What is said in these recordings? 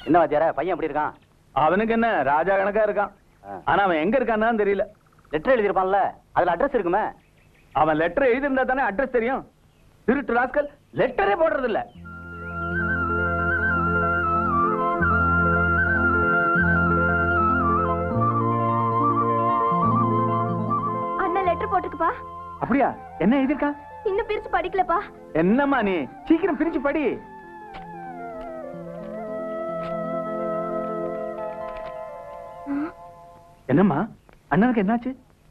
என்ன வாத்தியார பையன் எப்படி இருக்கான் அவனுக்கு என்ன ராஜா கணக்கா இருக்கான் ஆ. ஆனா அவன் எங்க இருக்கான்னு தெரியல லெட்டர் எழுதியிருப்பான்ல அதுல அட்ரஸ் இருக்குமே அவன் லெட்டர் எழுதியிருந்தா தானே அட்ரஸ் தெரியும் திருட்டு ராஸ்கல் லெட்டரே போடுறது இல்ல அண்ணன் லெட்டர் போட்டிருக்குப்பா அப்படியா என்ன எழுதியிருக்கான் இன்னும் பிரிச்சு படிக்கலப்பா என்னம்மா நீ சீக்கிரம் பிரிச்சு படி என்னம்மா அண்ணனுக்கு என்னாச்சு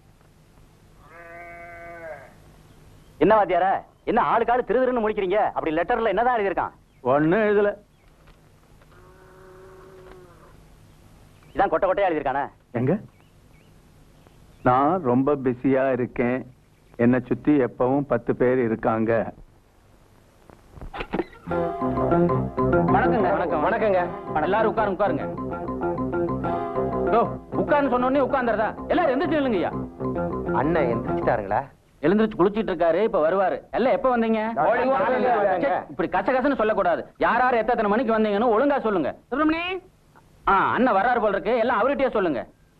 என்ன வாத்தியார என்ன ஆளுக்கு ஆளு திரு திருன்னு முடிக்கிறீங்க அப்படி லெட்டர்ல என்னதான் எழுதியிருக்கான் ஒண்ணும் எழுதல இதான் கொட்டை கொட்டையா எழுதியிருக்கானே எங்க நான் ரொம்ப பிஸியா இருக்கேன் என்னை சுத்தி எப்பவும் பத்து பேர் இருக்காங்க வணக்கங்க வணக்கம் வணக்கங்க எல்லாரும் உட்காருங்க உட்காருங்க யோ உட்கார்ந்து சொன்ன உடனே உட்கார்ந்துறதா எல்லாரும் எந்திரிச்சு நில்லுங்க ஐயா அண்ணன் எந்திரிச்சிட்டாருங்களா எழுந்திருச்சு குளிச்சிட்டு இருக்காரு இப்ப வருவாரு எல்லாம் எப்ப வந்தீங்க ஓடி ஓடி காலையில வந்தாங்க. சே, இப்படி கச கசன்னு சொல்லக்கூடாது யார் யார் எத்தனை மணிக்கு வந்தீங்கன்னு ஒழுங்கா சொல்லுங்க சுப்பிரமணி ஆ அண்ணன் வர்றாரு போல இருக்கு எல்லாம் அவர்கிட்டயே சொல்லுங்க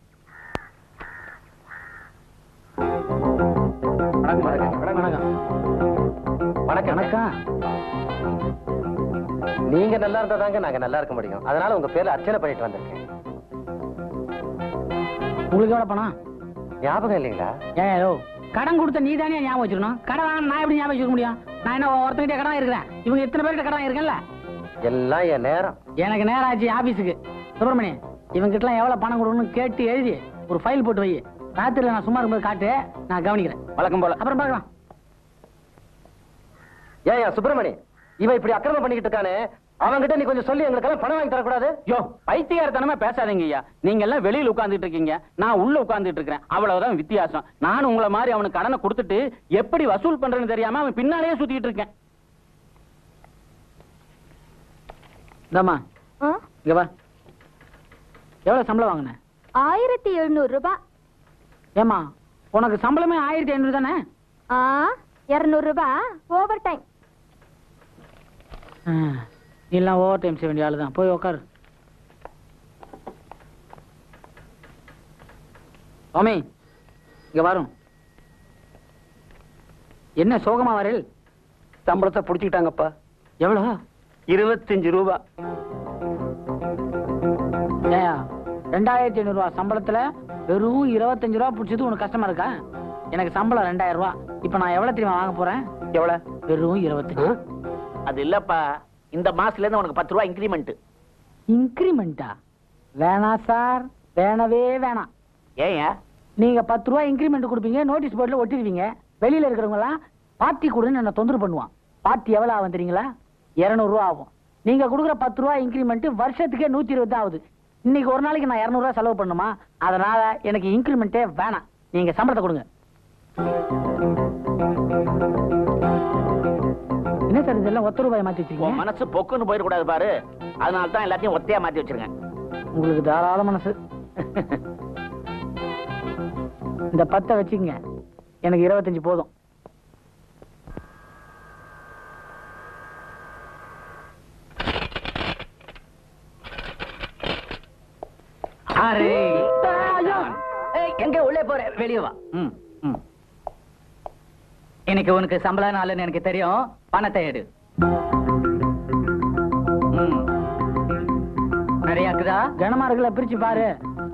வணக்கம் வணக்கம் நீங்க நல்லா இருந்தா தாங்க நாங்க நல்லா இருக்க முடியும் அதனால உங்க பேர்ல அர்ச்சனை பண்ணிட்டு வந்திருக்கேன் உங்களுக்கு எவ்வளவு பணம் ஞாபகம் இல்லைங்களா ஏயோ கடன் கொடுத்த நீ தானே ஞாபகம் வச்சிருக்கணும் கடன் வாங்க நான் எப்படி ஞாபகம் வச்சுக்க முடியும் நான் என்ன ஒருத்தங்கிட்ட கடன் இருக்கிறேன் இவங்க எத்தனை பேர்கிட்ட கடன் இருக்கேன்ல எல்லாம் என் நேரம் எனக்கு நேரம் ஆச்சு ஆபீஸுக்கு சுப்பிரமணி இவங்க கிட்ட எவ்வளவு பணம் கொடுக்கணும்னு கேட்டு எழுதி ஒரு ஃபைல் போட்டு வை ராத்திரில நான் சும்மா இருக்கும்போது காட்டு நான் கவனிக்கிறேன் வழக்கம் போல அப்புறம் பார்க்கலாம் ஏன் சுப்பிரமணி இவன் இப்படி அக்கிரமம் பண்ணிக்கிட்டு இருக்கானே அவன்கிட்ட நீ கொஞ்சம் சொல்லி எங்களுக்கெல்லாம் பணம் வாங்கி தரக்கூடாது யோ பைத்தியாரத்தனமா பேசாதீங்க ஐயா நீங்க எல்லாம் வெளியில உட்கார்ந்துட்டு இருக்கீங்க நான் உள்ள உட்கார்ந்துட்டு இருக்கிறேன் அவ்வளவுதான் வித்தியாசம் நானும் உங்களை மாதிரி அவனுக்கு கடனை கொடுத்துட்டு எப்படி வசூல் பண்றேன்னு தெரியாம அவன் பின்னாலேயே சுத்திட்டு இருக்கேன் இந்தாம்மா ஆ? இங்க வா எவ்வளவு சம்பளம் வாங்கின ஆயிரத்தி எழுநூறு ரூபாய் ஏமா உனக்கு சம்பளமே ஆயிரத்தி ஐநூறு தானே ஆ இருநூறு ரூபாய் ஓவர் டைம் ஆ, நீ எல்லாம் ஓவர் டைம் செய்ய வேண்டிய ஆளு தான் போய் உக்காரு ஓமி இங்க வரும் என்ன சோகமா வரல் சம்பளத்தை புடிச்சுக்கிட்டாங்கப்பா எவ்வளவு இருபத்தஞ்சு ரூபா ஏயா ரெண்டாயிரத்தி ஐநூறு ரூபா சம்பளத்துல வெறும் இருபத்தஞ்சு ரூபா பிடிச்சது உனக்கு கஷ்டமா இருக்கா எனக்கு சம்பளம் ரெண்டாயிரம் ரூபா இப்ப நான் எவ்வளவு தெரியுமா வாங்க போறேன் எவ்வளவு வெறும் இருபத்தஞ்சு அது இல்லப்பா இந்த மாசத்துல இருந்து உனக்கு பத்து ரூபா இன்கிரிமெண்ட் இன்கிரிமெண்டா வேணாம் சார் வேணவே வேணாம் ஏயா நீங்க பத்து ரூபா இன்கிரிமெண்ட் கொடுப்பீங்க நோட்டீஸ் போர்டில் ஒட்டிடுவீங்க வெளியில இருக்கிறவங்க எல்லாம் பார்ட்டி கொடுன்னு என்ன தொந்தரவு பண்ணுவான் பார்ட்டி எவ்வளவு ஆகும் தெரியுங்களா இருநூறு ரூபா ஆகும் நீங்க கொடுக்குற பத்து ரூபா இன்கிரிமெண்ட் வருஷத்துக்கே நூத்தி இருபது ஆகுது இன்னைக்கு ஒரு நாளைக்கு நான் இருநூறு ரூபா செலவு பண்ணுமா அதனால எனக்கு இன்கிரிமெண்ட்டே வேணாம் நீங்க சம்பளத்தை கொடுங்க என்ன சார் இதெல்லாம் ஒத்த ரூபாய் மாத்தி உன் வச்சிருக்கீங்க மனசு பொக்குன்னு போயிடக்கூடாது பாரு அதனால தான் எல்லாத்தையும் ஒத்தையா மாத்தி வச்சிருக்கேன் உங்களுக்கு தாராள மனசு இந்த பத்தை வச்சுக்கங்க எனக்கு இருபத்தஞ்சு போதும் அரே எங்க உள்ளே போற வெளியே வா ம், ம். இன்னைக்கு உனக்கு சம்பள நாள்னு எனக்கு தெரியும் பணத்தை எடு ம். நிறைய இருக்குதா கனமா இருக்குல்ல பிரிச்சு பாரு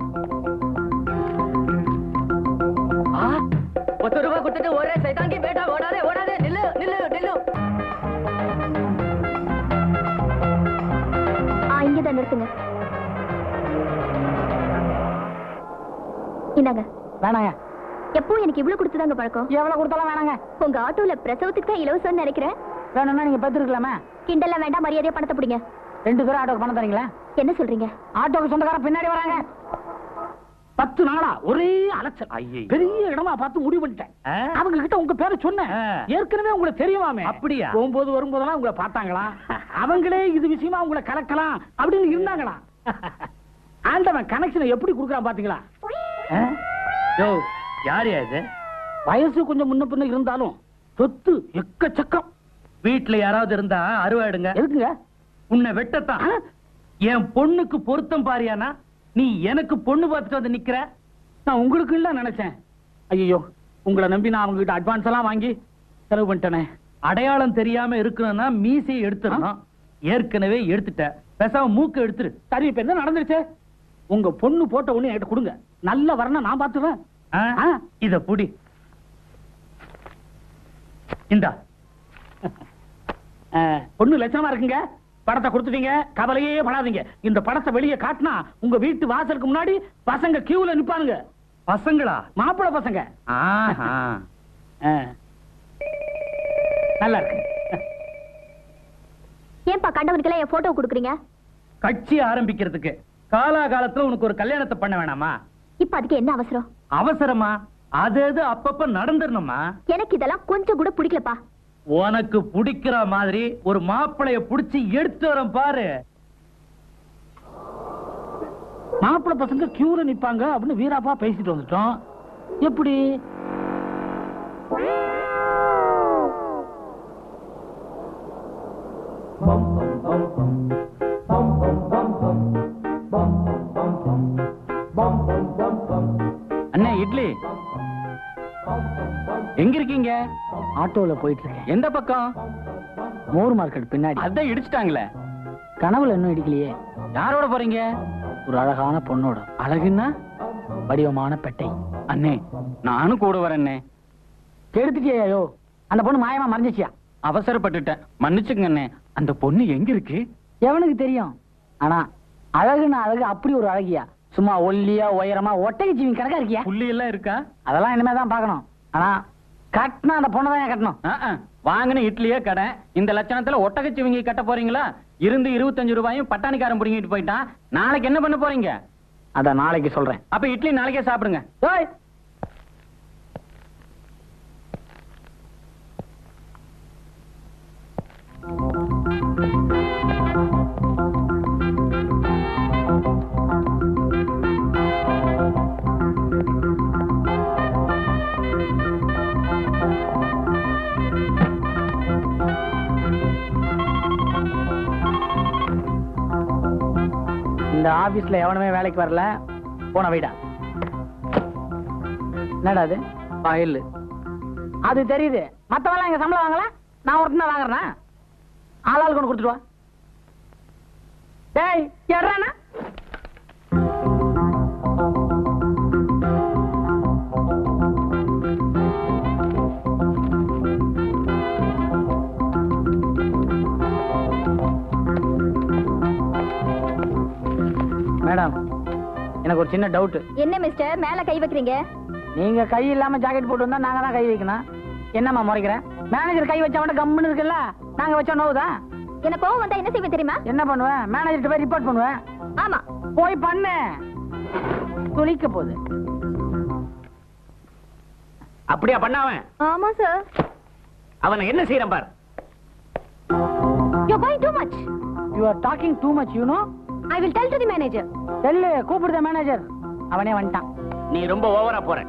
பத்து ரூபாய் கொடுத்துட்டு ஒரே சைதாங்கி பேட்டா ஓடாதே ஓடாதே நில்லு நில்லு நில்லு ஆ இங்கே தான் நிறுத்துங்க இந்தாங்க வேணாங்க எப்பவும் எனக்கு இவ்வளவு கொடுத்துதாங்க பழக்கம் எவ்வளவு கொடுத்தாலும் வேணாங்க உங்க ஆட்டோல பிரசவத்துக்கு தான் இலவசம்னு நினைக்கிறேன் வேணும்னா நீங்க பத்து இருக்கலாமே கிண்டெல்லாம் வேண்டாம் மரியாதையா பணத்தை பிடிங்க ரெண்டு பேரும் ஆட்டோக்கு பணம் தரீங்களா என்ன சொல்றீங்க ஆட்டோக்கு சொந்தக்காரன் பின்னாடி வராங்க பத்து நாளா ஒரே அலைச்சல் பெரிய இடமா பார்த்து முடிவு பண்ணிட்டேன் அவங்க கிட்ட உங்க பேரை சொன்னேன் ஏற்கனவே உங்களுக்கு தெரியுமாமே அப்படியா போகும்போது வரும்போதெல்லாம் உங்களை பார்த்தாங்களா அவங்களே இது விஷயமா உங்களை கலக்கலாம் அப்படின்னு இருந்தாங்களா ஆண்டவன் கனெக்ஷனை எப்படி கொடுக்குறான் பாத்தீங்களா யோ யார் இது வயசு கொஞ்சம் முன்ன பின்ன இருந்தாலும் சொத்து எக்கச்சக்கம் வீட்டுல யாராவது இருந்தா அருவாடுங்க எதுக்குங்க உன்னை வெட்டத்தான் என் பொண்ணுக்கு பொருத்தம் பாரியானா நீ எனக்கு பொண்ணு பார்த்துட்டு வந்து நிக்கிற நான் உங்களுக்கு இல்ல நினைச்சேன் ஐயோ உங்களை நம்பி நான் அவங்க கிட்ட அட்வான்ஸ் எல்லாம் வாங்கி செலவு பண்ணிட்டேனே அடையாளம் தெரியாம இருக்கணும்னா மீசையை எடுத்துடணும் ஏற்கனவே எடுத்துட்ட பேசாம மூக்க எடுத்துரு சரி இப்ப என்ன நடந்துருச்சு உங்க பொண்ணு போட்ட ஒண்ணு என்கிட்ட கொடுங்க நல்ல வரணும் நான் பாத்துவேன் இத புடி இந்தா அஹ், பொண்ணு லட்சணமா இருக்குங்க படத்தை கொடுத்துட்டீங்க கவலையே படாதீங்க இந்த படத்தை வெளியே காட்டினா உங்க வீட்டு வாசலுக்கு முன்னாடி பசங்க கியூல நிப்பானுங்க பசங்களா மாப்பிள பசங்க அஹ். நல்லா இருக்கு ஏன்பா கண்டவனுக்கெல்லாம் என் போட்டோ கொடுக்குறீங்க கட்சி ஆரம்பிக்கிறதுக்கு காலாகாலத்துல உனக்கு ஒரு கல்யாணத்தை பண்ண வேணாமா இப்ப அதுக்கு என்ன அவசரம் அவசரமா அது அது அப்பப்ப நடந்துடணுமா எனக்கு இதெல்லாம் கொஞ்சம் கூட பிடிக்கலப்பா உனக்கு பிடிக்கிற மாதிரி ஒரு மாப்பிளைய புடிச்சு எடுத்து வரேன் பாரு மாப்பிளை பசங்க கியூல நிப்பாங்க அப்படின்னு வீராப்பா பேசிட்டு வந்துட்டோம் எப்படி அண்ணே இட்லி எங்க இருக்கீங்க ஆட்டோல போயிட்டு இருக்கேன் எந்த பக்கம் மோர் மார்க்கெட் பின்னாடி அதான் இடிச்சிட்டாங்களே கனவுல இன்னும் இடிக்கலையே யாரோட போறீங்க ஒரு அழகான பொண்ணோட அழகுன்னா வடிவமான பெட்டை அண்ணே நானும் கூட வரேன்னே கெடுத்துட்டியோ அந்த பொண்ணு மாயமா மறைஞ்சிச்சியா அவசரப்பட்டுட்டேன் மன்னிச்சுங்க அண்ணே அந்த பொண்ணு எங்க இருக்கு எவனுக்கு தெரியும் ஆனா அழகுன்னு அழகு அப்படி ஒரு அழகியா சும்மா ஒல்லியா உயரமா ஒட்டகை ஜீவி கணக்கா இருக்கியா புள்ளி எல்லாம் இருக்கா அதெல்லாம் இனிமே தான் பார்க்கணும் ஆனா கட்டினா அந்த பொண்ணை தான் கட்டணும் ஆ, ஆ. வாங்கின இட்லியே கடை இந்த லட்சணத்துல ஒட்டகச்சிவிங்கி கட்ட போறீங்களா இருந்து இருபத்தஞ்சு ரூபாயும் பட்டாணிக்காரன் புடிங்கிட்டு போயிட்டான் நாளைக்கு என்ன பண்ண போறீங்க அத நாளைக்கு சொல்றேன் அப்ப இட்லி நாளைக்கே சாப்பிடுங்க ஏய், இந்த ஆபீஸ்ல எவனுமே வேலைக்கு வரல போன வைடா என்னடா அது ஃபைல் அது தெரியுது மத்தவெல்லாம் எங்க சம்பளம் வாங்கல நான் ஒருத்தன் தான் வாங்குறேனா ஆளாள் கொண்டு கொடுத்துட்டு வா டேய் எட்றானா மேடம் எனக்கு ஒரு சின்ன டவுட் என்ன மிஸ்டர் மேல கை வைக்கிறீங்க நீங்க கை இல்லாம ஜாக்கெட் போட்டு வந்தா நாங்க தான் கை வைக்கணும் என்னம்மா முறைக்கிறேன் மேனேஜர் கை வச்சா மட்டும் கம்முன்னு இருக்குல்ல நாங்க வச்சா நோவுதா எனக்கு கோவம் வந்தா என்ன செய்வேன் தெரியுமா என்ன பண்ணுவேன் மேனேஜர்கிட்ட போய் ரிப்போர்ட் பண்ணுவேன் ஆமா போய் பண்ணு துளிக்க போகுது அப்படியா பண்ணாவன் ஆமா சார் அவனை என்ன செய்யறான் பார் you going too much you are talking too much you know I will tell to the manager செல்லு கூப்பிடுத மேனேஜர் அவனே வந்துட்டான் நீ ரொம்ப ஓவரா போற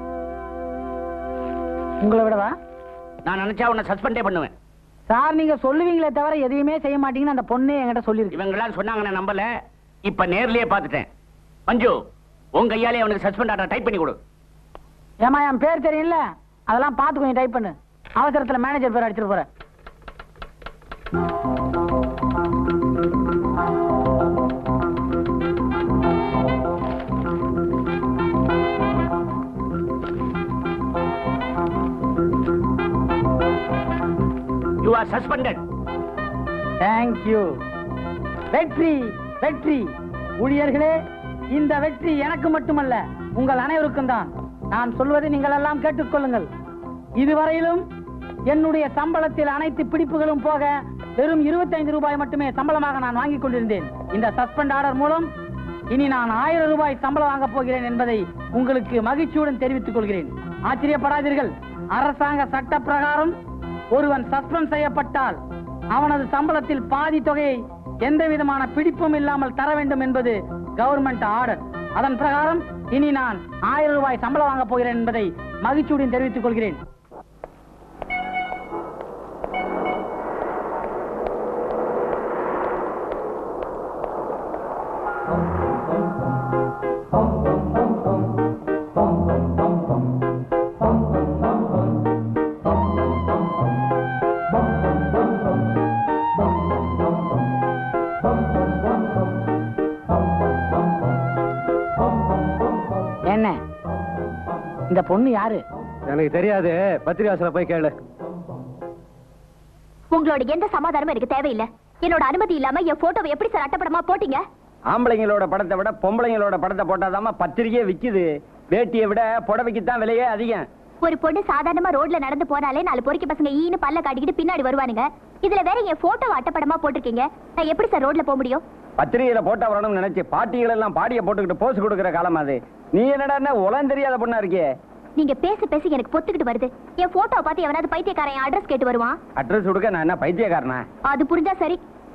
உங்களை விடவா நான் நினைச்சா உன்னை சஸ்பெண்டே பண்ணுவேன் சார் நீங்க சொல்லுவீங்களே தவிர எதையுமே செய்ய மாட்டீங்கன்னு அந்த பொண்ணே என்கிட்ட சொல்லியிருக்கு இவங்கெல்லாம் சொன்னாங்க நான் நம்பல இப்ப நேர்லயே பாத்துட்டேன் மஞ்சு உன் கையாலே அவனுக்கு சஸ்பெண்ட் ஆர்டர் டைப் பண்ணி கொடு ஏமா என் பேர் தெரியும்ல அதெல்லாம் பார்த்து கொஞ்சம் டைப் பண்ணு அவசரத்துல மேனேஜர் பேர் அடிச்சிட்டு போறேன் யூ ஆர் சஸ்பெண்டட் தேங்க்யூ வெற்றி வெற்றி ஊழியர்களே இந்த வெற்றி எனக்கு மட்டுமல்ல உங்கள் அனைவருக்கும் தான் நான் சொல்வதை நீங்கள் எல்லாம் கேட்டுக்கொள்ளுங்கள் இதுவரையிலும் என்னுடைய சம்பளத்தில் அனைத்து பிடிப்புகளும் போக வெறும் 25 ரூபாய் மட்டுமே சம்பளமாக நான் வாங்கிக் கொண்டிருந்தேன் இந்த சஸ்பெண்ட் ஆர்டர் மூலம் இனி நான் ஆயிரம் ரூபாய் சம்பளம் வாங்கப் போகிறேன் என்பதை உங்களுக்கு மகிழ்ச்சியுடன் தெரிவித்துக் கொள்கிறேன் ஆச்சரியப்படாதீர்கள் அரசாங்க சட்ட பிரகாரம் ஒருவன் சஸ்பெண்ட் செய்யப்பட்டால் அவனது சம்பளத்தில் பாதி தொகையை எந்த விதமான பிடிப்பும் இல்லாமல் தர வேண்டும் என்பது கவர்மெண்ட் ஆர்டர் அதன் பிரகாரம் இனி நான் ஆயிரம் ரூபாய் சம்பளம் வாங்கப் போகிறேன் என்பதை மகிழ்ச்சியுடன் தெரிவித்துக் கொள்கிறேன் என்ன இந்த பொண்ணு யாரு எனக்கு தெரியாது பத்திரிகாசில போய் கேளு உங்களோட எந்த சமாதானமும் எனக்கு தேவையில்லை என்னோட அனுமதி இல்லாம என் போட்டோவை எப்படி சார் அட்டப்படமா போட்டீங்க ஆம்பளைங்களோட படத்தை விட பொம்பளைங்களோட படத்தை போட்டாதாம்மா பத்திரிகையே விக்குது வேட்டியை விட புடவைக்கு தான் விலையே அதிகம் ஒரு பொண்ணு சாதாரணமா ரோட்ல நடந்து போனாலே நாலு பொறுக்கி பசங்க ஈன்னு பல்ல காட்டிக்கிட்டு பின்னாடி வருவானுங்க இதுல வேற என் போட்டோ அட்டப்படமா போட்டிருக்கீங்க நான் எப்படி சார் ரோட்ல போக முடியும் பத்திரிகையில போட்டா வரணும்னு நினைச்சு பாட்டிகள் எல்லாம் பாடிய போட்டுக்கிட்டு போஸ் கொடுக்கிற காலம் அது நீ என்னடா உலம் தெரியாத பொண்ணா இருக்கியே நீங்க பேச பேச எனக்கு பொத்துக்கிட்டு வருது என் போட்டோ பார்த்து எவனாவது பைத்தியக்காரன் என் அட்ரஸ் கேட்டு வருவான் அட்ரஸ் கொடுக்க நான் என்ன பைத்தியக்காரனா அது புரிஞ்சா சரி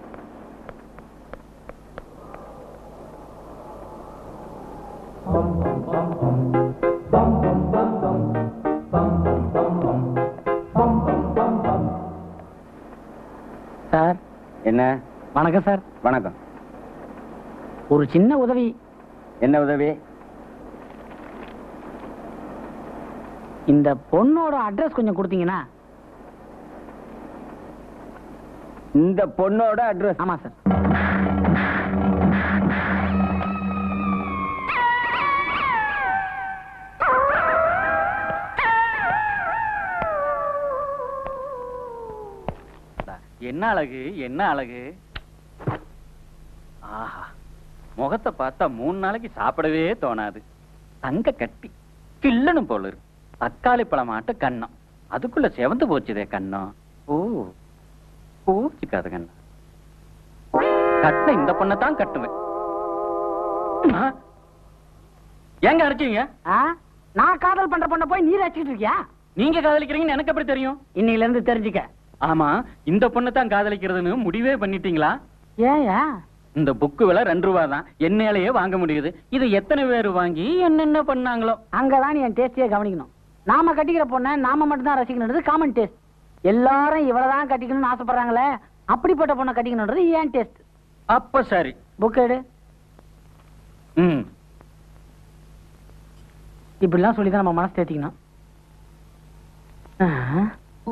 சார் என்ன வணக்கம் சார் வணக்கம் ஒரு சின்ன உதவி என்ன உதவி இந்த பொண்ணோட அட்ரஸ் கொஞ்சம் கொடுத்தீங்கன்னா இந்த பொண்ணோட அட்ரஸ் ஆமா சார் என்ன அழகு என்ன அழகு ஆஹா முகத்தை பார்த்தா மூணு நாளைக்கு சாப்பிடவே தோணாது தங்க கட்டி கிள்ளனு போல இருக்கு தக்காளி பழமாட்ட கண்ணம் அதுக்குள்ள செவந்து போச்சுதே கண்ணம் ஓ போச்சுக்காது கண்ணம் கட்ட இந்த பொண்ணை தான் கட்டுவேன் ஆ? ஏங்க அடிச்சீங்க ஆ? நான் காதல் பண்ற பொண்ணை போய் நீர் அடிச்சிட்டு இருக்கியா நீங்க காதலிக்கிறீங்கன்னு எனக்கு எப்படி தெரியும் இன்னையில இருந்து தெரிஞ்சுக்க ஆமா இந்த பொண்ணை தான் காதலிக்கிறதுன்னு முடிவே பண்ணிட்டீங்களா ஏயா இந்த புக்கு விலை ரெண்டு ரூபா தான் என்னாலேயே வாங்க முடியுது இது எத்தனை பேர் வாங்கி என்னென்ன பண்ணாங்களோ அங்கதான் நீ என் டேஸ்டியே கவனிக்கணும் நாம கட்டிக்கிற பொண்ணை நாம மட்டும் தான் ரசிக்கணுன்றது காமன் டேஸ்ட் எல்லாரும் இவ்வளவுதான் கட்டிக்கணும்னு ஆசைப்படுறாங்களே அப்படிப்பட்ட பொண்ணை கட்டிக்கணுன்றது ஏன் டேஸ்ட் அப்ப சரி புக் எடு ம் இப்படிலாம் சொல்லி தான் நம்ம மனசு தேத்திக்கணும் ஆ.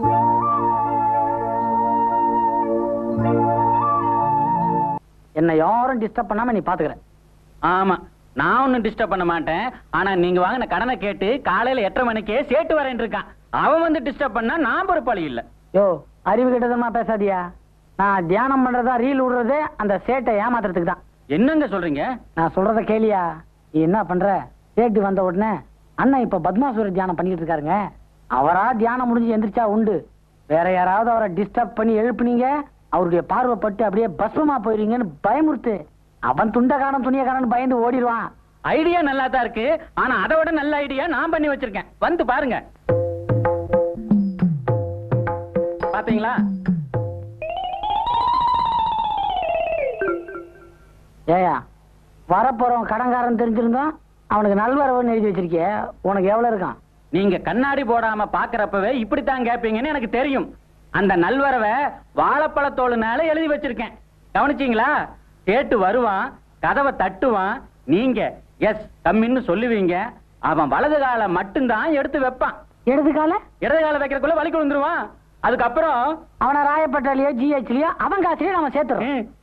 என்னை யாரும் டிஸ்டர்ப் பண்ணாம நீ பாத்துக்கிற ஆமா நான் ஒன்னும் டிஸ்டர்ப் பண்ண மாட்டேன் ஆனா நீங்க வாங்கின கடனை கேட்டு காலையில எட்டரை மணிக்கே சேட்டு வரேன் இருக்கான் அவன் வந்து டிஸ்டர்ப் பண்ணா நான் பொறுப்பாளி இல்ல யோ அறிவு கிட்டதமா பேசாதியா நான் தியானம் பண்றதா ரீல் விடுறதே அந்த சேட்டை ஏமாத்துறதுக்கு தான் என்னங்க சொல்றீங்க நான் சொல்றத கேளியா நீ என்ன பண்ற சேட்டு வந்த உடனே அண்ணன் இப்ப பத்மாசுர தியானம் பண்ணிட்டு இருக்காருங்க அவரா தியானம் முடிஞ்சு எந்திரிச்சா உண்டு வேற யாராவது அவரை டிஸ்டர்ப் பண்ணி எழுப்புனீங்க அவருடைய பார்வைப்பட்டு அப்படியே பஸ்மமா போயிருவீங்கன்னு பயமுறுத்து அவன் துண்ட காரணம் துணிய காரணம் பயந்து ஓடிடுவான் ஐடியா நல்லா தான் இருக்கு ஆனா அதை விட நல்ல ஐடியா நான் பண்ணி வச்சிருக்கேன் வந்து பாருங்க பாத்தீங்களா ஏயா வரப்போறவன் கடன்காரன் தெரிஞ்சிருந்தா அவனுக்கு நல்வரவுன்னு எழுதி வச்சிருக்கிய உனக்கு எவ்வளவு இருக்கான் நீங்க கண்ணாடி போடாம பாக்குறப்பவே இப்படித்தான் கேப்பீங்கன்னு எனக்கு தெரியும் அந்த நல்வரவை வாழைப்பழத்தோளுனால எழுதி வச்சிருக்கேன் கவனிச்சீங்களா கேட்டு வருவான் கதவை தட்டுவான் நீங்க எஸ் கம்மின்னு சொல்லுவீங்க அவன் வலது காலை மட்டும்தான் எடுத்து வைப்பான் இடது கால இடது காலை வைக்கிறதுக்குள்ள வலிக்கு விழுந்துருவான் அதுக்கப்புறம் அவனை ராயப்பட்டாலேயோ ஜிஹெச்லயோ அவன் காசுலயே நம்ம சேர்த்துறோம் ம்,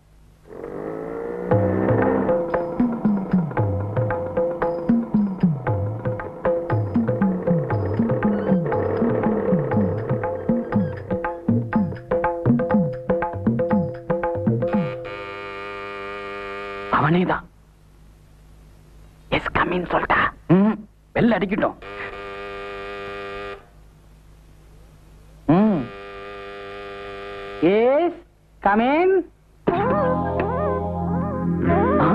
அவனேதான் எஸ் கம்மின்னு சொல்லிட்டா ம், பெல் அடிக்கட்டும் ம் எஸ் கமேன் ஆ?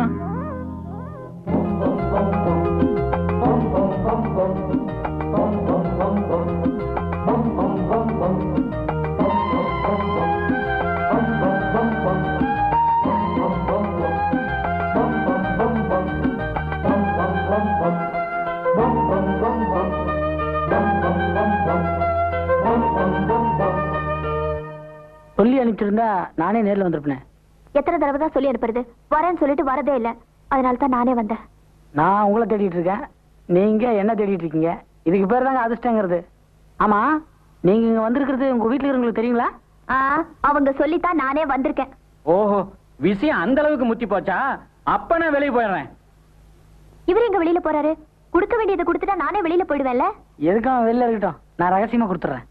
சொல்லி அனுப்பிச்சிருந்தா நானே நேர்ல வந்திருப்பேன் எத்தனை தடவை தான் சொல்லி அனுப்புறது வரேன்னு சொல்லிட்டு வரதே இல்ல அதனால தான் நானே வந்தேன் நான் உங்களை தேடிட்டு இருக்கேன் நீங்க என்ன தேடிட்டு இருக்கீங்க இதுக்கு பேர் தாங்க அதிர்ஷ்டங்கிறது ஆமா நீங்க இங்க வந்திருக்கிறது உங்க வீட்டுல இருக்கிறவங்களுக்கு தெரியுங்களா ஆ, அவங்க சொல்லித்தான் நானே வந்திருக்கேன் ஓஹோ விஷயம் அந்த அளவுக்கு முத்தி போச்சா அப்ப நான் வெளியே போயிடுறேன் இவர் எங்க வெளியில போறாரு கொடுக்க வேண்டியதை கொடுத்துட்டா நானே வெளியில போயிடுவேன்ல எதுக்கும் அவன் வெளில இருக்கட்டும் நான் ரகசியமா கொடுத்துட்றேன்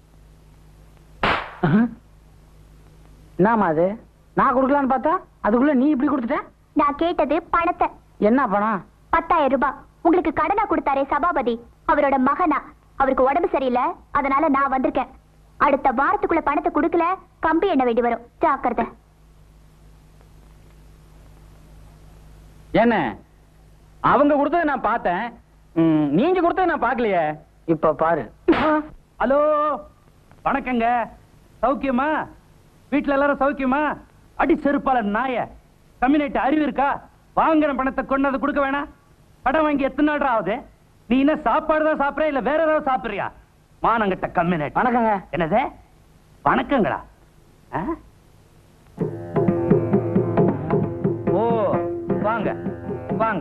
என்னம்மா அது நான் கொடுக்கலான்னு பார்த்தா அதுக்குள்ள நீ இப்படி கொடுத்துட்ட நான் கேட்டது பணத்தை என்ன பணம் பத்தாயிரம் ரூபாய் உங்களுக்கு கடனா கொடுத்தாரே சபாபதி அவரோட மகனா அவருக்கு உடம்பு சரியில்லை அதனால நான் வந்திருக்கேன் அடுத்த வாரத்துக்குள்ள பணத்தை கொடுக்கல கம்பி எண்ண வேண்டி வரும் ஜாக்கிரதை என்ன அவங்க கொடுத்ததை நான் பார்த்தேன் ம், நீங்க கொடுத்ததை நான் பார்க்கலையே இப்ப பாரு ஹலோ வணக்கங்க சௌக்கியமா வீட்ல எல்லாரும் சௌக்கியமா அடி செருப்பால நாய கம்யூனிட்டி அறிவு இருக்கா வாங்குற பணத்தை கொண்டு அதை கொடுக்க வேணாம் கடன் வாங்கி எத்தனை நாள் ஆகுது நீ என்ன சாப்பாடு தான் சாப்பிடுற இல்ல வேற ஏதாவது சாப்பிடுறியா மானங்கிட்ட கம்யூனிட்டி வணக்கங்க என்னது வணக்கங்களா ஆ? ஓ வாங்க வாங்க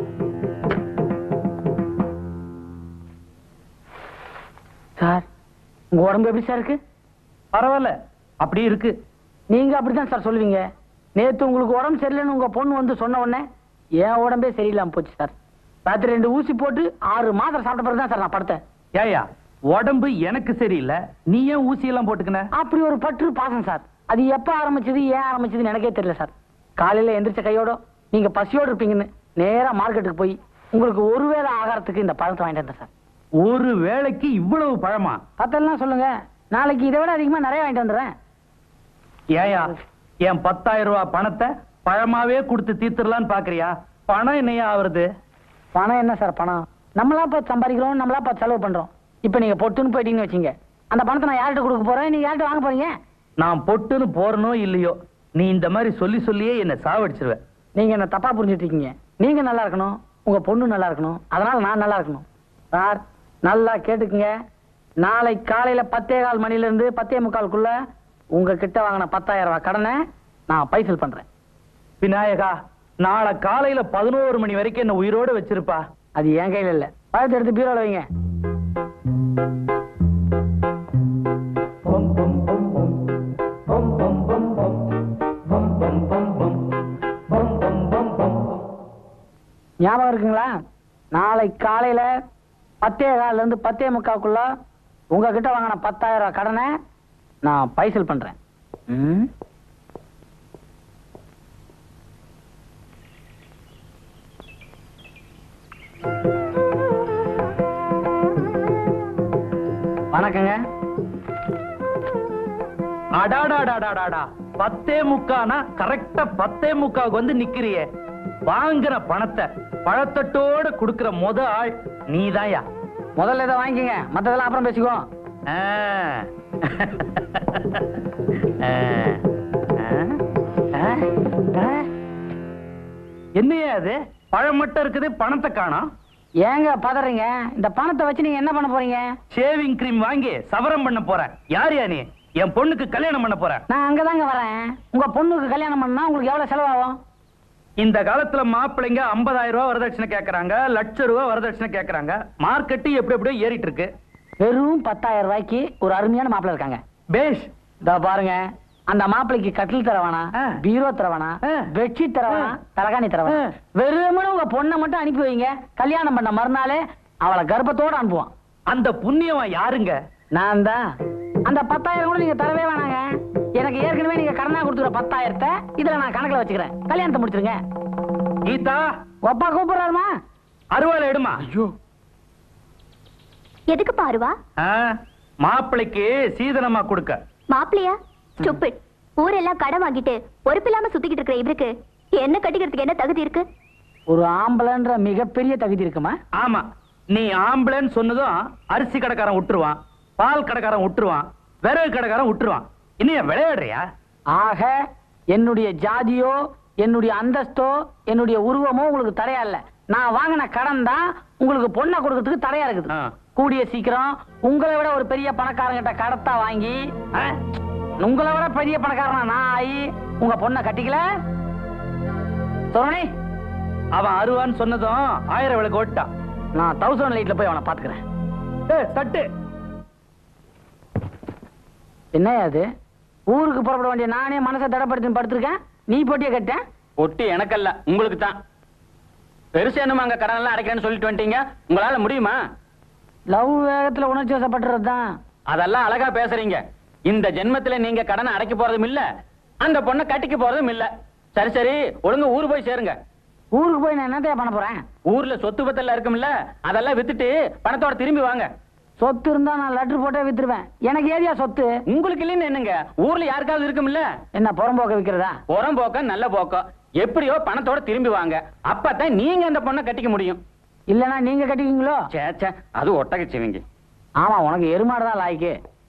சார் உங்க உடம்பு எப்படி சார் இருக்கு பரவாயில்ல அப்படி இருக்கு நீங்க அப்படிதான் சார் சொல்லுவீங்க நேத்து உங்களுக்கு உடம்பு சரியில்லைன்னு உங்க பொண்ணு வந்து சொன்ன உடனே என் உடம்பே சரியில்லாம போச்சு சார் ராத்திரி ரெண்டு ஊசி போட்டு ஆறு மாதம் சாப்பிட்ட பிறகு தான் சார் நான் படுத்தேன் ஏயா உடம்பு எனக்கு சரியில்லை நீ ஏன் ஊசி எல்லாம் போட்டுக்கின அப்படி ஒரு பற்று பாசம் சார் அது எப்ப ஆரம்பிச்சது ஏன் ஆரம்பிச்சதுன்னு எனக்கே தெரியல சார் காலையில எந்திரிச்ச கையோட நீங்க பசியோட இருப்பீங்கன்னு நேரா மார்க்கெட்டுக்கு போய் உங்களுக்கு ஒருவேளை ஆகாரத்துக்கு இந்த பழத்தை வாங்கிட்டு வந்தேன் சார் ஒரு வேளைக்கு இவ்வளவு பழமா பத்தெல்லாம் சொல்லுங்க நாளைக்கு இதை விட அதிகமா நிறைய வாங்கிட்டு வந்துடுறேன் ஏயா என் பத்தாயிரம் ரூபாய் பணத்தை பழமாவே கொடுத்து தீர்த்துடலான்னு பாக்குறியா பணம் என்னையா ஆவறது பணம் என்ன சார் பணம் நம்மளா பார்த்து சம்பாதிக்கிறோம் நம்மளா பார்த்து செலவு பண்றோம் இப்போ நீங்க பொட்டுன்னு போயிட்டீங்கன்னு வச்சீங்க அந்த பணத்தை நான் யார்கிட்ட கொடுக்க போறேன் நீங்க யார்கிட்ட வாங்க போறீங்க நான் பொட்டுன்னு போறனோ இல்லையோ நீ இந்த மாதிரி சொல்லி சொல்லியே என்ன சாவடிச்சிருவ நீங்க என்ன தப்பா புரிஞ்சுட்டு இருக்கீங்க நீங்க நல்லா இருக்கணும் உங்க பொண்ணு நல்லா இருக்கணும் அதனால நான் நல்லா இருக்கணும் சார் நல்லா கேட்டுக்குங்க நாளை காலையில பத்தே கால் மணில இருந்து பத்தே முக்காலுக்குள்ள உங்க கிட்ட வாங்கின பத்தாயிரம் ரூபாய் கடனை நான் பைசல் பண்றேன் விநாயகா நாளை காலையில பதினோரு மணி வரைக்கும் என்ன உயிரோட வச்சிருப்பா அது என் கையில இல்ல பழத்தை எடுத்து பீரோல வைங்க ஞாபகம் இருக்குங்களா நாளை காலையில பத்தே கால்ல இருந்து பத்தே முக்காக்குள்ள உங்ககிட்ட வாங்கின பத்தாயிரம் ரூபாய் கடனை நான் பைசல் பண்றேன் ம்? வணக்கங்க அடாடாடாடாடாடா பத்தே முக்கானா கரெக்டா பத்தே முக்காவுக்கு வந்து நிக்கிறியே வாங்குற பணத்தை பழத்தட்டோட குடுக்கிற முத ஆள் நீதாயா முதல்ல இதை வாங்கிக்கங்க மத்ததெல்லாம் அப்புறம் பேசிக்குவோம் ஆ. ஆ. ஆ. ஆ. என்னையா அது பழம் மட்டும் இருக்குது பணத்தை காணோம் ஏங்க பதறீங்க இந்த பணத்தை வச்சு நீங்க என்ன பண்ண போறீங்க ஷேவிங் கிரீம் வாங்கி சவரம் பண்ண போறேன் யார் யா நீ என் பொண்ணுக்கு கல்யாணம் பண்ண போறேன் நான் அங்கதாங்க வரேன் உங்க பொண்ணுக்கு கல்யாணம் பண்ணா உங்களுக்கு எவ்வளவு செலவாகும் இந்த காலத்துல மாப்பிள்ளைங்க 50000 ரூபாய் வரதட்சணை கேக்குறாங்க லட்ச ரூபாய் வரதட்சணை கேக்குறாங்க மார்க்கெட்டு எப்படி எப்படியோ ஏறிட்டு இருக்கு வெறும் பத்தாயிரம் ரூபாய்க்கு ஒரு அருமையான மாப்பிள்ளை இருக்காங்க பேஷ் இதோ பாருங்க அந்த மாப்பிள்ளைக்கு கட்டில் தர வேணாம் ஆ. பீரோ தர வேணாம் ஆ. பெட்ஷீட் தர வேணாம் ஆ. தலகாணி தர வேணாம் ஆ. வெறுமனே உங்க பொண்ணை மட்டும் அனுப்பி வைங்க கல்யாணம் பண்ண மறுநாளே அவளை கர்ப்பத்தோட அனுப்புவான் அந்த புண்ணியவன் யாருங்க நான் தான் அந்த பத்தாயிரம் கூட நீங்க தரவே வேணாங்க எனக்கு ஏற்கனவே நீங்க கடனா கொடுத்துற பத்தாயிரத்தை இதுல நான் கணக்குல வச்சுக்கிறேன் கல்யாணத்தை முடிச்சிருங்க கீதா ஒப்பா கூப்பிடுறாருமா அருவாளை எடுமா ஐயோ எதுக்கு பாருவா ஆ, மாப்பிள்ளைக்கு சீதனமா கொடுக்க மாப்பிளையா ஸ்டூபிட் ஊரெல்லாம் கடன் வாங்கிட்டு பொறுப்பில்லாம சுத்திக்கிட்டு இருக்கிற இவருக்கு என்ன கட்டிக்கிறதுக்கு என்ன தகுதி இருக்கு ஒரு ஆம்பளைன்ற மிகப்பெரிய தகுதி இருக்குமா ஆமா நீ ஆம்பளைன்னு சொன்னதும் அரிசி கடைக்காரன் விட்டுருவான் பால் கடைக்காரன் விட்டுருவான் விறகு கடைக்காரன் விட்டுருவான் இன்னும் விளையாடுறியா ஆக என்னுடைய ஜாதியோ என்னுடைய அந்தஸ்தோ என்னுடைய உருவமோ உங்களுக்கு தடையா இல்ல நான் வாங்கின கடன் தான் உங்களுக்கு பொண்ணை கொடுக்கறதுக்கு தடையா இருக்குது ஆ. கூடிய சீக்கிரம் உங்களை விட ஒரு பெரிய பணக்காரங்கிட்ட கடத்தா வாங்கி ஆ, உங்களை விட பெரிய பணக்காரனா நான் ஆகி உங்க பொண்ணை கட்டிக்கல சோனி அவன் அருவான்னு சொன்னதும் ஆயிரம் விளக்கு ஓட்டான் நான் தௌசண்ட் லைட்ல போய் அவனை பாத்துக்கிறேன் ஏய், தட்டு என்னையா அது ஊருக்கு புறப்பட வேண்டிய நானே மனசை தடப்படுத்தி படுத்திருக்கேன் நீ போட்டிய கட்ட ஒட்டி எனக்கல்ல உங்களுக்கு தான் பெருசு என்னமா அங்க கடன் எல்லாம் அடைக்கிறேன்னு சொல்லிட்டு வந்துட்டீங்க உங்களால முடியுமா லவ் வேகத்துல உணர்ச்சி வசப்படுறது தான் அதெல்லாம் அழகா பேசுறீங்க இந்த ஜென்மத்துல நீங்க கடனை அடைக்க போறதும் இல்ல அந்த பொண்ணை கட்டிக்க போறதும் இல்ல சரி சரி ஒழுங்கா ஊர் போய் சேருங்க ஊருக்கு போய் நான் என்னத்தையா பண்ண போறேன் ஊர்ல சொத்து பத்தெல்லாம் இருக்கும்ல அதெல்லாம் வித்துட்டு பணத்தோட திரும்பி வாங்க சொத்து இருந்தா நான் லெட்டர் போட்டே வித்துருவேன் எனக்கு ஏரியா சொத்து உங்களுக்கு இல்லைன்னு என்னங்க ஊர்ல யாருக்காவது இருக்கும்ல என்ன புறம்போக்க விக்கிறதா புறம் போக்கம் நல்ல போக்கம் எப்படியோ பணத்தோட திரும்பி வாங்க அப்பதான் நீங்க அந்த பொண்ணை கட்டிக்க முடியும் இல்லனா நீங்க கட்டிக்குவீங்களோ சே சே அது ஒட்டகச்சிவிங்க ஆமா உனக்கு எருமாடு தான் லாய்க்கு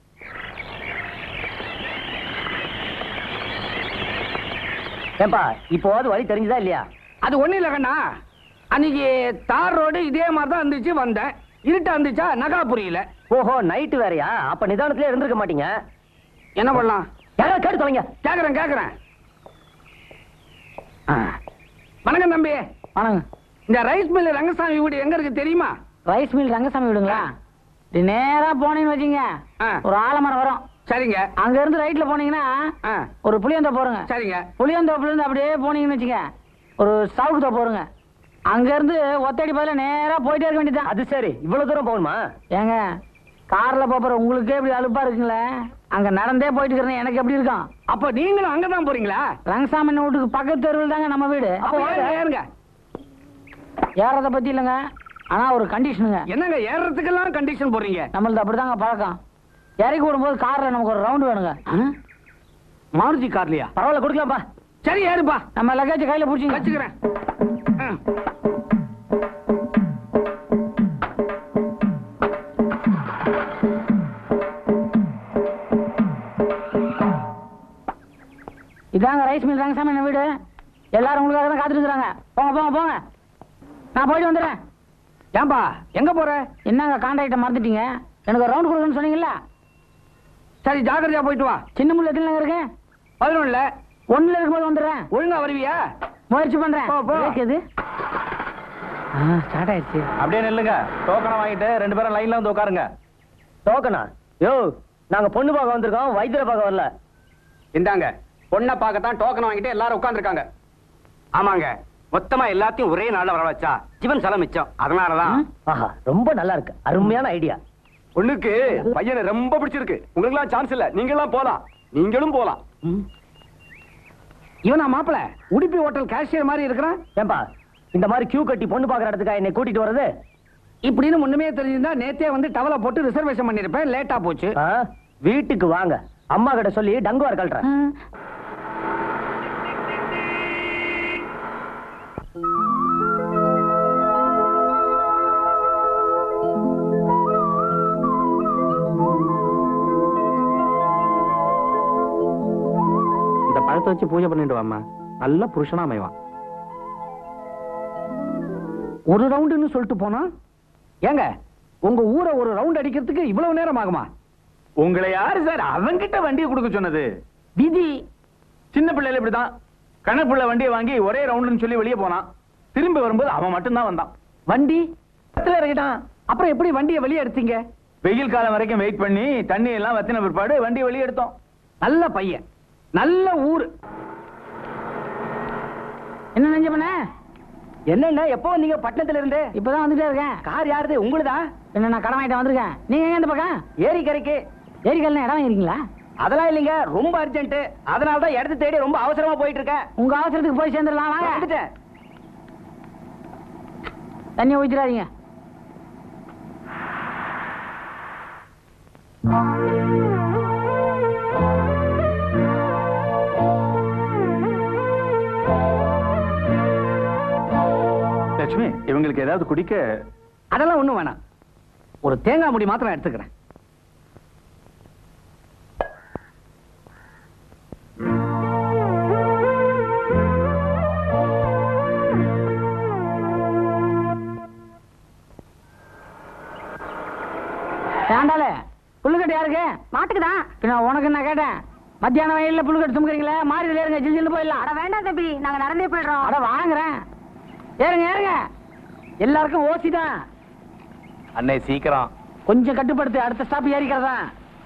ஏன்பா இப்போவாது வழி தெரிஞ்சுதா இல்லையா அது ஒண்ணும் இல்ல கண்ணா அன்னைக்கு தார் ரோடு இதே மாதிரி தான் இருந்துச்சு வந்தேன் இருட்டா இருந்துச்சா நகா புரியல ஓஹோ நைட்டு வேறயா அப்ப நிதானத்திலே இருந்திருக்க மாட்டீங்க என்ன பண்ணலாம் யாராவது கேட்டு தொலைங்க கேக்குறேன் கேக்குறேன் ஆ. வணக்கம் தம்பி வணங்க இந்த ரைஸ் மில் ரங்கசாமி வீடு எங்க இருக்கு தெரியுமா ரைஸ் மில் ரங்கசாமி விடுங்களா இது நேரா போனீங்கன்னு வச்சீங்க ஆ. ஒரு ஆலமரம் வரும் சரிங்க அங்க இருந்து ரைட்ல போனீங்கன்னா ஆ. ஒரு புளியந்தோப்பு போறங்க சரிங்க புளியந்தோப்புல இருந்து அப்படியே போனீங்கன்னு வச்சுங்க ஒரு சவுக்கு தோப்பு போறங்க அங்க இருந்து ஒத்தடி பதில நேரா போயிட்டே இருக்க வேண்டியதுதான் அது சரி இவ்வளவு தூரம் போகணுமா ஏங்க கார்ல போற உங்களுக்கே இப்படி அலுப்பா இருக்குங்களே அங்க நடந்தே போயிட்டு இருக்கிறேன் எனக்கு எப்படி இருக்கும் அப்ப நீங்களும் அங்கதான் போறீங்களா ரங்கசாமி வீட்டுக்கு பக்கத்து தெருவில் தாங்க நம்ம வீடு அப்ப ஏறுங்க, ஏறுங்க ஏறத பத்தி இல்லைங்க ஆனா ஒரு கண்டிஷனுங்க என்னங்க ஏறுறதுக்கெல்லாம் கண்டிஷன் போடுறீங்க நம்மளது அப்படிதாங்க பழக்கம் இறக்கி விடும்போது கார்ல நமக்கு ஒரு ரவுண்டு வேணுங்க மாருதி கார்லயா பரவாயில்ல கொடுக்கலாம்ப்பா சரி ஏறுப்பா நம்ம லக்கேஜ் கையில பிடிச்சிங்க வச்சுக்கிறேன் ஆ. இதாங்க ரைஸ் மில் ரங்கசாமி என்ன வீடு எல்லாரும் உங்களுக்காக தான் காத்துட்டு இருக்காங்க போங்க போங்க போங்க நான் போயிட்டு வந்துடுறேன் ஏன்பா எங்க போற என்னங்க கான்ட்ராக்டை மறந்துட்டீங்க எனக்கு ஒரு ரவுண்ட் கொடுக்கணும்னு சொன்னீங்கல்ல சரி ஜாக்கிரதையா போயிட்டு வா சின்ன முள்ள எத்தனை இருக்கு பதினொன்னுல ஒண்ணுல இருக்கும்போது வந்துடுறேன் ஒழுங்கா வருவியா முயற்சி பண்றேன் போ, போ. பிரேக் எது ஸ்டார்ட் ஆயிடுச்சு அப்படியே நில்லுங்க டோக்கனை வாங்கிட்டு ரெண்டு பேரும் லைன்ல வந்து உட்காருங்க டோக்கனா யோ நாங்க பொண்ணு பார்க்க வந்திருக்கோம் வைத்தியரை பார்க்க வரல இந்தாங்க பொண்ணை பார்க்கத்தான் டோக்கன் வாங்கிட்டு எல்லாரும் உட்கார்ந்திருக்காங்க ஆமாங்க மொத்தமா எல்லாத்தையும் ஒரே நாள்ல வர வச்சா ஜீவன் செலவு மிச்சம் அதனாலதான் ஆஹா ரொம்ப நல்லா இருக்கு அருமையான ஐடியா பொண்ணுக்கு பையனை ரொம்ப பிடிச்சிருக்கு உங்களுக்கு எல்லாம் சான்ஸ் இல்ல நீங்க எல்லாம் போலாம் நீங்களும் போலாம் இவனா மாப்பிள உடுப்பி ஹோட்டல் கேஷியர் மாதிரி இருக்கிறான் ஏன்பா இந்த மாதிரி கியூ கட்டி பொண்ணு பார்க்குற இடத்துக்கா என்னை கூட்டிட்டு வர்றது இப்படின்னு முன்னுமே தெரிஞ்சிருந்தா நேத்தே வந்து டவலை போட்டு ரிசர்வேஷன் பண்ணிருப்பேன் லேட்டா போச்சு ஆ? வீட்டுக்கு வாங்க அம்மா கிட்ட சொல்லி டங்குவார் கழட்டுறேன் இந்த பழத்தை வச்சு பூஜை பண்ணிட்டு வாமா நல்ல புருஷனா அமைவான் ஒரு ரவுண்டுன்னு சொல்லிட்டு போனா ஏங்க உங்க ஊரை ஒரு ரவுண்ட் அடிக்கிறதுக்கு இவ்வளவு நேரம் ஆகுமா உங்களை யாரு சார் அவன்கிட்ட வண்டியை கொடுக்க சொன்னது விதி சின்ன பிள்ளைல இப்படிதான் கணப்புள்ள வண்டியை வாங்கி ஒரே ரவுண்டுன்னு சொல்லி வெளியே போனான் திரும்பி வரும்போது அவன் மட்டும்தான் வந்தான் வண்டி பக்கத்துல இறக்கிட்டான் அப்புறம் எப்படி வண்டியை வெளியே எடுத்தீங்க வெயில் காலம் வரைக்கும் வெயிட் பண்ணி தண்ணி எல்லாம் வத்தின பிற்பாடு வண்டியை வெளியே எடுத்தோம் நல்ல பையன் நல்ல ஊர் என்ன நெஞ்ச பண்ண என்னென்ன எப்போ வந்தீங்க பட்டணத்துல இருந்து இப்பதான் வந்துட்டே இருக்கேன் கார் யாருது உங்களுதா என்ன நான் கடன் வாங்கிட்டு வந்திருக்கேன் நீங்க எங்க இந்த பக்கம் ஏரி கரைக்கு ஏரிக்கல்ல இடம் வாங்கிருக்கீங்களா அதெல்லாம் இல்லைங்க ரொம்ப அர்ஜென்ட் அதனால தான் இடத்த தேடி ரொம்ப அவசரமா போயிட்டு இருக்கேன் உங்க அவசரத்துக்கு போய் சேர்ந்துடலாம் வாங்க வந்துட்டேன் தண்ணி ஊத்திடாதீங்க லட்சுமி இவங்களுக்கு ஏதாவது குடிக்க அதெல்லாம் ஒண்ணும் வேணாம் ஒரு தேங்காய் முடி மாத்திரம் எடுத்துக்கிறேன் வேண்டாலே புல்லுக்கட்டு யாருக்கு மாட்டுக்கு தான் பின்ன உனக்கு நான் கேட்டேன் மத்தியானம் வயல்ல புல்லுக்கட்டு சுமக்கிறீங்களே மாறி இருங்க ஜில் ஜில்னு போயிடலாம் அட வேண்டாம் தம்பி நாங்க நடந்தே போயிடுறோம் அட வாங்குறேன் ஏறுங்க ஏறுங்க எல்லாருக்கும் ஓசி தான் அண்ணே சீக்கிரம் கொஞ்சம் கட்டுப்படுத்து அடுத்த ஸ்டாப் ஏறிக்கிறதா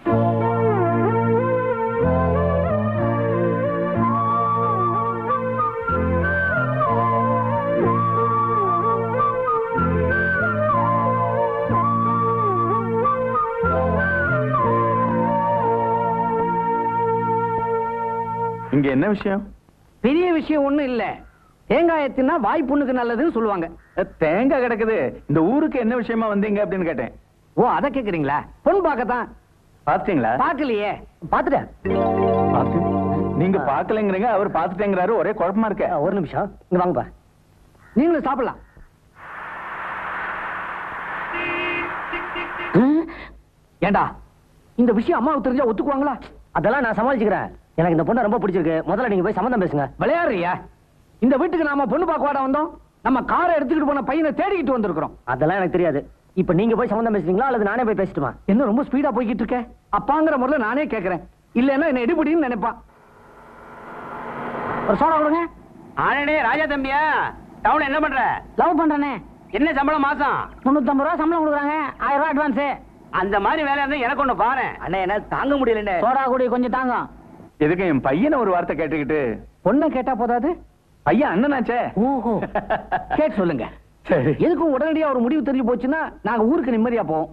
இங்க என்ன விஷயம் பெரிய விஷயம் ஒண்ணும் இல்ல தேங்காய் எத்தினா வாய் புண்ணுக்கு நல்லதுன்னு சொல்லுவாங்க தேங்காய் கிடக்குது இந்த ஊருக்கு என்ன விஷயமா வந்தீங்க அப்படின்னு கேட்டேன் ஓ அத கேக்குறீங்களா பொண்ணு பார்க்கத்தான் பாத்தீங்களா பாக்கலையே பாத்துட்டேன் பாத்து- நீங்க பாக்கலைங்கிறீங்க அவர் பாத்துட்டேங்கிறாரு ஒரே குழப்பமா இருக்க ஒரு நிமிஷம் இங்க வாங்கப்பா நீங்களும் சாப்பிடலாம் ம்? ஏண்டா இந்த விஷயம் அம்மாவுக்கு தெரிஞ்சா ஒத்துக்குவாங்களா அதெல்லாம் நான் சமாளிச்சுக்கிறேன் எனக்கு இந்த பொண்ணை ரொம்ப பிடிச்சிருக்கு முதல்ல நீங்க போய் சம்மந்தம் பேசுங்க விளையாடுறியா இந்த வீட்டுக்கு நாம பொண்ணு பார்க்க வாட வந்தோம் நம்ம காரை எடுத்துக்கிட்டு போன பையனை தேடிக்கிட்டு வந்திருக்கிறோம் அதெல்லாம் எனக்கு தெரியாது இப்ப நீங்க போய் சம்மந்தம் பேசுறீங்களா அல்லது நானே போய் பேசட்டுமா என்ன ரொம்ப ஸ்பீடா போய்கிட்டு இருக்க அப்பாங்கிற முறையில நானே கேக்குறேன் இல்லன்னா என்ன எடுபடின்னு நினைப்பான் ஒரு சோடா கொடுங்க ஆனடே ராஜா தம்பியா டவுன் என்ன பண்ற லவ் பண்றேனே என்ன சம்பளம் மாசம் முன்னூத்தம்பது ரூபா சம்பளம் கொடுக்குறாங்க ஆயிரம் ரூபாய் அட்வான்ஸ் அந்த மாதிரி வேலை இருந்தா எனக்கு ஒண்ணு பாரு அண்ணா என்னால தாங்க முடியலண்ணே சோடா கூடி கொஞ்சம் தாங்க எதுக்கு என் பையனை ஒரு வார்த்தை கேட்டுக்கிட்டு பொண்ணை கேட்டா போதாது பையன் அண்ணனாச்சே ஓஹோ கேட்டு சொல்லுங்க சரி எதுக்கும் உடனடியா ஒரு முடிவு தெரிஞ்சு போச்சுன்னா நாங்க ஊருக்கு நிம்மதியா போவோம்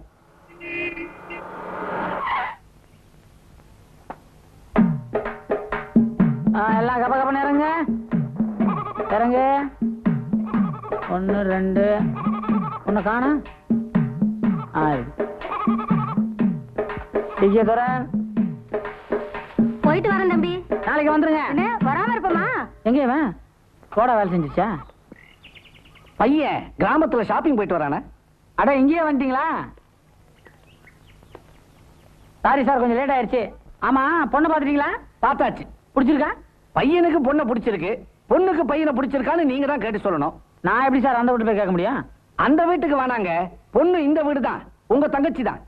ஆ, எல்லாம் கப கபன்னு இறங்க இறங்க ஒன்னு ரெண்டு ஒன்னு காண தர போயிட்டு வரேன் தம்பி நாளைக்கு வந்துருங்க என்ன வராம இருப்பமா எங்க இவன் சோடா வேலை செஞ்சுச்சா பையன் கிராமத்துல ஷாப்பிங் போயிட்டு வரானே அட இங்கேயே வந்துட்டீங்களா சாரி சார் கொஞ்சம் லேட் ஆயிருச்சு ஆமா பொண்ணை பாத்துட்டீங்களா பார்த்தாச்சு பிடிச்சிருக்கா பையனுக்கு பொண்ணை பிடிச்சிருக்கு பொண்ணுக்கு பையனை பிடிச்சிருக்கான்னு நீங்க தான் கேட்டு சொல்லணும் நான் எப்படி சார் அந்த வீட்டு போய் கேட்க முடியும் அந்த வீட்டுக்கு வேணாங்க பொண்ணு இந்த வீடு தான் உங்க தங்கச்சி தான்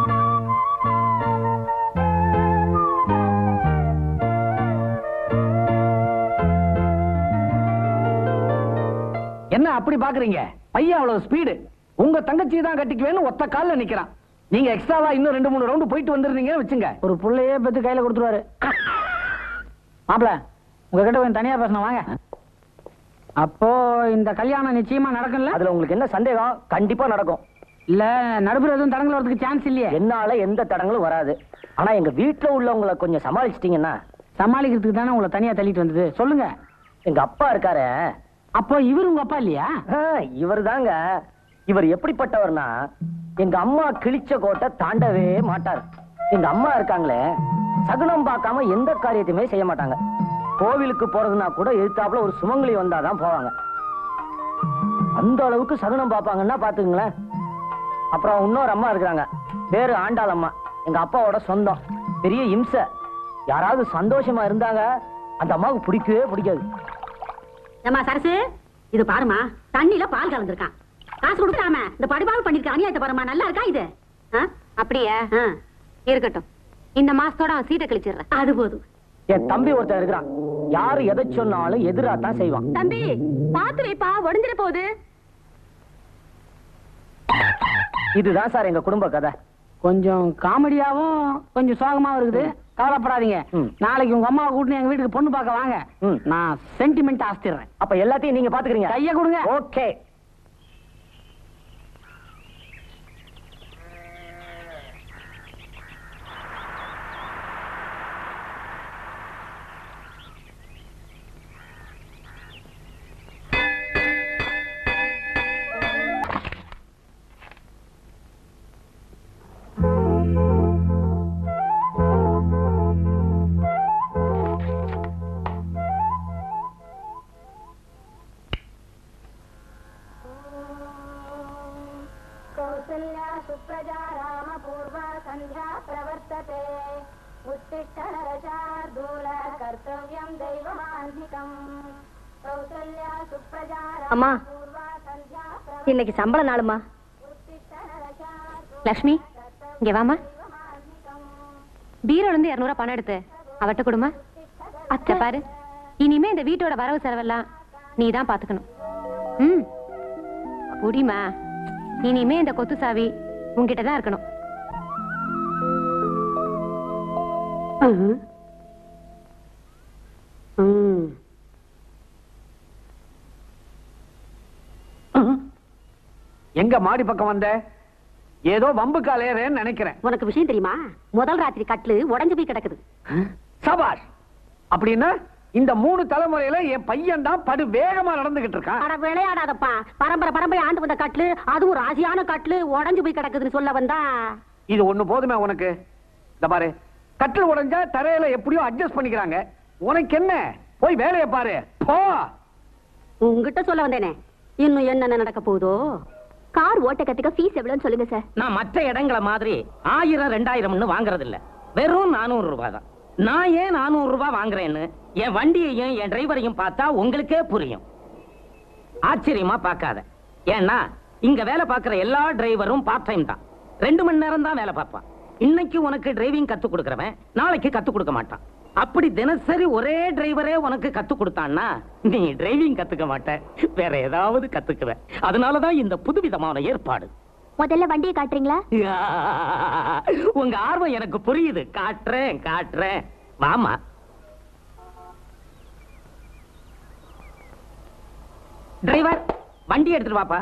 என்ன அப்படி பாக்குறீங்க பையன் அவ்வளவு ஸ்பீடு உங்க தங்கச்சி தான் கட்டிக்குவேன்னு ஒத்த கால்ல நிக்கிறான் நீங்க எக்ஸ்ட்ராவா இன்னும் ரெண்டு மூணு ரவுண்டு போயிட்டு வந்திருந்தீங்கன்னு வச்சுங்க ஒரு புள்ளையே பத்து கையில கொடுத்துருவாரு மாப்பிள உங்ககிட்ட கொஞ்சம் தனியா பேசணும் வாங்க அப்போ இந்த கல்யாணம் நிச்சயமா நடக்கும்ல அதுல உங்களுக்கு என்ன சந்தேகம் கண்டிப்பா நடக்கும் இல்ல நடுப்புற எதுவும் தடங்கள் வரதுக்கு சான்ஸ் இல்லையே என்னால எந்த தடங்களும் வராது ஆனா எங்க வீட்டுல உள்ளவங்களை கொஞ்சம் சமாளிச்சிட்டீங்கன்னா சமாளிக்கிறதுக்கு தானே உங்களை தனியா தள்ளிட்டு வந்தது சொல்லுங்க எங்க அப்பா இருக்காரு அப்போ இவர் உங்க அப்பா இல்லையா இவர் தாங்க இவர் எப்படிப்பட்டவர்னா எங்க அம்மா கிழிச்ச கோட்டை தாண்டவே மாட்டார் எங்க அம்மா இருக்காங்களே சகுனம் பார்க்காம எந்த காரியத்தையுமே செய்ய மாட்டாங்க கோவிலுக்கு போறதுனா கூட எதிர்த்தாப்புல ஒரு சுமங்கலி வந்தாதான் போவாங்க அந்த அளவுக்கு சகுனம் பார்ப்பாங்கன்னா பாத்துக்கங்களேன் அப்புறம் இன்னொரு அம்மா இருக்கிறாங்க பேரு ஆண்டாள் அம்மா எங்க அப்பாவோட சொந்தம் பெரிய இம்சை யாராவது சந்தோஷமா இருந்தாங்க அந்த அம்மாவுக்கு பிடிக்கவே பிடிக்காது ஏமா சரசு இது பாருமா தண்ணியில பால் கலந்துருக்கான் காசு கொடுக்காம இந்த படிபால் பண்ணிருக்க அநியாயத்தை பாருமா நல்லா இருக்கா இது அப்படியே இருக்கட்டும் இந்த மாசத்தோட அவன் சீட்டை கழிச்சிடுறேன் அது போதும் என் தம்பி ஒருத்தன் இருக்கிறான் யாரு எதை சொன்னாலும் எதிரா தான் செய்வான் தம்பி பாத்து வைப்பா உடஞ்சிட போகுது இதுதான் சார் எங்க குடும்ப கதை கொஞ்சம் காமெடியாவும் கொஞ்சம் சோகமாவும் இருக்குது கவலைப்படாதீங்க ம். நாளைக்கு உங்க அம்மாவை கூட்டினு எங்க வீட்டுக்கு பொண்ணு பார்க்க வாங்க ம். நான் சென்டிமெண்ட் ஆஸ்திடுறேன் அப்ப எல்லாத்தையும் நீங்க பாத்துக்கிறீங்க கைய கொடுங்க ஓகே कौसल्या सुप्रजा रामपूर्वा सन्ध्या प्रवर्तते उत्तिष्ठ नरशार्दूल कर्तव्यं दैवमान्धिकम् कौसल्या सुप्रजा அம்மா. रामपूर्वा सन्ध्या இன்னைக்கு சம்பள நாளுமா उत्तिष्ठ नरशार्दूल லக்ஷ்மி இங்க வாமா பீரோல இருந்து இருநூறுவா பணம் எடுத்து அவட்ட கொடுமா அத்தை பாரு இனிமே இந்த வீட்டோட வரவு செலவெல்லாம் நீ தான் பாத்துக்கணும் ம் குடிமா இனிமே இந்த கொத்து சாவி உன்கிட்ட தான் இருக்கணும் ம். எங்க மாடி பக்கம் வந்த ஏதோ வம்பு காலையறேன்னு நினைக்கிறேன் உனக்கு விஷயம் தெரியுமா முதல் ராத்திரி கட்லு உடைஞ்சு போய் கிடக்குது சபாஷ் அப்படின்னா இந்த மூணு தலைமுறையில என் பையன் தான் படு வேகமா நடந்துகிட்டு இருக்கான் அட விளையாடாதப்பா பரம்பரை பரம்பரை ஆண்டு வந்த கட்லு அதுவும் ராசியான கட்லு உடைஞ்சு போய் கிடக்குதுன்னு சொல்ல வந்தா இது ஒண்ணு போதுமே உனக்கு இந்த பாரு கட்டில் உடைஞ்சா தரையில எப்படியோ அட்ஜஸ்ட் பண்ணிக்கிறாங்க உனக்கு என்ன போய் வேலையை பாரு போ உங்ககிட்ட சொல்ல வந்தேனே இன்னும் என்னென்ன நடக்க போகுதோ கார் ஓட்ட கத்துக்க ஃபீஸ் எவ்வளவுன்னு சொல்லுங்க சார் நான் மற்ற இடங்கள மாதிரி ஆயிரம் ரெண்டாயிரம்னு வாங்குறது இல்ல வெறும் நானூறு ரூபாய் தான் நான் ஏன் நானூறு ரூபாய் வாங்குறேன்னு என் வண்டியையும் என் டிரைவரையும் பார்த்தா உங்களுக்கே புரியும் ஆச்சரியமா பார்க்காத ஏன்னா இங்க வேலை பார்க்குற எல்லா டிரைவரும் பார்ட் டைம் தான் ரெண்டு மணி நேரம் தான் வேலை பார்ப்பான் இன்னைக்கு உனக்கு டிரைவிங் கத்து கொடுக்கறவன் நாளைக்கு கத்து கொடுக்க மாட்டான் அப்படி தினசரி ஒரே டிரைவரே உனக்கு கத்து கொடுத்தான்னா நீ டிரைவிங் கத்துக்க மாட்ட வேற ஏதாவது கத்துக்குவ அதனாலதான் இந்த புதுவிதமான ஏற்பாடு முதல்ல வண்டியை காட்டுறீங்களா உங்க ஆர்வம் எனக்கு புரியுது காட்டுறேன் காட்டுறேன் வாமா டிரைவர் வண்டி எடுத்துட்டு வாப்பா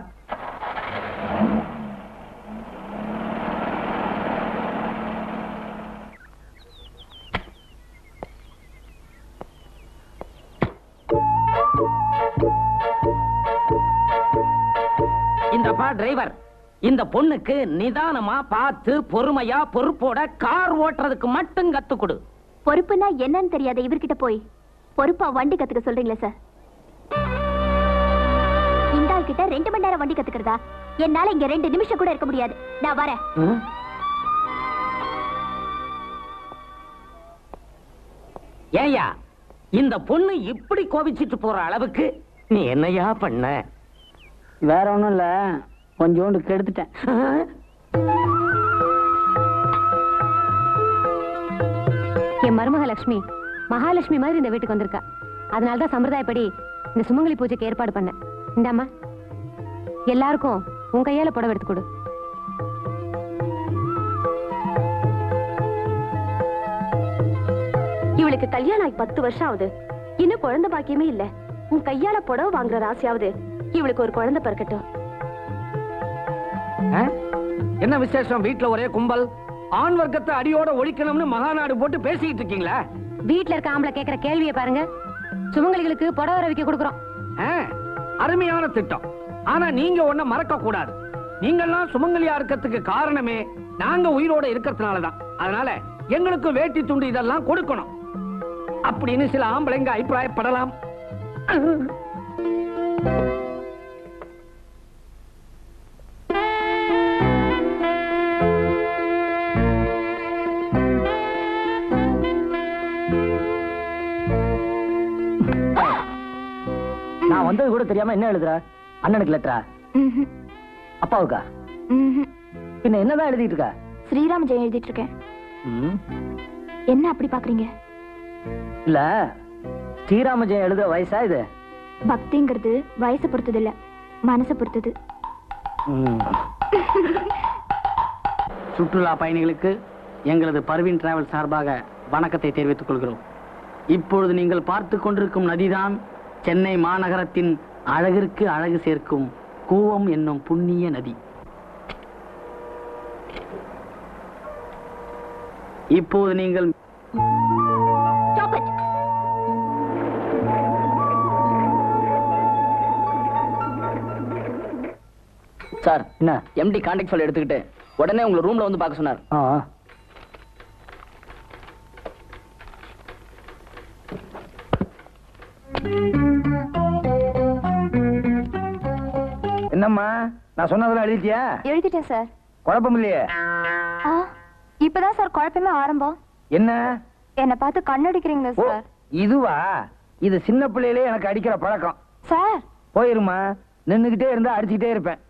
இந்தப்பா டிரைவர் இந்த பொண்ணுக்கு நிதானமா பார்த்து பொறுமையா பொறுப்போட கார் ஓட்டுறதுக்கு மட்டும் கத்து கொடு பொறுப்புனா என்னன்னு தெரியாத இவர்கிட்ட போய் பொறுப்பா வண்டி கத்துக்க சொல்றீங்களா சார் இந்த ஆள் கிட்ட ரெண்டு மணி நேரம் வண்டி கத்துக்கிறதா என்னால இங்க ரெண்டு நிமிஷம் கூட இருக்க முடியாது நான் வரேன் ஏயா இந்த பொண்ணு இப்படி கோபிச்சிட்டு போற அளவுக்கு நீ என்னையா பண்ண வேற ஒண்ணும் இல்ல கொஞ்சோண்டு கெடுத்துட்டேன் என் மருமக லட்சுமி மகாலட்சுமி மாதிரி இந்த வீட்டுக்கு வந்திருக்கா அதனால தான் சம்பிரதாயப்படி இந்த சுமங்கலி பூஜைக்கு ஏற்பாடு பண்ணேன் இந்தாம்மா எல்லாருக்கும் உன் கையால புடவை எடுத்து கொடு இவளுக்கு கல்யாணம் ஆகி பத்து வருஷம் ஆகுது இன்னும் குழந்தை பாக்கியமே இல்ல உன் கையால புடவை வாங்குற ராசியாவது இவளுக்கு ஒரு குழந்தை பிறக்கட்டும் ஆ? என்ன விசேஷம் வீட்ல ஒரே கும்பல் ஆண் வர்க்கத்தை அடியோட ஒழிக்கணும்னு மகாநாடு போட்டு பேசிக்கிட்டு இருக்கீங்களா வீட்ல இருக்க ஆம்பளை கேக்குற கேள்வியை பாருங்க சுமங்கலிகளுக்கு புடவை ரவிக்க கொடுக்குறோம் ஆ, அருமையான திட்டம் ஆனா நீங்க ஒண்ண மறக்க கூடாது நீங்கெல்லாம் சுமங்கலியா இருக்கிறதுக்கு காரணமே நாங்க உயிரோட இருக்கிறதுனாலதான் அதனால எங்களுக்கு வேட்டி துண்டு இதெல்லாம் கொடுக்கணும் அப்படின்னு சில ஆம்பளைங்க அபிப்பிராயப்படலாம் நான் வந்தது கூட தெரியாம என்ன எழுதுற அண்ணனுக்கு லெட்டரா அப்பாவுக்கா பின்ன என்னதான் எழுதிட்டு இருக்க ஸ்ரீராம் ஜெயம் எழுதிட்டு இருக்கேன் ம், என்ன அப்படி பாக்குறீங்க இல்ல ஸ்ரீராம ஜெயம் எழுத வயசா இது பக்திங்கிறது வயசை பொறுத்தது இல்ல மனசை பொறுத்தது ம். சுற்றுலா பயணிகளுக்கு எங்களது பர்வீன் டிராவல் சார்பாக வணக்கத்தை தெரிவித்துக் கொள்கிறோம் இப்பொழுது நீங்கள் பார்த்து கொண்டிருக்கும் நதிதான் சென்னை மாநகரத்தின் அழகிற்கு அழகு சேர்க்கும் கூவம் என்னும் புண்ணிய நதி இப்போது நீங்கள் Stop it. சார் என்ன எம்டி கான்டாக்ட் ஃபைல் எடுத்துக்கிட்டு உடனே உங்களை ரூம்ல வந்து பார்க்க சொன்னார் என்னம்மா நான் சொன்னதெல்லாம் எழுதிட்டியா எழுதிட்டேன் சார் குழப்பம் இல்லையே ஆ, இப்பதான் சார் குழப்பமே ஆரம்பம் என்ன என்ன பார்த்து கண்ணடிக்கிறீங்க ஓ சார் இதுவா இது சின்ன பிள்ளையிலே எனக்கு அடிக்கிற பழக்கம் சார் போயிருமா நின்னுகிட்டே இருந்தா அடிச்சுக்கிட்டே இருப்பேன்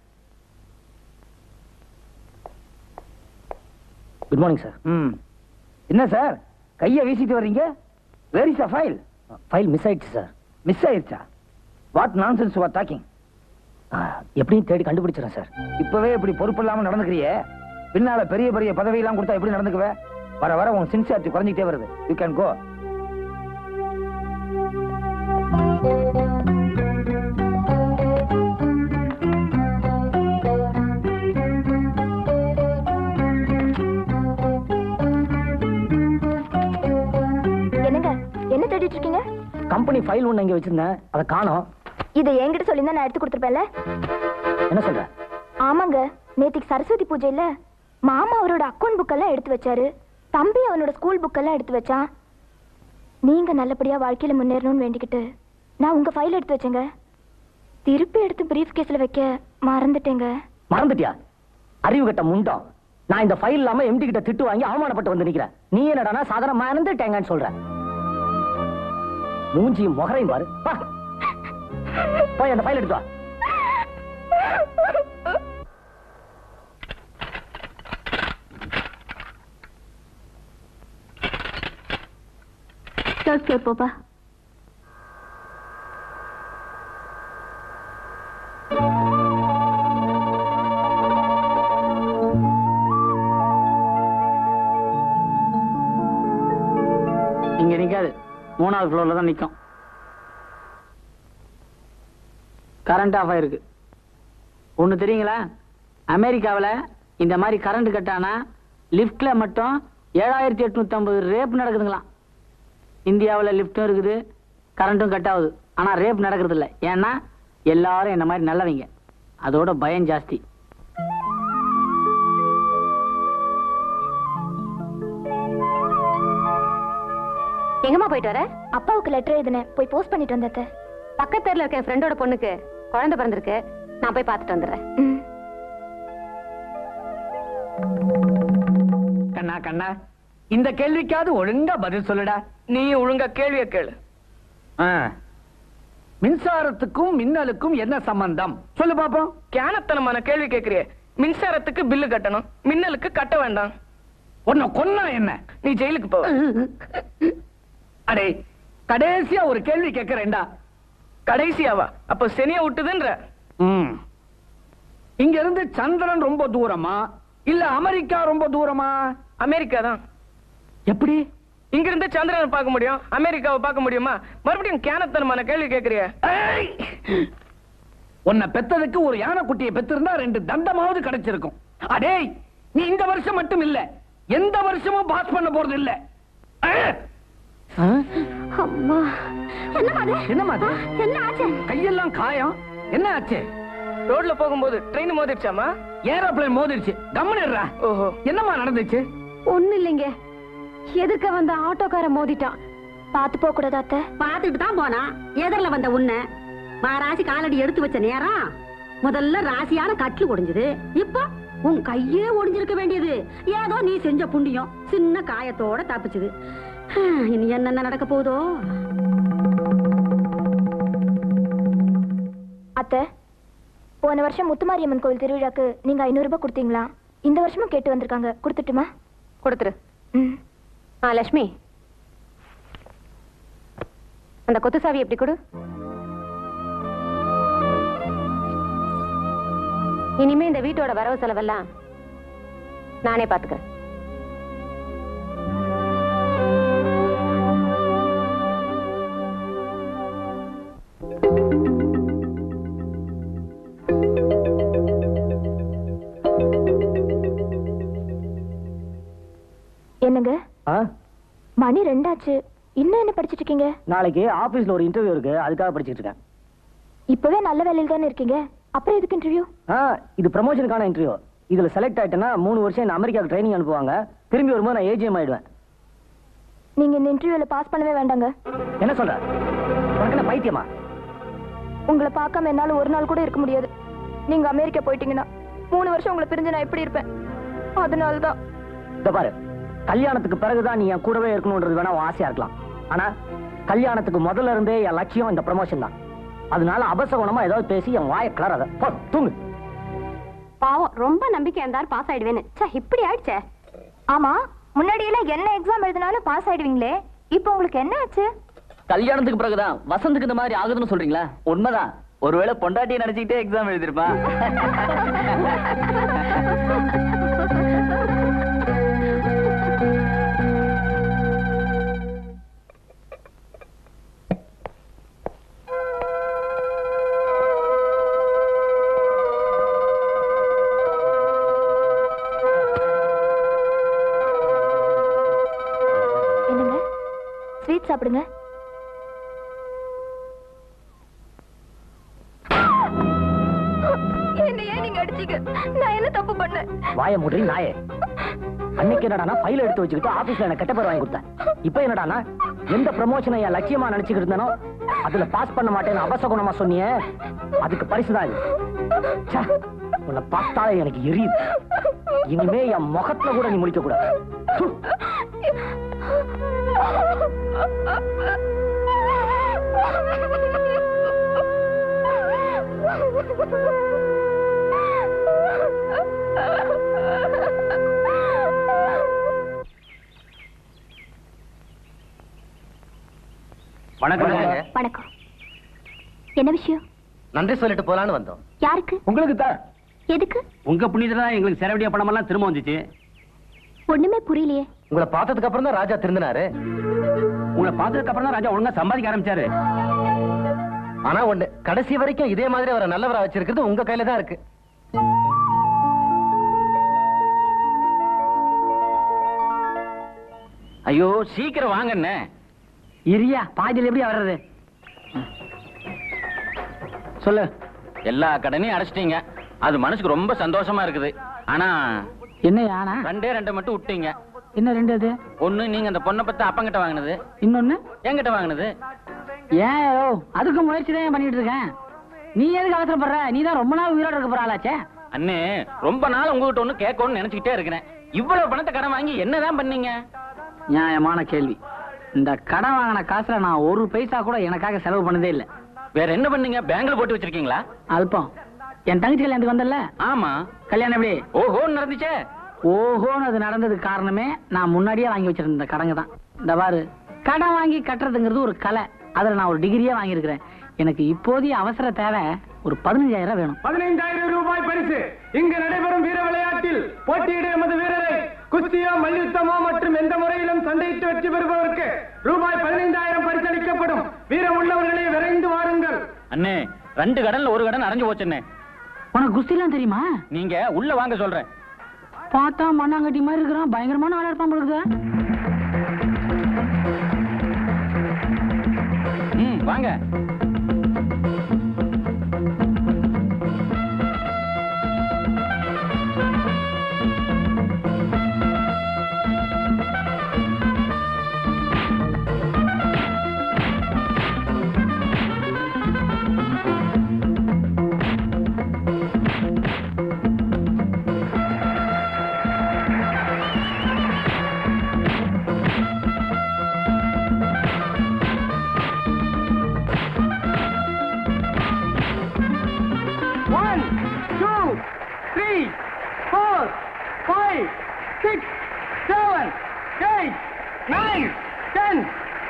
குட் மார்னிங் சார் ம் என்ன சார் கையை வீசிட்டு வர்றீங்க very is file file miss ஆயிடுச்சு சார் மிஸ் ஆயிருச்சா வாட் நான்சென்ஸ் யுவர் டாக்கிங் எப்படியும் தேடி கண்டுபிடிச்சிடறேன் சார் இப்பவே இப்படி பொறுப்பு இல்லாம நடந்துக்கிறியே பின்னால பெரிய பெரிய பதவி எல்லாம் கொடுத்தா எப்படி நடந்துக்குவ வர வர உன் சின்சியாரிட்டி குறைஞ்சிட்டே வருது யூ கேன் கோ என்னங்க என்ன தேடிட்டு இருக்கீங்க கம்பெனி ஃபைல் ஒண்ணு இங்க வச்சிருந்தேன் அதை காணோம் இதை என்கிட்ட சொல்லியிருந்தா நான் எடுத்து கொடுத்துருப்பேன்ல என்ன சொல்ற ஆமாங்க நேத்திக்கு சரஸ்வதி பூஜையில மாமா அவரோட அக்கௌண்ட் புக்கெல்லாம் எடுத்து வச்சாரு தம்பி அவனோட ஸ்கூல் புக்கெல்லாம் எடுத்து வச்சான் நீங்க நல்லபடியா வாழ்க்கையில முன்னேறணும்னு வேண்டிக்கிட்டு நான் உங்க ஃபைல் எடுத்து வச்சேங்க திருப்பி எடுத்து பிரீஃப் கேஸ்ல வைக்க மறந்துட்டேங்க மறந்துட்டியா அறிவு கட்ட முண்டம் நான் இந்த ஃபைல் இல்லாம எம்டி கிட்ட திட்டு வாங்கி அவமானப்பட்டு வந்து நிக்கிறேன் நீ என்னடானா சாதாரண மறந்துட்டேங்கன்னு சொல்ற மூஞ்சியும் முகரையும் பாரு வா. போய் அந்த ஃபைல் எடுத்து வா ஓகே போப்பா இங்க நிக்காது மூணாவது ஃப்ளோர்ல தான் நிக்கும் கரண்ட் ஆஃப் ஆயிருக்கு ஒண்ணு தெரியுங்களா அமெரிக்காவுல இந்த மாதிரி கரண்ட் கட் ஆனா லிஃப்ட்ல மட்டும் ஏழாயிரத்தி எட்நூத்தி ஐம்பது ரேப் நடக்குதுங்களாம் இந்தியாவுல லிஃப்ட்டும் இருக்குது கரண்ட்டும் கட் ஆகுது ஆனா ரேப் நடக்கிறது இல்ல ஏன்னா எல்லாரும் என்ன மாதிரி நல்லவங்க அதோட பயம் ஜாஸ்தி எங்கம்மா போயிட்டு வர அப்பாவுக்கு லெட்டர் எழுதினேன் போய் போஸ்ட் பண்ணிட்டு வந்தேன் பக்கத்து தெருல இருக்க என் ஃப்ரெண்டோட பொண்ணுக்கு குழந்தை பிறந்திருக்கு நான் போய் பார்த்துட்டு வந்துடுறேன் ம் கண்ணா கண்ணா இந்த கேள்விக்காவது ஒழுங்கா பதில் சொல்லுடா நீ ஒழுங்கா கேள்விய கேளு ஆ. மின்சாரத்துக்கும் மின்னலுக்கும் என்ன சம்பந்தம் சொல்லு பாப்போம் கேனத்தனமான கேள்வி கேக்குறியே மின்சாரத்துக்கு பில்லு கட்டணும் மின்னலுக்கு கட்ட வேண்டாம் உன்னை கொன்னா என்ன நீ ஜெயிலுக்கு போ அடே கடைசியா ஒரு கேள்வி கேட்கிறேன்டா கடைசியாவா அப்ப சனிய விட்டுதுன்ற ம். இங்க இருந்து சந்திரன் ரொம்ப தூரமா இல்ல அமெரிக்கா ரொம்ப தூரமா அமெரிக்கா தான் எப்படி இங்க இருந்து சந்திரனை பார்க்க முடியும் அமெரிக்காவை பார்க்க முடியுமா மறுபடியும் கேனத்தனமான கேள்வி கேக்குறிய ஏய்! உன்னை பெத்ததுக்கு ஒரு யானை குட்டியை பெத்திருந்தா ரெண்டு தண்டமாவது கிடைச்சிருக்கும் அடேய் நீ இந்த வருஷம் மட்டும் இல்ல எந்த வருஷமும் பாஸ் பண்ண போறது இல்ல ஆ! அம்மா என்னம்மா அது என்னம்மா அது? என்ன ஆச்சு கையெல்லாம் காயம் என்ன ஆச்சு ரோட்ல போகும்போது ட்ரெயின் மோதிருச்சாமா ஏரோப்ளேன் மோதிருச்சு கம்முனிடுறா ஓஹோ என்னம்மா நடந்துச்சு ஒண்ணு இல்லைங்க எதுக்க வந்த ஆட்டோக்கார மோதிட்டான் பார்த்து போக கூடாது அத்தை பார்த்துட்டு தான் போனா எதிரில் வந்த உன்னை மாராசி காலடி எடுத்து வச்ச நேரம் முதல்ல ராசியான கட்டில் ஒடிஞ்சது இப்போ உன் கையே ஒடிஞ்சிருக்க வேண்டியது ஏதோ நீ செஞ்ச புண்ணியம் சின்ன காயத்தோட தப்பிச்சது ஹம், இனி என்னென்ன நடக்க போகுதோ அத்தை போன வருஷம் முத்துமாரியம்மன் கோவில் திருவிழாக்கு நீங்க ஐநூறு ரூபாய் கொடுத்தீங்களா இந்த வருஷமும் கேட்டு வந்திருக்காங்க கொடுத்துட்டுமா கொடுத்துரு ம் ஆ லட்சுமி அந்த கொத்து சாவி எப்படி கொடு இனிமே இந்த வீட்டோட வரவு செலவெல்லாம் நானே பாத்துக்கிறேன் என்னங்க ஆ? மணி ரெண்டாச்சு இன்னும் என்ன படிச்சிட்டு இருக்கீங்க நாளைக்கு ஆபீஸ்ல ஒரு இன்டர்வியூ இருக்கு அதுக்காக படிச்சிட்டு இருக்கேன் இப்பவே நல்ல வேலையில தானே இருக்கீங்க அப்புறம் எதுக்கு இன்டர்வியூ ஆ, இது ப்ரமோஷனுக்கான இன்டர்வியூ இதுல செலக்ட் ஆயிட்டேன்னா மூணு வருஷம் என்ன அமெரிக்காவுக்கு ட்ரைனிங் அனுப்புவாங்க திரும்பி வரும்போது நான் ஏஜிஎம் ஆயிடுவேன் நீங்க இந்த இன்டர்வியூல பாஸ் பண்ணவே வேண்டாங்க என்ன சொல்ற உனக்கு என்ன பைத்தியமா உங்களை பார்க்காம என்னால ஒரு நாள் கூட இருக்க முடியாது நீங்க அமெரிக்கா போயிட்டீங்கன்னா மூணு வருஷம் உங்களை பிரிஞ்சு நான் எப்படி இருப்பேன் அதனால தான் இந்த பாரு கல்யாணத்துக்கு பிறகுதான் நீ என் கூடவே இருக்கணும்ன்றது வேணா உன் ஆசையா இருக்கலாம் ஆனா கல்யாணத்துக்கு முதல்ல இருந்தே என் லட்சியம் இந்த ப்ரமோஷன் தான் அதனால அபசகுணமா ஏதாவது பேசி என் வாயை கிளறாத போ தூங்கு பாவம் ரொம்ப நம்பிக்கை இருந்தார் பாஸ் ஆயிடுவேன்னு ச்சே இப்படி ஆயிடுச்சே ஆமா முன்னாடி எல்லாம் என்ன எக்ஸாம் எழுதினாலும் பாஸ் ஆயிடுவீங்களே இப்போ உங்களுக்கு என்ன ஆச்சு கல்யாணத்துக்கு பிறகுதான் வசந்துக்கு இந்த மாதிரி ஆகுதுன்னு சொல்றீங்களா உண்மைதான் ஒருவேளை பொண்டாட்டியை நினைச்சுக்கிட்டே எக்ஸாம் எழுதிருப்பான் என்னங்க ஸ்வீட் சாப்பிடுங்க என்ன ஏன் நீங்க அடிச்சீங்க நான் என்ன தப்பு பண்ணேன் வாய முடி நாயே அன்னைக்கு என்னடானா ஃபைல் எடுத்து வச்சுக்கிட்டு ஆபீஸ்ல எனக்கு கெட்ட பேர் வாங்கி கொடுத்தேன் இப்போ என்னடானா எந்த ப்ரமோஷனை என் லட்சியமா நினைச்சுக்கிட்டு இருந்தேனோ அதுல பாஸ் பண்ண மாட்டேன்னு அபசகுணமா சொன்னியே அதுக்கு பரிசு தான் இது ச்சே, உன்னை பார்த்தாலே எனக்கு எரியுது இனிமே என் முகத்துல கூட நீ முடிக்க கூடாது ப்பு. வணக்கம் வணக்கம் என்ன விஷயம் நன்றி சொல்லிட்டு போலான்னு வந்தோம் யாருக்கு உங்களுக்கு தான் எதுக்கு உங்க புண்ணியத்துல தான் எங்களுக்கு செலவடிய பணமெல்லாம் திரும்ப வந்துச்சு ஒண்ணுமே புரியலையே உங்களை பார்த்ததுக்கு அப்புறம் தான் ராஜா திருந்தினாரு உங்களை பார்த்ததுக்கு அப்புறம் தான் ராஜா ஒழுங்கா சம்பாதிக்க ஆரம்பிச்சாரு ஆனா ஒண்ணு கடைசி வரைக்கும் இதே மாதிரி அவரை நல்லவரா வச்சிருக்கிறது உங்க கையில தான் இருக்கு ஐயோ சீக்கிரம் வாங்கண்ணே இரியா பாதியில் எப்படி வர்றது சொல்லு எல்லா கடனையும் அடைச்சிட்டீங்க அது மனசுக்கு ரொம்ப சந்தோஷமா இருக்குது ஆனா என்ன யானா ரெண்டே ரெண்டை மட்டும் விட்டீங்க என்ன ரெண்டு அது ஒண்ணு நீங்க அந்த பொண்ணை பத்தி அப்பங்கிட்ட வாங்கினது இன்னொன்னு என்கிட்ட வாங்கினது ஏன் ஓ அதுக்கு முயற்சி தான் பண்ணிட்டு இருக்கேன் நீ எதுக்கு அவசரப்படுற நீ தான் ரொம்ப நாள் உயிரோட இருக்க போற ஆளாச்சே அண்ணே ரொம்ப நாள் உங்ககிட்ட ஒண்ணு கேட்கணும்னு நினைச்சுக்கிட்டே இருக்கிறேன் இவ்வளவு பணத்தை கடன் வாங்கி என்னதான் பண்ணீங்க நியாயமான கேள்வி இந்த கடன் வாங்கின காசுல நான் ஒரு பைசா கூட எனக்காக செலவு பண்ணதே இல்லை வேற என்ன பண்ணீங்க பேங்க்ல போட்டு வச்சிருக்கீங்களா அல்பம் என் தங்கச்சி கல்யாணத்துக்கு வந்தல ஆமா கல்யாணம் எப்படி ஓஹோன்னு நடந்துச்சே ஓஹோன்னு அது நடந்ததுக்கு காரணமே நான் முன்னாடியே வாங்கி வச்சிருந்த இந்த கடங்க தான் இந்த பாரு கடன் வாங்கி கட்டுறதுங்கிறது ஒரு கலை அதுல நான் ஒரு டிகிரியே வாங்கியிருக்கிறேன் எனக்கு இப்போதைய அவசர தேவை ஒரு பதினஞ்சாயிரம் வேணும் பதினைந்தாயிரம் ரூபாய் பரிசு இங்கு நடைபெறும் வீர விளையாட்டில் போட்டியிடும் எமது வீரரை குஸ்தியோ மல்யுத்தமோ மற்றும் எந்த முறையிலும் சண்டையிட்டு வெற்றி பெறுபவருக்கு ரூபாய் பதினைந்தாயிரம் பரிசளிக்கப்படும் வீரம் உள்ளவர்களே விரைந்து வாருங்கள் அண்ணே ரெண்டு கடன்ல ஒரு கடன் அரைஞ்சு போச்சுண்ணே உனக்கு குஸ்திலாம் தெரியுமா நீங்க உள்ள வாங்க சொல்றேன் பார்த்தா மண்ணாங்கட்டி மாதிரி இருக்கிறான் பயங்கரமான ஆளா இருப்பான் பொழுது ம் வாங்க one two three four five six seven eight nine ten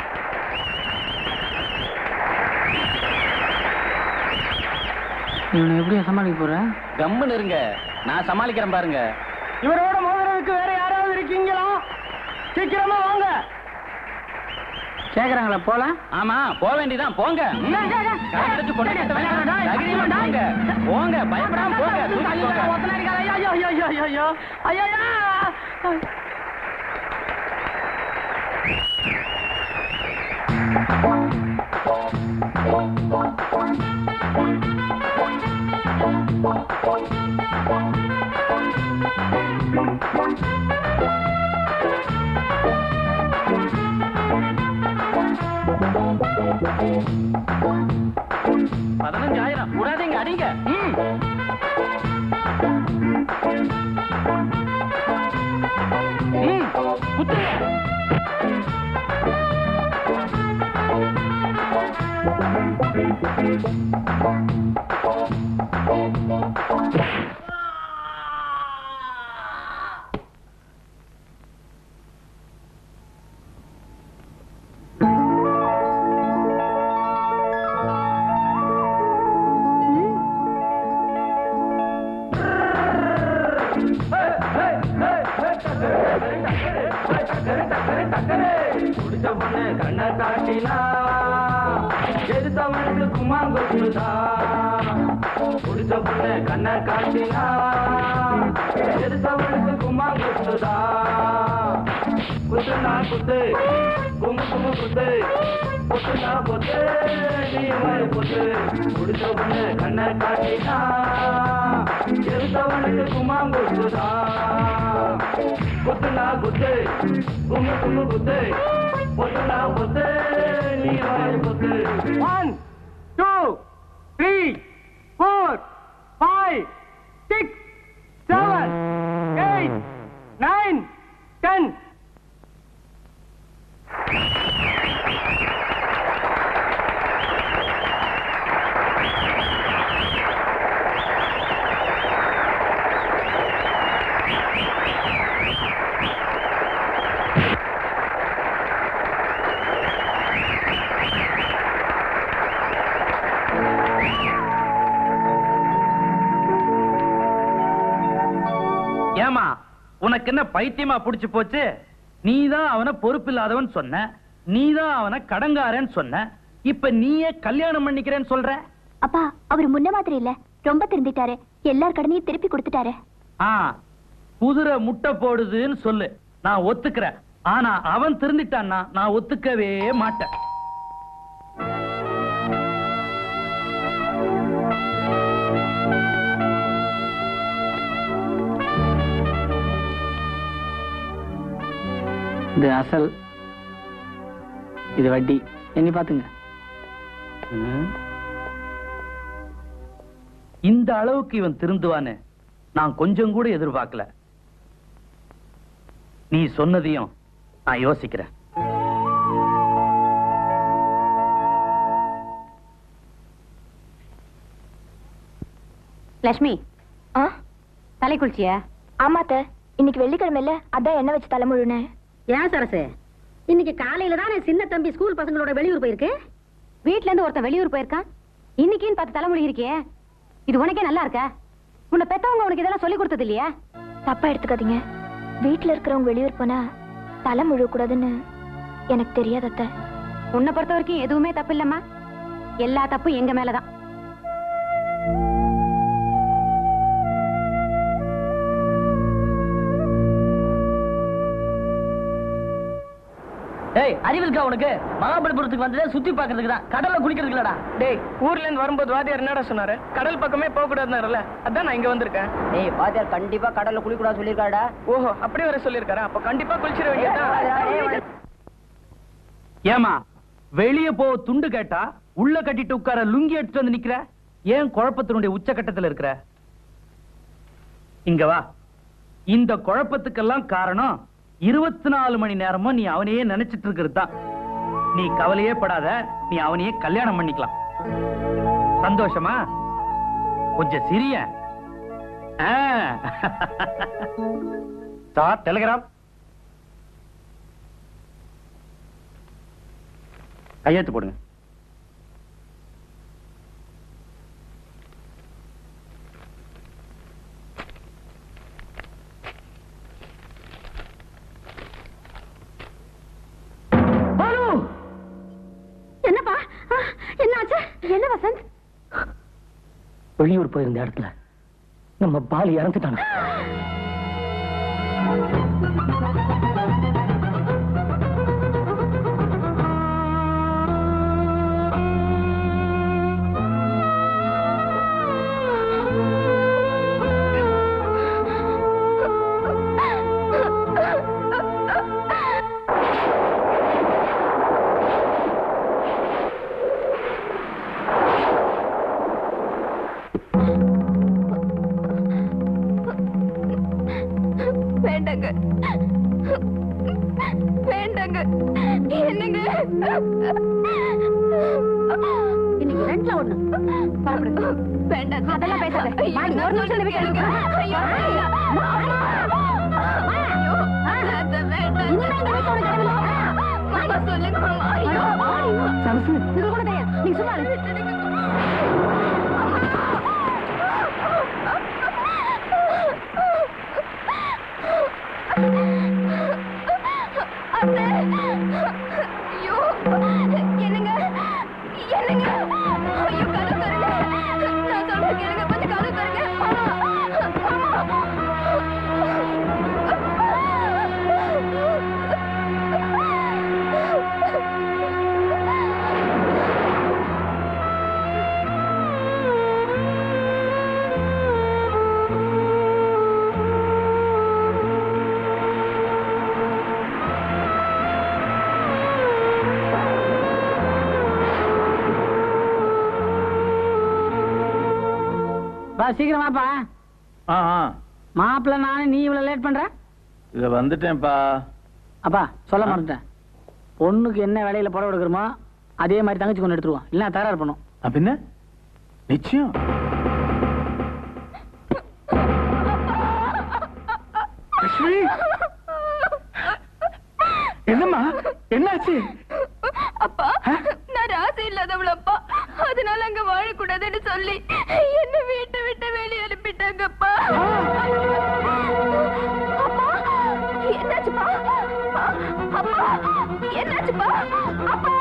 இவனை எப்படியா சமாளிக்க போற கம்முன்னு இருங்க நான் சமாளிக்கிறேன் பாருங்க இவரோட மோதுறதுக்கு வேற யாராவது இருக்கீங்களா சீக்கிரமா வாங்க கேக்குறாங்களா போலாம் ஆமா போக வேண்டியதான் போங்க ம். கை அடைச்சு பொண்ணை கட்ட வேண்டாம். தைரியமா போங்க போங்க பயப்படாம போங்க தூக்கி போங்க. பதினஞ்சாயிரம் விடாதீங்க அடிங்க ம். ம், குத்துங்க. பிடிச்ச பொண்ணு கண்ணை காட்டினா எதிர்த்தவனுக்கு குமா கொட்டுதா பிடிச்ச பொண்ணு கண்ணை காட்டினா எதிர்த்தவனுக்கு குமா கொட்டுதா குத்துனா குத்து கும்மு கும்மு குத்து குத்துனா குத்து நீ மாதிரி குத்து பிடிச்ச பொண்ணு கண்ணை காட்டினா எதிர்த்தவனுக்கு குமா கொட்டுதா குத்துனா குத்து கும்மு கும்மு குத்து பொத்துனா பொத்து நீ மாதிரி பொத்து one two three four five six seven eight nine ten ஏமா உனக்கு என்ன பைத்தியமா புடிச்சு போச்சு நீதான் அவனை பொறுப்பில்லாதவன் சொன்ன நீதான் அவனை கடங்காரன்னு சொன்ன இப்ப நீயே கல்யாணம் பண்ணிக்கிறேன்னு சொல்ற அப்பா அவர் முன்ன மாதிரி இல்ல ரொம்ப திருந்திட்டாரு எல்லார் கடனையும் திருப்பி கொடுத்துட்டாரு ஆ குதிரை முட்டை போடுதுன்னு சொல்லு நான் ஒத்துக்கிறேன் ஆனா அவன் திருந்திட்டான்னா நான் ஒத்துக்கவே மாட்டேன் இது அசல் இது வட்டி எண்ணி பாத்துங்க இந்த அளவுக்கு இவன் திருந்துவான்னு நான் கொஞ்சம் கூட எதிர்பார்க்கல நீ சொன்னதையும் நான் யோசிக்கிறேன் லட்சுமி ஆ தலை குளிச்சியா ஆமாத்த இன்னைக்கு வெள்ளிக்கிழமைல அதான் எண்ணெய் வச்சு தலைமுழுனேன் ஏன் சரசு இன்னைக்கு காலையில தானே சின்ன தம்பி ஸ்கூல் பசங்களோட வெளியூர் போயிருக்கு வீட்ல இருந்து ஒருத்தன் வெளியூர் போயிருக்கான் இன்னைக்குன்னு பார்த்து தலைமொழி இருக்கியே இது உனக்கே நல்லா இருக்கா உன்னை பெத்தவங்க உனக்கு இதெல்லாம் சொல்லி கொடுத்தது இல்லையா தப்பா எடுத்துக்காதீங்க வீட்ல இருக்கிறவங்க வெளியூர் போனா தலை முழுவ கூடாதுன்னு எனக்கு தெரியாது அத்தை உன்னை பொறுத்த வரைக்கும் எதுவுமே தப்பு இல்லம்மா எல்லா தப்பும் எங்க மேலதான் டேய் அறிவு இருக்கா உனக்கு மகாபலிபுரத்துக்கு வந்ததே சுத்தி பாக்குறதுக்கு தான் கடல்ல குளிக்கிறதுக்கு இல்லடா டேய் ஊர்ல இருந்து வரும்போது வாத்தியார் என்னடா சொன்னாரு கடல் பக்கமே போக கூடாதுனாருல அதான் நான் இங்க வந்திருக்கேன் டேய் வாத்தியார் கண்டிப்பா கடல்ல குளிக்க கூடாது சொல்லிருக்காடா ஓஹோ அப்படி வர சொல்லிருக்காரா அப்ப கண்டிப்பா குளிச்சிட வேண்டியதுதான் ஏமா வெளிய போ துண்டு கேட்டா உள்ள கட்டிட்டு உட்கார லுங்கி எடுத்துட்டு வந்து நிக்கிற ஏன் குழப்பத்தினுடைய உச்சகட்டத்துல இருக்கிற இங்க வா இந்த குழப்பத்துக்கெல்லாம் காரணம் இருபத்தி நாலு மணி நேரமும் நீ அவனையே நினைச்சிட்டு இருக்கிறது தான் நீ கவலையே படாத நீ அவனையே கல்யாணம் பண்ணிக்கலாம் சந்தோஷமா கொஞ்சம் சிரிய சார் டெலிகிராம் கையெழுத்து போடுங்க என்னப்பா ஆ, என்னாச்சு என்ன வசந்த் வெளியூர் போயிருந்த இடத்துல நம்ம பாலி இறந்துட்டாங்க வேண்டாங்க வேண்டாங்க என்னங்க இன்னைக்கு ரெண்டுல ஒண்ணு வேண்டாங்க அதெல்லாம் பேசாத. வாடி, ஒரு நிமிஷம் இந்த வீட்டுல நிக்க. ஐயோ, ஐயோ. ஐயோ, அத்தை, வேண்டாங்க. மாமா, சொல்லுங்க மாமா. ஐயோ. சரசு இது கூட தெரியாது நீ சும்மா இரு. அத்தை பா சீக்கிரமாப்பா ஆ ஆ மாப்பிள்ள நானே நீ இவ்வளவு லேட் பண்ற இத வந்துட்டேன்ப்பா அப்பா சொல்ல மறந்துட்டேன் பொண்ணுக்கு என்ன வேலையில புடவை எடுக்கிறோமோ அதே மாதிரி தங்கச்சி கொண்டு எடுத்துருவோம் இல்லைன்னா தகராறு பண்ணும் அப்படின்னா நிச்சயம் லட்சுமி என்னம்மா என்னாச்சு அப்பா நான் ராசி இல்லாதவளப்பா அதனால அங்க வாழக்கூடாதுன்னு சொல்லி என்ன வீட்டை விட்டு வெளியே அனுப்பிட்டாங்கப்பா அப்பா என்னாச்சுப்பா அப்பா என்னாச்சுப்பா அப்பா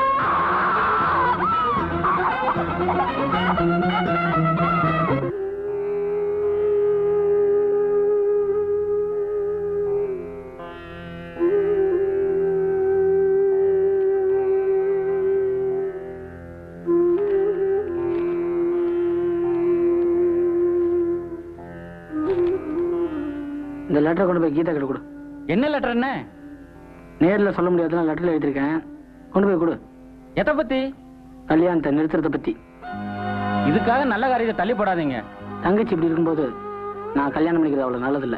இந்த லெட்டரை கொண்டு போய் கீதா கிட்ட கொடு என்ன லெட்டர் என்ன நேர்ல சொல்ல முடியாதுன்னா லெட்டர்ல எழுதிருக்கேன் கொண்டு போய் கொடு எதை பத்தி கல்யாணத்தை நிறுத்துறத பத்தி இதுக்காக நல்ல காரியத்தை தள்ளி போடாதீங்க தங்கச்சி இப்படி இருக்கும்போது நான் கல்யாணம் பண்ணிக்கிறது அவ்வளவு நல்லதில்ல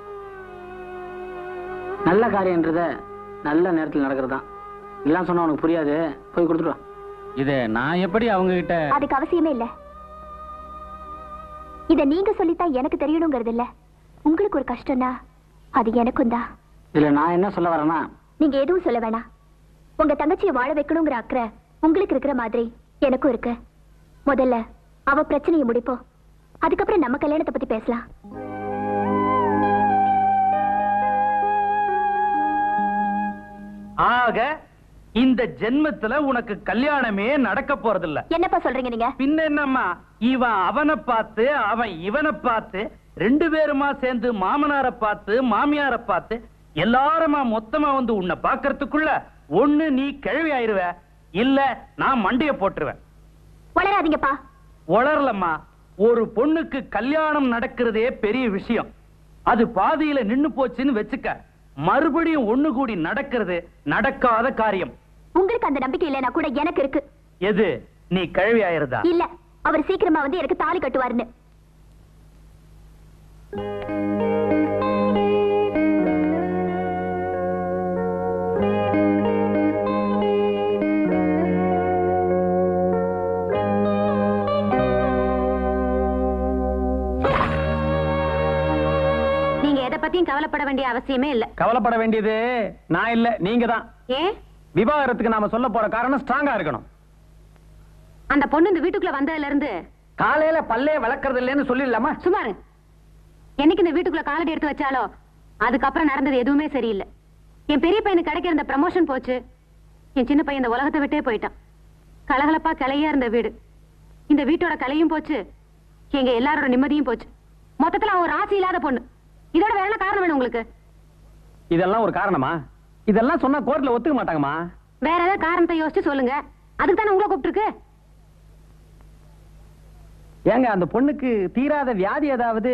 நல்ல காரியன்றத நல்ல நேரத்தில் நடக்கிறது தான் எல்லாம் சொன்னா உனக்கு புரியாது போய் கொடுத்துட்டு வா இது நான் எப்படி அவங்க கிட்ட அதுக்கு அவசியமே இல்ல இத நீங்க சொல்லித்தான் எனக்கு தெரியணுங்கிறது இல்ல உங்களுக்கு ஒரு கஷ்டம்னா அது எனக்கும் தான் இதுல நான் என்ன சொல்ல வரேன்னா நீங்க எதுவும் சொல்ல வேணாம் உங்க தங்கச்சியை வாழ வைக்கணுங்கிற அக்கறை உங்களுக்கு இருக்கிற மாதிரி எனக்கும் இருக்கு முதல்ல அவ பிரச்சனையை முடிப்போம் அதுக்கப்புறம் நம்ம கல்யாணத்தை பத்தி பேசலாம் ஆக இந்த ஜென்மத்துல உனக்கு கல்யாணமே நடக்க போறதில்ல என்னப்பா சொல்றீங்க நீங்க பின்ன என்னம்மா இவன் அவனை பார்த்து அவன் இவனை பார்த்து ரெண்டு பேருமா சேர்ந்து மாமனாரை பார்த்து மாமியாரை பார்த்து எல்லாருமா மொத்தமா வந்து உன்னை பார்க்கறதுக்குள்ள ஒண்ணு நீ கிழவி ஆயிருவ இல்ல நான் மண்டைய போட்டுருவேன் வளராதீங்கப்பா உளரலம்மா ஒரு பொண்ணுக்கு கல்யாணம் நடக்கிறதே பெரிய விஷயம் அது பாதியில நின்னு போச்சுன்னு வச்சுக்க மறுபடியும் ஒண்ணு கூடி நடக்கிறது நடக்காத காரியம் உங்களுக்கு அந்த நம்பிக்கை இல்லைன்னா கூட எனக்கு இருக்கு எது நீ கழுவி ஆயிருதா இல்ல அவர் சீக்கிரமா வந்து எனக்கு தாலி கட்டுவாருன்னு நீங்க எதை பத்தியும் கவலைப்பட வேண்டிய அவசியமே இல்ல கவலைப்பட வேண்டியது நான் இல்ல நீங்க தான் ஏன் விவாகரத்துக்கு நாம சொல்ல போற காரணம் ஸ்ட்ராங்கா இருக்கணும் அந்த பொண்ணு இந்த வீட்டுக்குள்ள வந்ததுல இருந்து காலையில பல்லே வளர்க்கறது இல்லைன்னு சொல்லிடலாமா சுமாரு என்னைக்கு இந்த வீட்டுக்குள்ள காலடி எடுத்து வச்சாலோ அதுக்கப்புறம் நடந்தது எதுவுமே சரியில்லை என் பெரிய பையனுக்கு கிடைக்கிற இந்த ப்ரமோஷன் போச்சு என் சின்ன பையன் இந்த உலகத்தை விட்டே போயிட்டான் கலகலப்பா கலையா இருந்த வீடு இந்த வீட்டோட கலையும் போச்சு எங்க எல்லாரோட நிம்மதியும் போச்சு மொத்தத்துல அவன் ஒரு ராசி இல்லாத பொண்ணு இதோட வேற என்ன காரணம் வேணும் உங்களுக்கு இதெல்லாம் ஒரு காரணமா இதெல்லாம் சொன்னா கோர்ட்ல ஒத்துக்க மாட்டாங்கம்மா வேற ஏதாவது காரணத்தை யோசிச்சு சொல்லுங்க அதுக்கு தானே உங்களை கூப்பிட்டுருக்கு ஏங்க அந்த பொண்ணுக்கு தீராத வியாதி ஏதாவது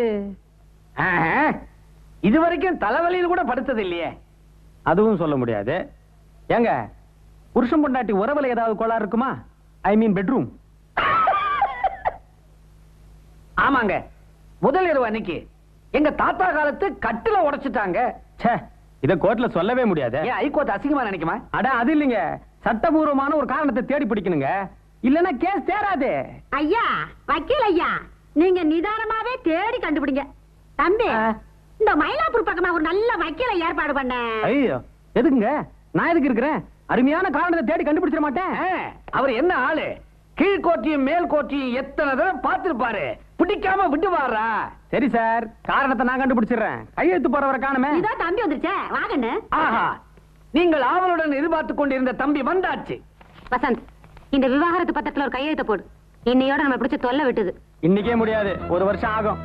இது வரைக்கும் தலைவலியில் கூட படுத்தது இல்லையே அதுவும் சொல்ல முடியாது ஏங்க புருஷன் பொண்டாட்டி உறவுல ஏதாவது கோளாறு இருக்குமா ஐ மீன் பெட்ரூம் ஆமாங்க முதல் இரவு அன்னைக்கு எங்க தாத்தா காலத்து கட்டில உடைச்சிட்டாங்க ச்சே இத கோர்ட்ல சொல்லவே முடியாது ஏன் ஹைகோர்ட் அசிங்கமா நினைக்குமா அட அது இல்லைங்க சட்டபூர்வமான ஒரு காரணத்தை தேடி பிடிக்கணுங்க இல்லனா கேஸ் தேராது ஐயா வக்கீல் ஐயா நீங்க நிதானமாவே தேடி கண்டுபிடிங்க தம்பி இந்த மயிலாப்பூர் பக்கமா ஒரு நல்ல வக்கீலை ஏற்பாடு பண்ண ஐயோ எதுக்குங்க நான் எதுக்கு இருக்கிறேன் அருமையான காரணத்தை தேடி கண்டுபிடிச்சிட மாட்டேன் அவர் என்ன ஆளு கீழ்கோட்டியும் மேல் கோட்டியும் எத்தனை தடவை பார்த்திருப்பாரு பிடிக்காம விட்டுவாரா சரி சார் காரணத்தை நான் கண்டுபிடிச்சிடுறேன் கையெழுத்து போறவரை காணுமே இதோ தம்பி வந்துருச்சே வாங்கண்ணு ஆஹா நீங்கள் ஆவலுடன் எதிர்பார்த்து கொண்டிருந்த தம்பி வந்தாச்சு வசந்த் இந்த விவாகரத்து பத்திரத்துல ஒரு கையெழுத்த போடு இன்னையோட நம்ம பிடிச்ச தொல்லை விட்டுது இன்னைக்கே முடியாது ஒரு வருஷம் ஆகும்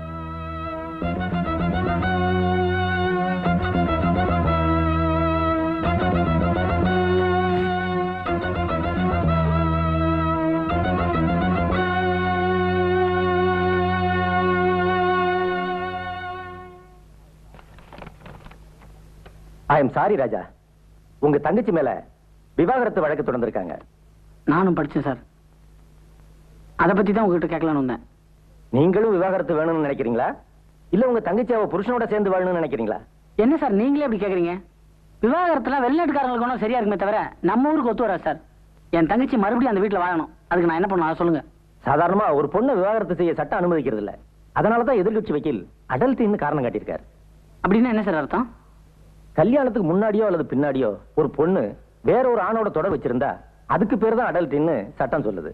ஐ எம் சாரி ராஜா உங்க தங்கச்சி மேல விவாகரத்து வழக்கு தொடர்ந்திருக்காங்க நானும் படிச்சேன் சார் அதை பத்தி தான் உங்ககிட்ட கேட்கலான்னு வந்தேன் நீங்களும் விவாகரத்து வேணும்னு நினைக்கிறீங்களா இல்ல உங்க தங்கச்சி அவ புருஷனோட சேர்ந்து வாழணும்னு நினைக்கிறீங்களா என்ன சார் நீங்களே இப்படி கேக்குறீங்க விவாகரத்துல வெளிநாட்டுக்காரங்களுக்கு ஒன்றும் சரியா இருக்குமே தவிர நம்ம ஊருக்கு ஒத்து வராது சார் என் தங்கச்சி மறுபடியும் அந்த வீட்டுல வாழணும் அதுக்கு நான் என்ன பண்ணணும் அதை சொல்லுங்க சாதாரணமா ஒரு பொண்ணை விவாகரத்து செய்ய சட்டம் அனுமதிக்கிறது இல்ல அதனாலதான் எதிர்க்கட்சி வக்கீல் அடல்ட்டின்னு காரணம் காட்டியிருக்காரு அப்படின்னா என்ன சார் அர்த்தம் கல்யாணத்துக்கு முன்னாடியோ அல்லது பின்னாடியோ ஒரு பொண்ணு வேற ஒரு ஆணோட தொடர் வச்சிருந்தா அதுக்கு பேர் தான் அடல்ட்டின்னு சட்டம் சொல்லுது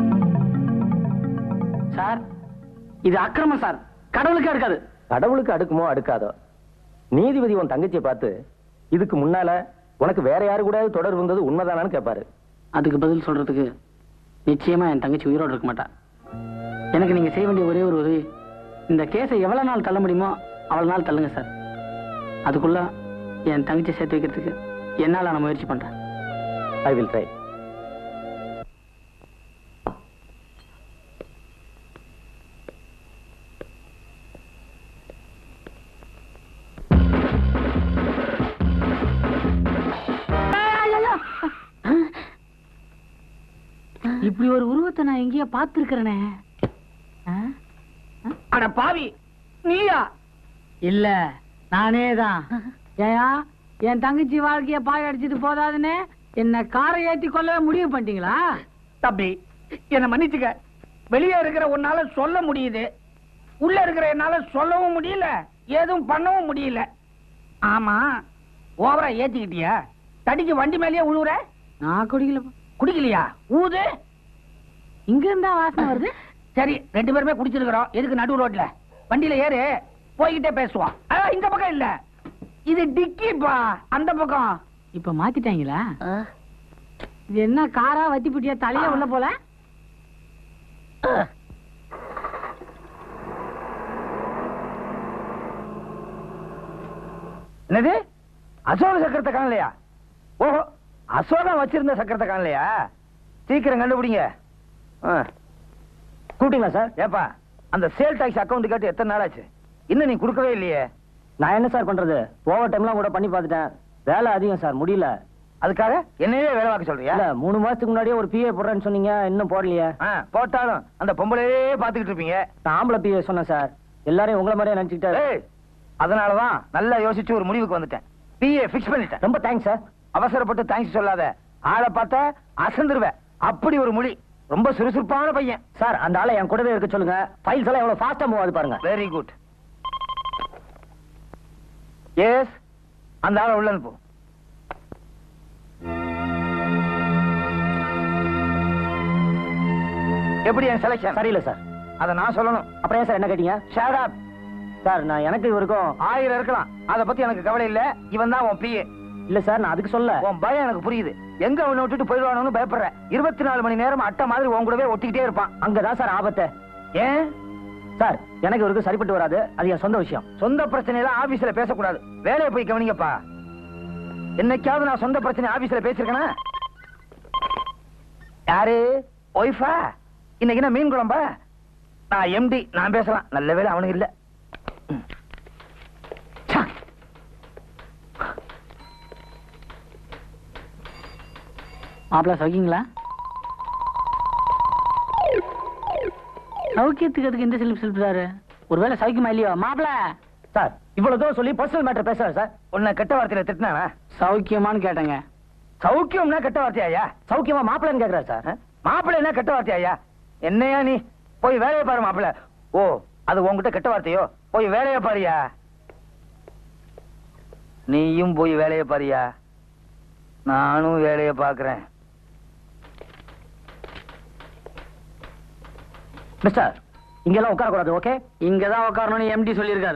சார் இது அக்கிரமம் சார் கடவுளுக்கே இருக்காது கடவுளுக்கு அடுக்குமோ அடுக்காதோ நீதிபதி உன் தங்கச்சியை பார்த்து இதுக்கு முன்னால உனக்கு வேற யாரு கூட தொடர்பு இருந்தது உண்மைதானான்னு கேட்பாரு அதுக்கு பதில் சொல்றதுக்கு நிச்சயமா என் தங்கச்சி உயிரோடு இருக்க மாட்டா எனக்கு நீங்க செய்ய வேண்டிய ஒரே ஒரு உதவி இந்த கேஸை எவ்வளவு நாள் தள்ள முடியுமோ அவ்வளவு நாள் தள்ளுங்க சார் அதுக்குள்ள என் தங்கச்சி சேர்த்து வைக்கிறதுக்கு என்னால நான் முயற்சி பண்றேன் ஐ வில் ட்ரை இப்படி ஒரு உருவத்தை நான் எங்கேயோ பார்த்திருக்கிறேனே அட பாவி நீயா இல்ல நானே தான் ஏயா என் தங்கச்சி வாழ்க்கைய பாய அடிச்சிட்டு போதாதுன்னு என்ன காரை ஏத்தி கொள்ளவே முடிவு பண்ணிட்டீங்களா தம்பி என்ன மன்னிச்சுக்க வெளியே இருக்கிற உன்னால சொல்ல முடியுது உள்ள இருக்கிற என்னால சொல்லவும் முடியல எதுவும் பண்ணவும் முடியல ஆமா ஓவரா ஏத்திக்கிட்டியா தடிக்கு வண்டி மேலயே உழுவுற நான் குடிக்கல குடிக்கலையா ஊது இங்க இருந்தா வாசனை வருது சரி ரெண்டு பேருமே குடிச்சிருக்கிறோம் எதுக்கு நடு ரோட்ல வண்டியில ஏறு போய்கிட்டே பேசுவோம் ஆ, இந்த பக்கம் இல்ல இது டிக்கிப்பா அந்த பக்கம் இப்ப மாத்திட்டாங்களா இது என்ன காரா வத்தி புட்டியா தலைய உள்ள போல என்னது அசோக சக்கரத்தை காணலையா ஓஹோ அசோகம் வச்சிருந்த சக்கரத்தை காணலையா சீக்கிரம் கண்டுபிடிங்க ஆ. கூப்பிட்டீங்களா சார் ஏப்பா அந்த சேல் டாக்ஸ் அக்கவுண்ட் கேட்டு எத்தனை நாள் ஆச்சு இன்னும் நீ கொடுக்கவே இல்லையே நான் என்ன சார் பண்றது ஓவர் டைம்லாம் கூட பண்ணி பார்த்துட்டேன் வேலை அதிகம் சார் முடியல அதுக்காக என்னையே வேலை பார்க்க சொல்றியா இல்ல மூணு மாசத்துக்கு முன்னாடியே ஒரு பிஏ போடுறேன்னு சொன்னீங்க இன்னும் போடலையே ஆ, போட்டாலும் அந்த பொம்பளையே பாத்துக்கிட்டு இருப்பீங்க நான் ஆம்பளை பிஏ சொன்னேன் சார் எல்லாரையும் உங்களை மாதிரியே நினைச்சுக்கிட்டாரு ஏய், அதனாலதான் நல்லா யோசிச்சு ஒரு முடிவுக்கு வந்துட்டேன் பிஏ ஃபிக்ஸ் பண்ணிட்டேன் ரொம்ப தேங்க்ஸ் சார் அவசரப்பட்டு தேங்க்ஸ் சொல்லாத ஆளை பார்த்தா அசந்துருவேன் அப்படி ஒரு மொழி ரொம்ப சுறுசுறுப்பான பையன் சார் அந்த ஆளை என் கூடவே இருக்க சொல்லுங்க ஃபைல்ஸ் எல்லாம் எவ்வளவு ஃபாஸ்டா மூவ் ஆகுது பாருங்க வெரி குட் எஸ் அந்த ஆளை உள்ள அனுப்பு எப்படி என் செலக்ஷன் சரியில்லை சார் அதை நான் சொல்லணும் அப்புறம் ஏன் சார் என்ன கேட்டீங்க ஷேட் அப் சார் நான் எனக்கு இவருக்கும் ஆயிரம் இருக்கலாம் அத பத்தி எனக்கு கவலை இல்ல இவன் தான் உன் பிஏ இல்ல சார் நான் அதுக்கு சொல்ல உன் பயம் எனக்கு புரியுது எங்க அவனை விட்டுட்டு போயிடுவானு பயப்படுறேன் இருபத்தி நாலு மணி நேரம் அட்டை மாதிரி உன் கூடவே ஒட்டிக்கிட்டே இருப்பான் அங்கதான் சார் ஆபத்து ஏன் சார் எனக்கு இவருக்கு சரிப்பட்டு வராது அது என் சொந்த விஷயம் சொந்த பிரச்சனையெல்லாம் ஆபீஸ்ல பேசக்கூடாது வேலையை போய் கவனிங்கப்பா என்னைக்காவது நான் சொந்த பிரச்சனை ஆபீஸ்ல பேசிருக்கேனா யாரு ஒய்ஃபா இன்னைக்கு என்ன மீன் குழம்பா நான் எம்டி நான் பேசலாம் நல்ல வேலை அவனுக்கு இல்ல ம். ச்ச. மாப்பிள்ள சௌக்கியங்களா சௌக்கியத்துக்கு அதுக்கு இந்த சிலிப் சிலிப்றாரு ஒருவேளை சௌக்கியமா இல்லையோ மாப்பிள்ள சார் இவ்வளவு தூரம் சொல்லி பர்சனல் மேட்டர் பேசுறேன் சார் உன்னை கெட்ட வார்த்தையில திட்டினானா சௌக்கியமான்னு கேட்டேங்க சௌக்கியம்னா கெட்ட வார்த்தையாயா சௌக்கியமா மாப்பிள்ளைன்னு கேக்குறாரு சார் மாப்பிள்ளை என்ன கெட்ட வார்த்தையாயா என்னையா நீ போய் வேலையை பாரு மாப்பிள்ள ஓ அது உன்கிட்ட கெட்ட வார்த்தையோ போய் வேலையை பாரியா நீயும் போய் வேலையை பாரியா நானும் வேலையை பாக்குறேன் மிஸ்டர் இங்கெல்லாம் உட்காரக்கூடாது ஓகே இங்கதான் உட்காரணும்னு எம்டி சொல்லியிருக்காரு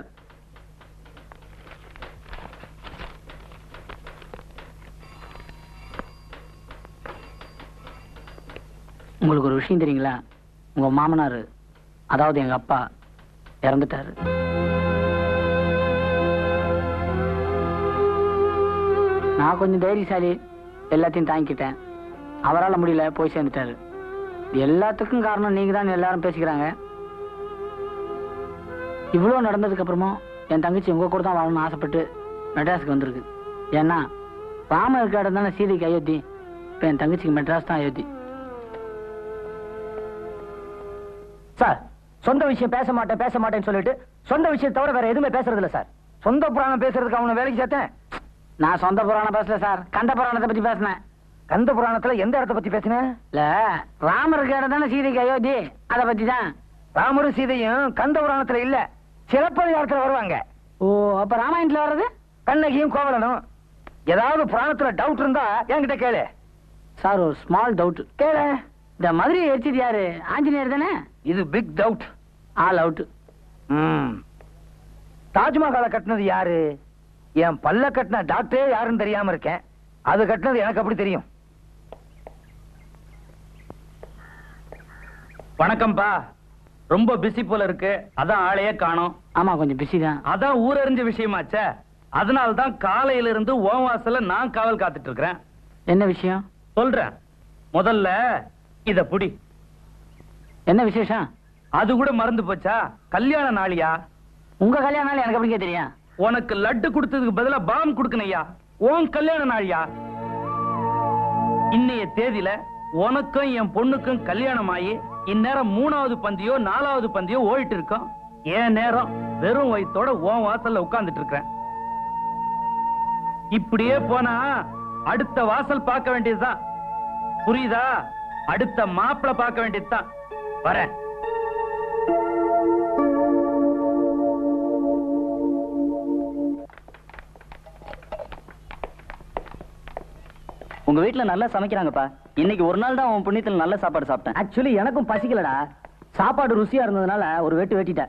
உங்களுக்கு ஒரு விஷயம் தெரியுங்களா உங்க மாமனார் அதாவது எங்க அப்பா இறந்துட்டாரு நான் கொஞ்சம் தைரியசாலி எல்லாத்தையும் தாங்கிக்கிட்டேன் அவரால முடியல போய் சேர்ந்துட்டாரு எல்லாத்துக்கும் காரணம் நீங்க தான் எல்லாரும் பேசிக்கிறாங்க இவ்வளோ நடந்ததுக்கு அப்புறமும் என் தங்கச்சி உங்க கூட தான் வாழணும்னு ஆசைப்பட்டு மெட்ராஸுக்கு வந்திருக்கு ஏன்னா ராம இருக்க இடம் தானே சீதைக்கு அயோத்தி இப்போ என் தங்கச்சிக்கு மெட்ராஸ் தான் அயோத்தி சார் சொந்த விஷயம் பேச மாட்டேன் பேச மாட்டேன்னு சொல்லிட்டு சொந்த விஷயம் தவிர வேற எதுவுமே பேசுறது இல்ல சார் சொந்த புராணம் பேசுறதுக்கு அவனை வேலைக்கு சேர்த்தேன் நான் சொந்த புராணம் பேசல சார் கந்த புராணத்தை பத்தி பேசினேன் கந்த புராணத்துல எந்த இடத்த பத்தி பேசினேன் இல்ல ராமருக்கு இடம் தானே சீதைக்கு அயோத்தி அதை பத்தி தான் ராமரும் சீதையும் கந்த புராணத்துல இல்ல சிலப்பதிகாரத்துல வருவாங்க ஓ அப்ப ராமாயணத்துல வர்றது கண்ணகியும் கோவலனும் ஏதாவது புராணத்துல டவுட் இருந்தா என்கிட்ட கேளு சார் ஒரு ஸ்மால் டவுட் கேளு இந்த மதுரையை எரிச்சது யாரு ஆஞ்சநேயர் தானே இது பிக் டவுட் ஆல் அவுட் ம். தாஜ்மஹாலை கட்டினது யாரு என் பல்ல கட்டின டாக்டரே யாருன்னு தெரியாம இருக்கேன் அது கட்டினது எனக்கு அப்படி தெரியும் வணக்கம்ப்பா ரொம்ப பிஸி போல இருக்கு அதான் ஆளையே காணோம் ஆமா கொஞ்சம் பிஸி தான் அதான் ஊரறிஞ்ச விஷயமாச்சே அதனால தான் காலையில இருந்து ஓம் வாசல்ல நான் காவல் காத்துட்டு இருக்கிறேன் என்ன விஷயம் சொல்றேன் முதல்ல இத புடி என்ன விசேஷம் அது கூட மறந்து போச்சா கல்யாண நாளியா உங்க கல்யாணம் நாள் எனக்கு எப்படிங்க தெரியும் உனக்கு லட்டு கொடுத்ததுக்கு பதிலா பாம் கொடுக்கணையா உன் கல்யாண நாளியா இன்னைய தேதியில உனக்கும் என் பொண்ணுக்கும் கல்யாணம் ஆகி இந்நேரம் மூணாவது பந்தியோ நாலாவது பந்தியோ ஓடிட்டு இருக்கோம் என் நேரம் வெறும் வயித்தோட உன் வாசல்ல உட்கார்ந்துட்டு இருக்கிறேன் இப்படியே போனா அடுத்த வாசல் பார்க்க வேண்டியதுதான் புரியுதா அடுத்த மாப்பிளை பார்க்க வேண்டியதுதான் வரேன் உங்க வீட்ல நல்லா சமைக்கிறாங்கப்பா இன்னைக்கு ஒரு நாள் தான் உன் புண்ணியத்துல நல்ல சாப்பாடு சாப்பிட்டேன் ஆக்சுவலி எனக்கும் பசிக்கலடா சாப்பாடு ருசியா இருந்ததுனால ஒரு வெட்டு வெட்டிட்டேன்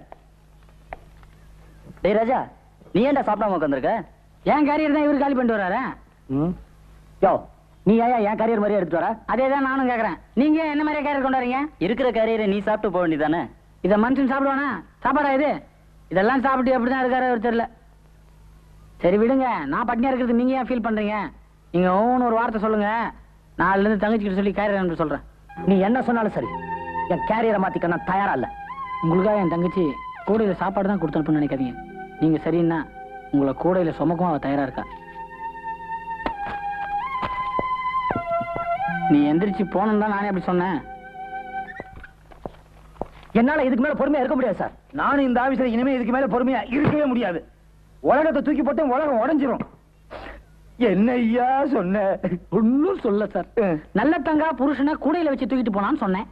டேய் ராஜா நீ ஏன்டா சாப்பிடாம உட்காந்துருக்க ஏன் கேரியர் தான் இவரு காலி பண்ணிட்டு வராரு யோ நீ ஏன் என் கரியர் மாதிரியே எடுத்து வர அதே தான் நானும் கேக்குறேன் நீங்க என்ன மாதிரி கேரியர் கொண்டு வரீங்க இருக்கிற கேரியரை நீ சாப்பிட்டு போக வேண்டியதானே இத மனுஷன் சாப்பிடுவானா சாப்பாடா இது இதெல்லாம் சாப்பிட்டு எப்படிதான் இருக்காரு அவர் தெரியல சரி விடுங்க நான் பட்னியா இருக்கிறது நீங்க ஏன் ஃபீல் பண்றீங்க நீங்க ஒவ்வொன்று ஒரு வார்த்தை சொல்லுங்க நாலுல இருந்து தங்கச்சிக்கிட்ட சொல்லி கேரியர் அனுப்ப சொல்றேன் நீ என்ன சொன்னாலும் சரி என் கேரியரை மாத்திக்க நான் தயாரா இல்ல உங்களுக்காக என் தங்கச்சி கூடையில சாப்பாடு தான் கொடுத்து அனுப்புன்னு நினைக்காதீங்க நீங்க சரின்னா உங்களை கூடையில சுமக்கவும் அவ தயாரா இருக்கா நீ எந்திரிச்சு போகணும் தான் நானே அப்படி சொன்னேன் என்னால இதுக்கு மேல பொறுமையா இருக்க முடியாது சார் நானும் இந்த ஆபீஸ்ல இனிமே இதுக்கு மேல பொறுமையா இருக்கவே முடியாது உலகத்தை தூக்கி போட்டு உலகம் உடைஞ்சிரும் என்ன ஐயா சொன்ன ஒன்னும் சொல்ல சார் நல்ல தங்கா புருஷனை கூடையில வச்சு தூக்கிட்டு போனான்னு சொன்னேன்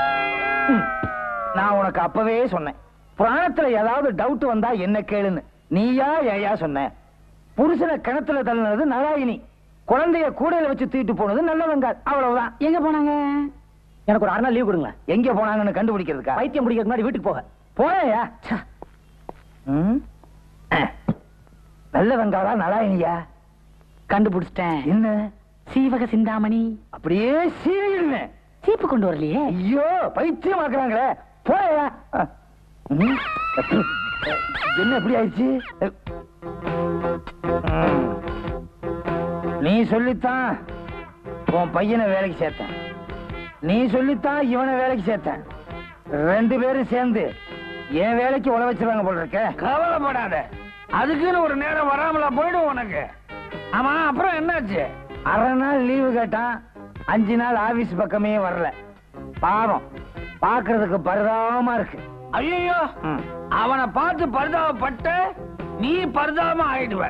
நான் உனக்கு அப்பவே சொன்னேன் புராணத்துல ஏதாவது டவுட் வந்தா என்ன கேளுன்னு நீயா ஏயா சொன்ன புருஷனை கிணத்துல தள்ளினது நாராயணி குழந்தைய கூடையில வச்சு தூக்கிட்டு போனது நல்லவங்க அவ்வளவுதான் எங்க போனாங்க எனக்கு ஒரு அரை நாள் லீவ் கொடுங்க எங்க போனாங்கன்னு கண்டுபிடிக்கிறதுக்கா பைத்தியம் முடிக்கிறதுக்கு முன்னாடி வீட்டுக்கு போக போயா நல்ல வெங்காளா நாராயணியா கண்டுபிடிச்சிட்டேன் என்ன சீவக சிந்தாமணி அப்படியே சீவிடுவேன் சீப்பு கொண்டு வரலையே ஐயோ பைத்தியம் ஆக்குறாங்களே போயா ம். என்ன எப்படி ஆயிடுச்சு ம். நீ சொல்லித்தான் உன் பையனை வேலைக்கு சேர்த்தேன் நீ சொல்லித்தான் இவனை வேலைக்கு சேர்த்தேன் ரெண்டு பேரும் சேர்ந்து என் வேலைக்கு உழ வச்சிருவாங்க போல இருக்க கவலைப்படாத அதுக்குன்னு ஒரு நேரம் வராமலா போயிடும் உனக்கு ஆமா அப்புறம் என்னாச்சு அரை நாள் லீவு கேட்டான் அஞ்சு நாள் ஆபீஸ் பக்கமே வரல பாவம் பாக்குறதுக்கு பரிதாபமா இருக்கு ஐயோ ம். அவனை பார்த்து பரிதாபப்பட்ட நீ பரிதாபமா ஆயிடுவ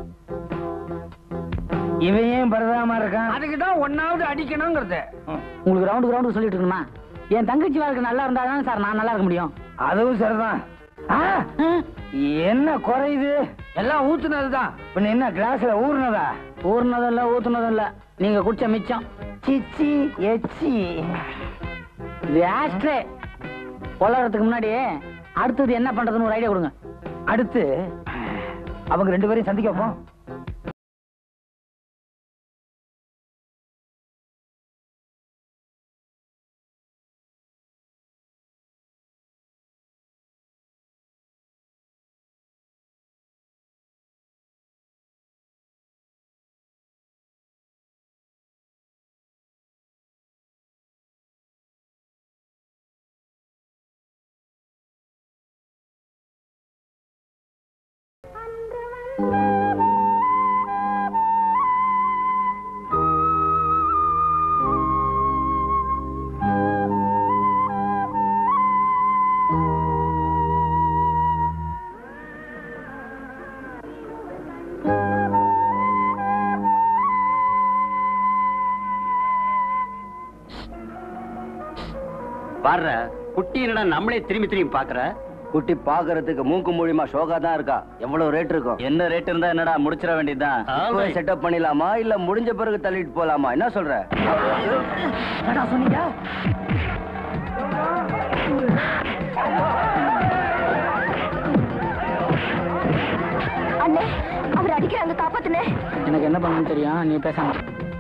இவன் ஏன் பரிதாபமா இருக்கான் அதுக்கு தான் ஒன்னாவது அடிக்கணுங்கிறது உங்களுக்கு ரவுண்டு ரவுண்டு சொல்லிட்டு இருக்கணுமா என் தங்கச்சி வாழ்க்கை நல்லா இருந்தா தான் சார் நான் நல்லா இருக்க முடியும் அதுவும் சரிதான் ஆ, என்ன குறையுது எல்லாம் ஊத்துனதுதான் பின்ன என்ன கிளாஸ்ல ஊர்னதா ஊர்னதும் இல்ல ஊத்துனதும் இல்ல நீங்க குடிச்ச மிச்சம் சிச்சி எச்சி இது ஆஸ்ட்ரே கொள்ளறதுக்கு முன்னாடி அடுத்தது என்ன பண்றதுன்னு ஒரு ஐடியா கொடுங்க அடுத்து அவங்க ரெண்டு பேரையும் சந்திக்க வைப்போம் பாடுற குட்டி என்னடா நம்மளே திரும்பி திரும்பி பாக்குற குட்டி பாக்குறதுக்கு மூக்கு மூலியமா ஷோகா தான் இருக்கா எவ்வளவு ரேட் இருக்கும் என்ன ரேட் இருந்தா என்னடா முடிச்சிட வேண்டியதுதான் செட்டப் பண்ணிடலாமா இல்ல முடிஞ்ச பிறகு தள்ளிட்டு போலாமா என்ன சொல்ற என்னடா சொன்னீங்க அண்ணே அவர் அடிக்கிறாங்க காப்பாத்துனே எனக்கு என்ன பண்ணணும்னு தெரியும் நீ பேசாம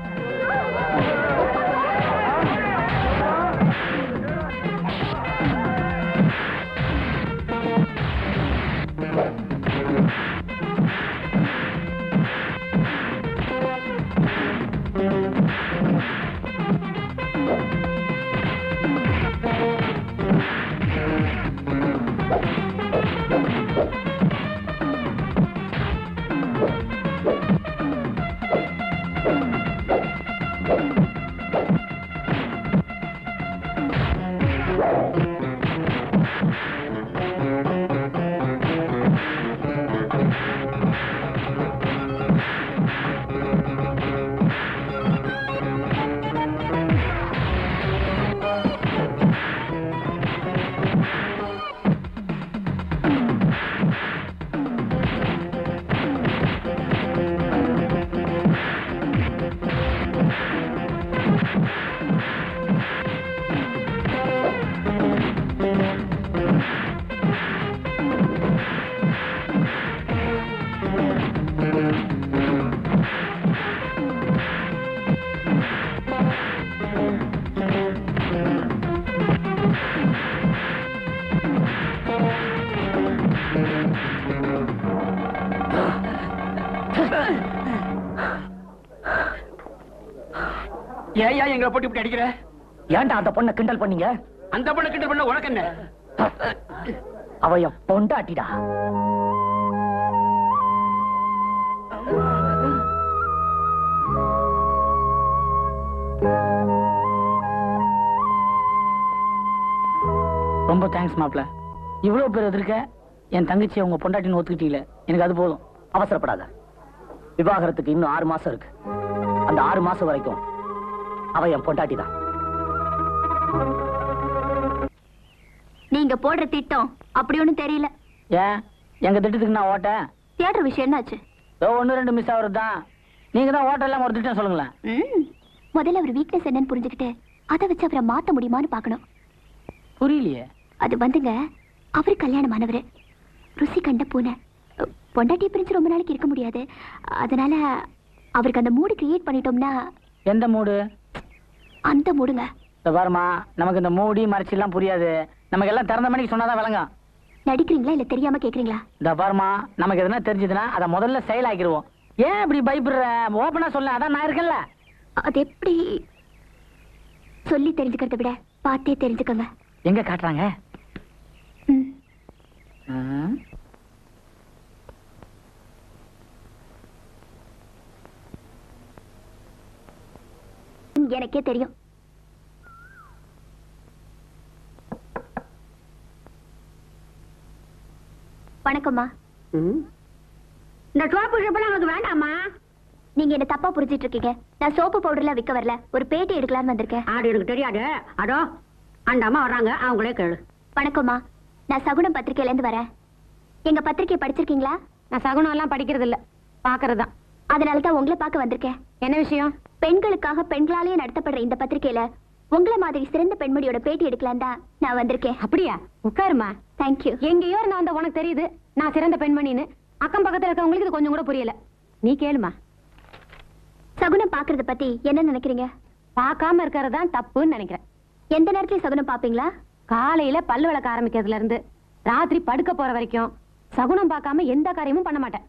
ஏயா எங்களை போட்டு இப்படி அடிக்கிற ஏன்டா அந்த பொண்ணை கிண்டல் பண்ணீங்க அந்த பொண்ணு கிட்ட பண்ண உனக்கு என்ன அவ என் பொண்டாட்டிடா ரொம்ப தேங்க்ஸ் மாப்ள இவ்வளவு பேர் எதிர்க்க என் தங்கச்சி உங்க பொண்டாட்டின்னு ஒத்துக்கிட்டீங்களே எனக்கு அது போதும் அவசரப்படாத விவாகரத்துக்கு இன்னும் ஆறு மாசம் இருக்கு அந்த ஆறு மாசம் வரைக்கும் அவ என் பொண்டாட்டி தான் நீங்க போடுற திட்டம் அப்படி ஒண்ணும் தெரியல ஏன் எங்க திட்டத்துக்கு நான் ஓட்டேன் தியேட்டர் விஷயம் என்னாச்சு ஏதோ ஒன்று ரெண்டு மிஸ் ஆகுறது தான் நீங்க தான் ஓட்ட எல்லாம் ஒரு திட்டம் சொல்லுங்களேன் ம். முதல்ல அவர் வீக்னஸ் என்னன்னு புரிஞ்சுக்கிட்டு அதை வச்சு அவரை மாத்த முடியுமான்னு பார்க்கணும் புரியலையே அது வந்துங்க அவர் கல்யாணமானவர் ருசி கண்ட பூனை பொண்டாட்டியை பிரிஞ்சு ரொம்ப நாளைக்கு இருக்க முடியாது அதனால அவருக்கு அந்த மூடு கிரியேட் பண்ணிட்டோம்னா எந்த மூடு அந்த மூடுங்க இந்த பாருமா நமக்கு இந்த மூடி மறைச்சிலாம் புரியாது நமக்கு எல்லாம் திறந்த மணிக்கு சொன்னாதான் விளங்கும் நடிக்கிறீங்களா இல்ல தெரியாம கேக்குறீங்களா இந்த பாருமா நமக்கு எதுனா தெரிஞ்சதுன்னா அதை முதல்ல செயலாக்கிடுவோம் ஏன் இப்படி பயப்படுற ஓப்பனா சொல்ல அதான் நான் இருக்கேன்ல அது எப்படி சொல்லி தெரிஞ்சுக்கிறத விட பார்த்தே தெரிஞ்சுக்கோங்க எங்க காட்டுறாங்க ம். ம். எனக்கே தெரியும் வணக்கம்மா இந்த சோப்பு ஷிப்பெல்லாம் உங்களுக்கு வேண்டாமா நீங்க என்ன தப்பா புரிஞ்சிட்டு இருக்கீங்க நான் சோப்பு பவுடர்லாம் விற்க வரல ஒரு பேட்டி எடுக்கலாம்னு வந்திருக்கேன் ஆடு எனக்கு தெரியாது அதோ அந்த அம்மா வர்றாங்க அவங்களே கேளு வணக்கம்மா நான் சகுனம் பத்திரிக்கையில இருந்து வரேன் எங்க பத்திரிக்கையை படிச்சிருக்கீங்களா நான் சகுனம் எல்லாம் படிக்கிறது இல்ல பாக்குறது தான் அதனால தான் உங்களை பார்க்க வந்திருக்கேன் என்ன விஷயம் பெண்களுக்காக பெண்களாலேயே நடத்தப்படுற இந்த பத்திரிக்கையில உங்களை மாதிரி சிறந்த பெண்மணியோட பேட்டி எடுக்கலாம் தான் நான் வந்திருக்கேன் அப்படியா உட்காருமா தேங்க்யூ எங்கேயோ நான் வந்த உனக்கு தெரியுது நான் சிறந்த பெண்மணின்னு அக்கம் பக்கத்துல இருக்கவங்களுக்கு இது கொஞ்சம் கூட புரியல நீ கேளுமா சகுனம் பாக்குறத பத்தி என்ன நினைக்கிறீங்க பார்க்காம இருக்கிறது தான் தப்புன்னு நினைக்கிறேன் எந்த நேரத்துல சகுனம் பாப்பீங்களா காலையில பல்லு விளக்க ஆரம்பிக்கிறதுல இருந்து ராத்திரி படுக்க போற வரைக்கும் சகுனம் பார்க்காம எந்த காரியமும் பண்ண மாட்டேன்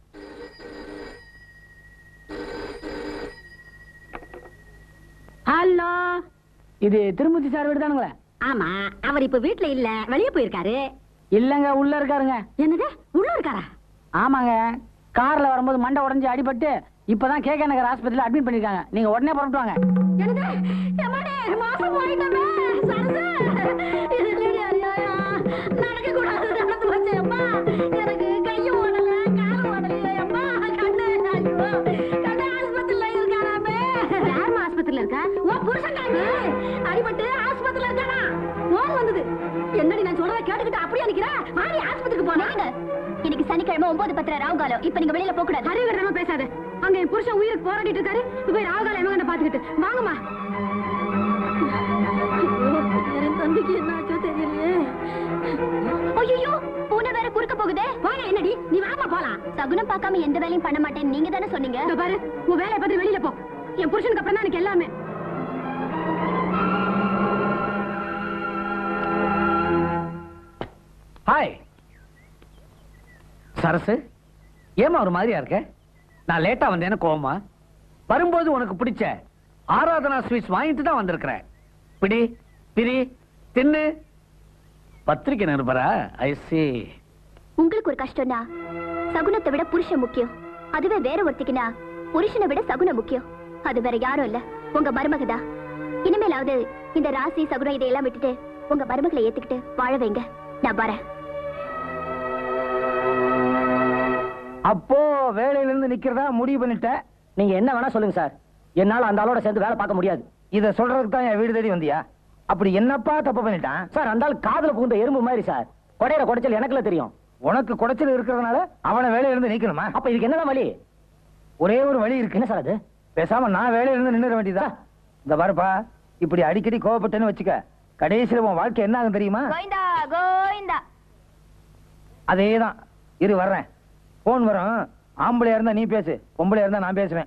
ஹலோ இது திருமூர்த்தி சார் வீடு தானுங்களே ஆமா அவர் இப்ப வீட்ல இல்ல வெளியே போயிருக்காரு இல்லங்க உள்ள இருக்காருங்க என்னது உள்ள இருக்காரா ஆமாங்க கார்ல வரும்போது மண்டை உடைஞ்சு அடிபட்டு இப்பதான் கேகே நகர் ஆஸ்பத்திரியில அட்மிட் பண்ணிருக்காங்க நீங்க உடனே புறப்பட்டு வாங்க என்னது எம்மாடி மாசம் போயிட்டமே சரசு இது இல்லடி அநியாயம் நடக்க கூடாது நடந்து போச்சு அம்மா எனக்கு கையும் ஓடல காலும் ஓடலையே அம்மா கண்ணு ஐயோ கண்ணு ஆஸ்பத்திரியில இருக்காராமே யாரும்மா ஆஸ்பத்திரியில இருக்கா ஓ புருஷன் அடிபட்டு ஆஸ்பத்திரியில இருக்கானா போன் வந்தது வாடி ஆஸ்பத்திரிக்கு போனா இன்னைக்கு சனிக்கிழமை ஒன்பது பத்திர ராவுகாலம் இப்ப நீங்க வெளியில போக கூடாது அறிவுகட்டமா பேசாத அங்க என் புருஷன் உயிருக்கு போராடிட்டு இருக்காரு இப்ப போய் ராகுகால எமகண்ட பாத்துக்கிட்டு வாங்கம்மா என் தம்பிக்கு என்ன ஆச்சோ தெரியலையே ஐயோ பூனை வேற குறுக்க போகுதே போங்க என்னடி நீ வாமா போலாம் சகுனம் பார்க்காம எந்த வேலையும் பண்ண மாட்டேன் நீங்க தானே சொன்னீங்க இதோ பாரு உன் வேலையை பார்த்து வெளியில போ என் புருஷனுக்கு அப்புறம் தான் எனக்கு எல்லாமே ஹாய் சரசு ஏமா ஒரு மாதிரியா இருக்க நான் லேட்டா வந்தேன்னு கோவமா வரும்போது உனக்கு பிடிச்ச ஆராதனா ஸ்வீட்ஸ் வாங்கிட்டு தான் வந்திருக்கிறேன் பிடி பிரி தின்னு பத்திரிக்கை நிருபரா ஐ see உங்களுக்கு ஒரு கஷ்டம்னா சகுனத்தை விட புருஷன் முக்கியம் அதுவே வேற ஒருத்திக்குனா புருஷனை விட சகுனம் முக்கியம் அது வேற யாரும் இல்ல உங்க மருமகதா இனிமேலாவது இந்த ராசி சகுனம் இதையெல்லாம் விட்டுட்டு உங்க மருமகளை ஏத்துக்கிட்டு வாழ வைங்க நான் வரேன் அப்போ வேலையில இருந்து நிக்கிறதா முடிவு பண்ணிட்டேன் நீங்க என்ன வேணா சொல்லுங்க சார் என்னால அந்த ஆளோட சேர்ந்து வேலை பார்க்க முடியாது இத சொல்றதுக்கு தான் என் வீடு தேடி வந்தியா அப்படி என்னப்பா தப்பு பண்ணிட்டான் சார் அந்த ஆள் காதுல புகுந்த எறும்பு மாதிரி சார் கொடையிற குடைச்சல் எனக்குல தெரியும் உனக்கு குடைச்சல் இருக்கிறதுனால அவனை வேலையில இருந்து நீக்கணுமா அப்ப இதுக்கு என்னதான் வழி ஒரே ஒரு வழி இருக்கு என்ன சார் அது பேசாம நான் வேலையில இருந்து நின்னுற வேண்டியதா இந்த பாருப்பா இப்படி அடிக்கடி கோவப்பட்டேன்னு வச்சுக்க கடைசியில உன் வாழ்க்கை என்ன ஆகும் தெரியுமா கோவிந்தா கோவிந்தா அதேதான் இரு வர்றேன் போன் வரும் ஆம்பளையா இருந்தா நீ பேசு பொம்பளையா இருந்தா நான் பேசுவேன்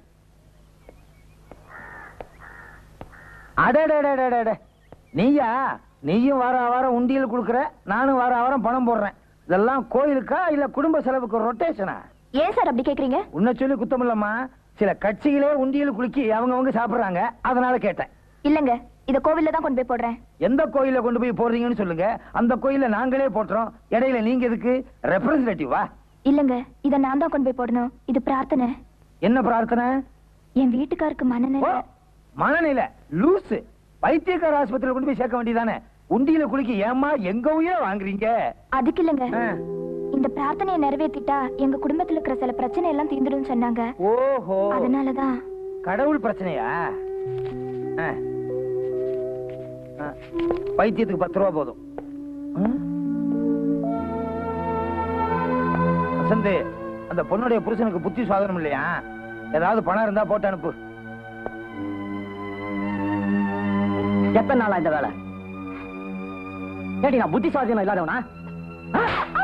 அடடடடடட நீயா நீயும் வார வாரம் உண்டியல் கொடுக்குற நானும் வார வாரம் பணம் போடுறேன் இதெல்லாம் கோயிலுக்கா இல்ல குடும்ப செலவுக்கு ரொட்டேஷனா ஏன் சார் அப்படி கேக்குறீங்க உன்னை சொல்லி குத்தம் இல்லம்மா சில கட்சிகளே உண்டியல் குலுக்கி அவங்கவங்க சாப்பிடுறாங்க அதனால கேட்டேன் இல்லங்க இத கோவில்ல தான் கொண்டு போய் போடுறேன் எந்த கோயில கொண்டு போய் போடுறீங்கன்னு சொல்லுங்க அந்த கோயில நாங்களே போட்டுறோம் இடையில நீங்க எதுக்கு ரெப்ரசன்டேட்டிவா இல்லங்க இத நான் தான் கொண்டு போய் போடணும் இது பிரார்த்தனை என்ன பிரார்த்தனை என் வீட்டுக்காருக்கு ஓ, மனநிலை மனநிலை லூசு பைத்தியக்கார ஆஸ்பத்திரியில கொண்டு போய் சேர்க்க வேண்டியதானே உண்டியில குலுக்கி ஏமா எங்க உயிரை வாங்குறீங்க அதுக்கு இல்லங்க ஆ. இந்த பிரார்த்தனையை நிறைவேத்திட்டா எங்க குடும்பத்துல இருக்கிற சில பிரச்சனை எல்லாம் தீந்துடும் சொன்னாங்க ஓஹோ அதனாலதான் கடவுள் பிரச்சனையா ஆ. ஆ. பைத்தியத்துக்கு பத்து ரூபா போதும் ஆ? வசந்த் அந்த பொண்ணுடைய புருஷனுக்கு புத்தி சுவாதனம் இல்லையா ஏதாவது பணம் இருந்தா போட்டு அனுப்பு எத்தனை நாளா இந்த வேலை ஏடி நான் புத்தி சுவாதீனம் இல்லாதவனா ஆ?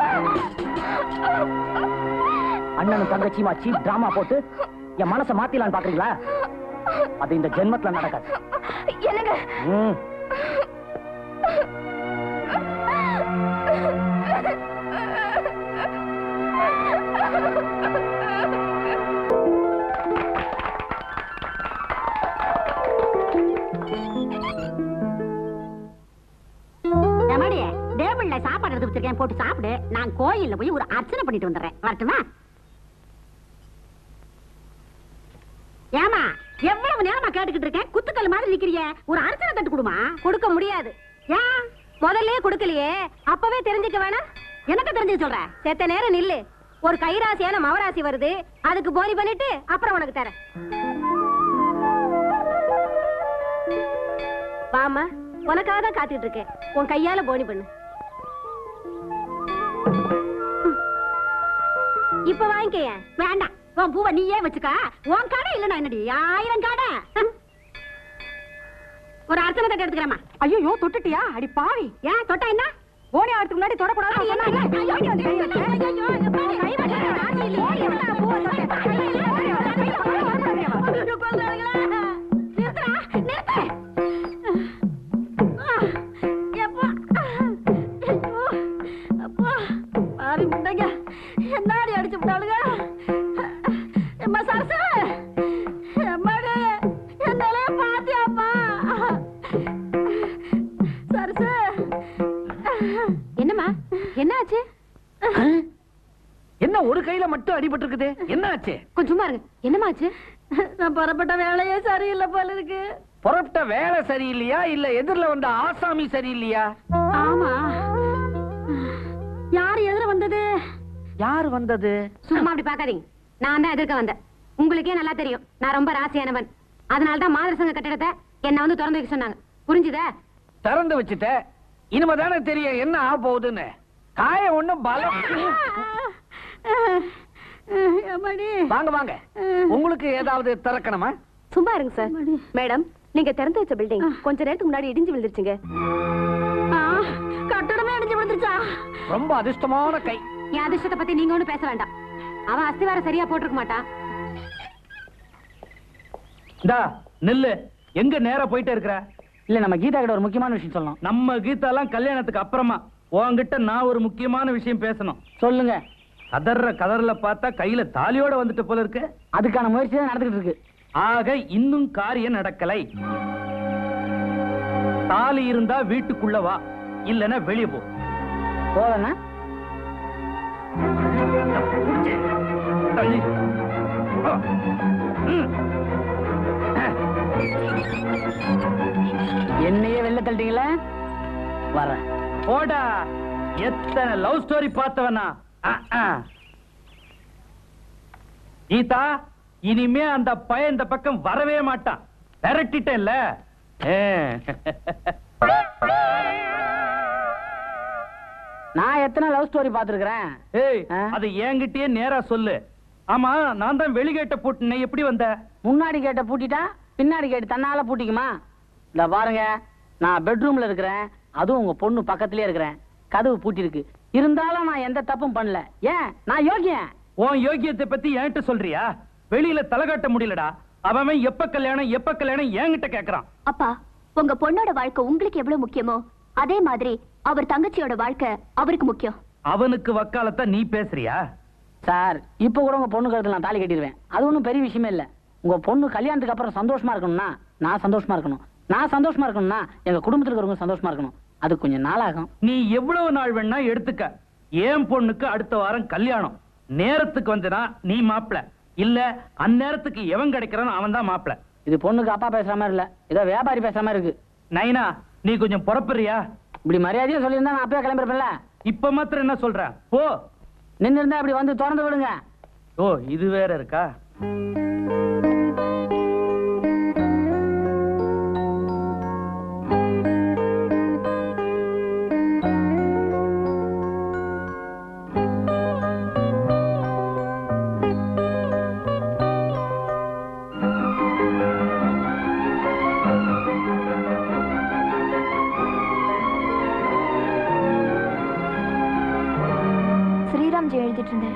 அண்ணனும் தங்கச்சியுமா சீப் டிராமா போட்டு என் மனசை மாத்திலான்னு பாக்குறீங்களா அது இந்த ஜென்மத்துல நடக்காது என்னங்க ம். எம்மாடி டேபிள்ல சாப்பாடு எடுத்து வச்சிருக்கேன் போட்டு சாப்பிடு நான் கோயில்ல போய் ஒரு அர்ச்சனை பண்ணிட்டு வந்துடுறேன் வரட்டுமா ஏமா எவ்வளவு நேரமா கேட்டுக்கிட்டு இருக்கேன் குத்துக்கல் மாதிரி நிக்கிறிய ஒரு அர்ச்சனை தட்டு கொடுமா கொடுக்க முடியாது ஏன் முதல்லயே கொடுக்கலையே அப்பவே தெரிஞ்சுக்க வேணாம் எனக்கு தெரிஞ்சு சொல்ற செத்த நேரம் நில்லு ஒரு கைராசியான மவராசி வருது அதுக்கு போலி பண்ணிட்டு அப்புறம் உனக்கு தரேன் வாமா உனக்காக தான் காத்துட்டு இருக்கேன் உன் கையால போனி பண்ணு இப்ப வாங்கிக்க வேண்டாம் உன் பூவை நீயே வச்சுக்க உன் கடை இல்ல நான் என்னடி ஆயிரம் கடை ஹம். ஒரு அர்ச்சனை தட்டு எடுத்துக்கிறேம்மா ஐயோ தொட்டுட்டியா அடி பாவி ஏன் தொட்டா என்ன போனி ஆகிறதுக்கு முன்னாடி தொடக்கூடாது என்னடி அடிச்சு விட்டாளுங்க எம்மா சரசு எம்மாடி என்னாலே பாத்தியாப்பா சரசு என்னம்மா என்னாச்சு என்ன ஒரு கையில மட்டும் அடிபட்டு இருக்குது என்ன ஆச்சு கொஞ்சம் சும்மா இருங்க என்னமாச்சு நான் புறப்பட்ட வேலையே சரியில்லை போல இருக்கு புறப்பட்ட வேலை சரியில்லையா இல்ல எதிர்ல வந்த ஆசாமி சரியில்லையா ஆமா யார் எதிர வந்தது யார் வந்தது சும்மா அப்படி பார்க்காதீங்க நான் தான் எதிர்க்க வந்தேன் உங்களுக்கே நல்லா தெரியும் நான் ரொம்ப ராசியானவன் அதனால தான் மாதிரி சங்க கட்டிடத்தை என்ன வந்து திறந்து வைக்க சொன்னாங்க புரிஞ்சுதா திறந்து வச்சுட்ட இனிமே தானே தெரியும் என்ன ஆக போகுதுன்னு காயம் ஒண்ணும் பலம் வாங்க வாங்க உங்களுக்கு ஏதாவது திறக்கணுமா சும்மா இருங்க சார் மேடம் நீங்க திறந்து வச்ச பில்டிங் கொஞ்ச நேரத்துக்கு முன்னாடி இடிஞ்சு விழுந்துருச்சுங்க கட்டடமே அடிஞ்சு விழுந்துருச்சா ரொம்ப அதிர்ஷ்டமான கை என் அதிர்ஷ்டத்தை பத்தி நீங்க ஒண்ணும் பேச வேண்டாம் அவன் அஸ்திவாரம் சரியா போட்டிருக்க மாட்டான் இந்தா நில்லு எங்க நேரா போயிட்டே இருக்கிற இல்ல நம்ம கீதா கிட்ட ஒரு முக்கியமான விஷயம் சொல்லணும் நம்ம கீதாலாம் கல்யாணத்துக்கு அப்புறமா உன்கிட்ட நான் ஒரு முக்கியமான விஷயம் பேசணும் சொல்லுங்க கதற கதறல பார்த்தா கையில தாலியோட வந்துட்டு போல இருக்கு அதுக்கான முயற்சி தான் நடந்துகிட்டு இருக்கு ஆக இன்னும் காரியம் நடக்கலை தாலி இருந்தா வீட்டுக்குள்ள வா இல்லனா வெளிய போ போலண்ணா தள்ளி. ஆ. ம். என்னையே வெளில தள்ளிட்டீங்களா வரேன் போடா எத்தனை லவ் ஸ்டோரி பார்த்தவனா ஆ, ஆ. கீதா இனிமே அந்த பையன் இந்த பக்கம் வரவே மாட்டான் விரட்டிட்டேன்ல ஏ. நான் எத்தனை லவ் ஸ்டோரி பார்த்திருக்கிறேன் ஏய் அது என்கிட்டயே நேரா சொல்லு ஆமா நான் தான் வெளிகேட்ட பூட்டினேன் எப்படி வந்த முன்னாடி கேட்ட பூட்டிட்டா பின்னாடி கேட்டு தன்னால பூட்டிக்குமா இந்த பாருங்க நான் பெட்ரூம்ல இருக்கிறேன் அதுவும் உங்க பொண்ணு பக்கத்துலயே இருக்கிறேன் கதவு பூட்டி இருக்கு இருந்தாலும் நான் எந்த தப்பும் பண்ணல ஏன் நான் யோகியன் உன் யோகியத்தை பத்தி என்கிட்ட சொல்றியா வெளியில தலை காட்ட முடியலடா அவன் எப்ப கல்யாணம் எப்ப கல்யாணம் என்கிட்ட கேக்குறான் அப்பா உங்க பொண்ணோட வாழ்க்கை உங்களுக்கு எவ்வளவு முக்கியமோ அதே மாதிரி அவர் தங்கச்சியோட வாழ்க்கை அவருக்கு முக்கியம் அவனுக்கு வக்காலத்தை நீ பேசுறியா சார் இப்ப கூட உங்க பொண்ணு கருத்துல நான் தாலி கட்டிடுவேன் அது ஒண்ணும் பெரிய விஷயமே இல்ல உங்க பொண்ணு கல்யாணத்துக்கு அப்புறம் சந்தோஷமா இருக்கணும்னா நான் சந்தோஷமா இருக்கணும் நான் சந்தோஷமா இருக்கணும்னா எங்க குடும்பத்துல இருக்கிறவங்க சந்தோஷமா இருக்கணும் அது கொஞ்சம் நாளாகும் நீ எவ்வளவு நாள் வேணா எடுத்துக்க என் பொண்ணுக்கு அடுத்த வாரம் கல்யாணம் நேரத்துக்கு வந்தனா நீ மாப்பிள இல்ல அந்நேரத்துக்கு எவன் கிடைக்கிறானோ அவன் தான் மாப்பிள இது பொண்ணுக்கு அப்பா பேசுற மாதிரி இல்ல ஏதோ வியாபாரி பேசுற மாதிரி இருக்கு நைனா நீ கொஞ்சம் புறப்புறியா இப்படி மரியாதையா சொல்லியிருந்தா நான் அப்பயே கிளம்பிருப்பேன்ல இப்ப மாத்திரம் என்ன சொல்ற போ நின்னு இருந்தா இப்படி வந்து திறந்து விடுங்க ஓ இது வேற இருக்கா ஸ்ரீராம்ஜி எழுதிட்டு இருந்தேன்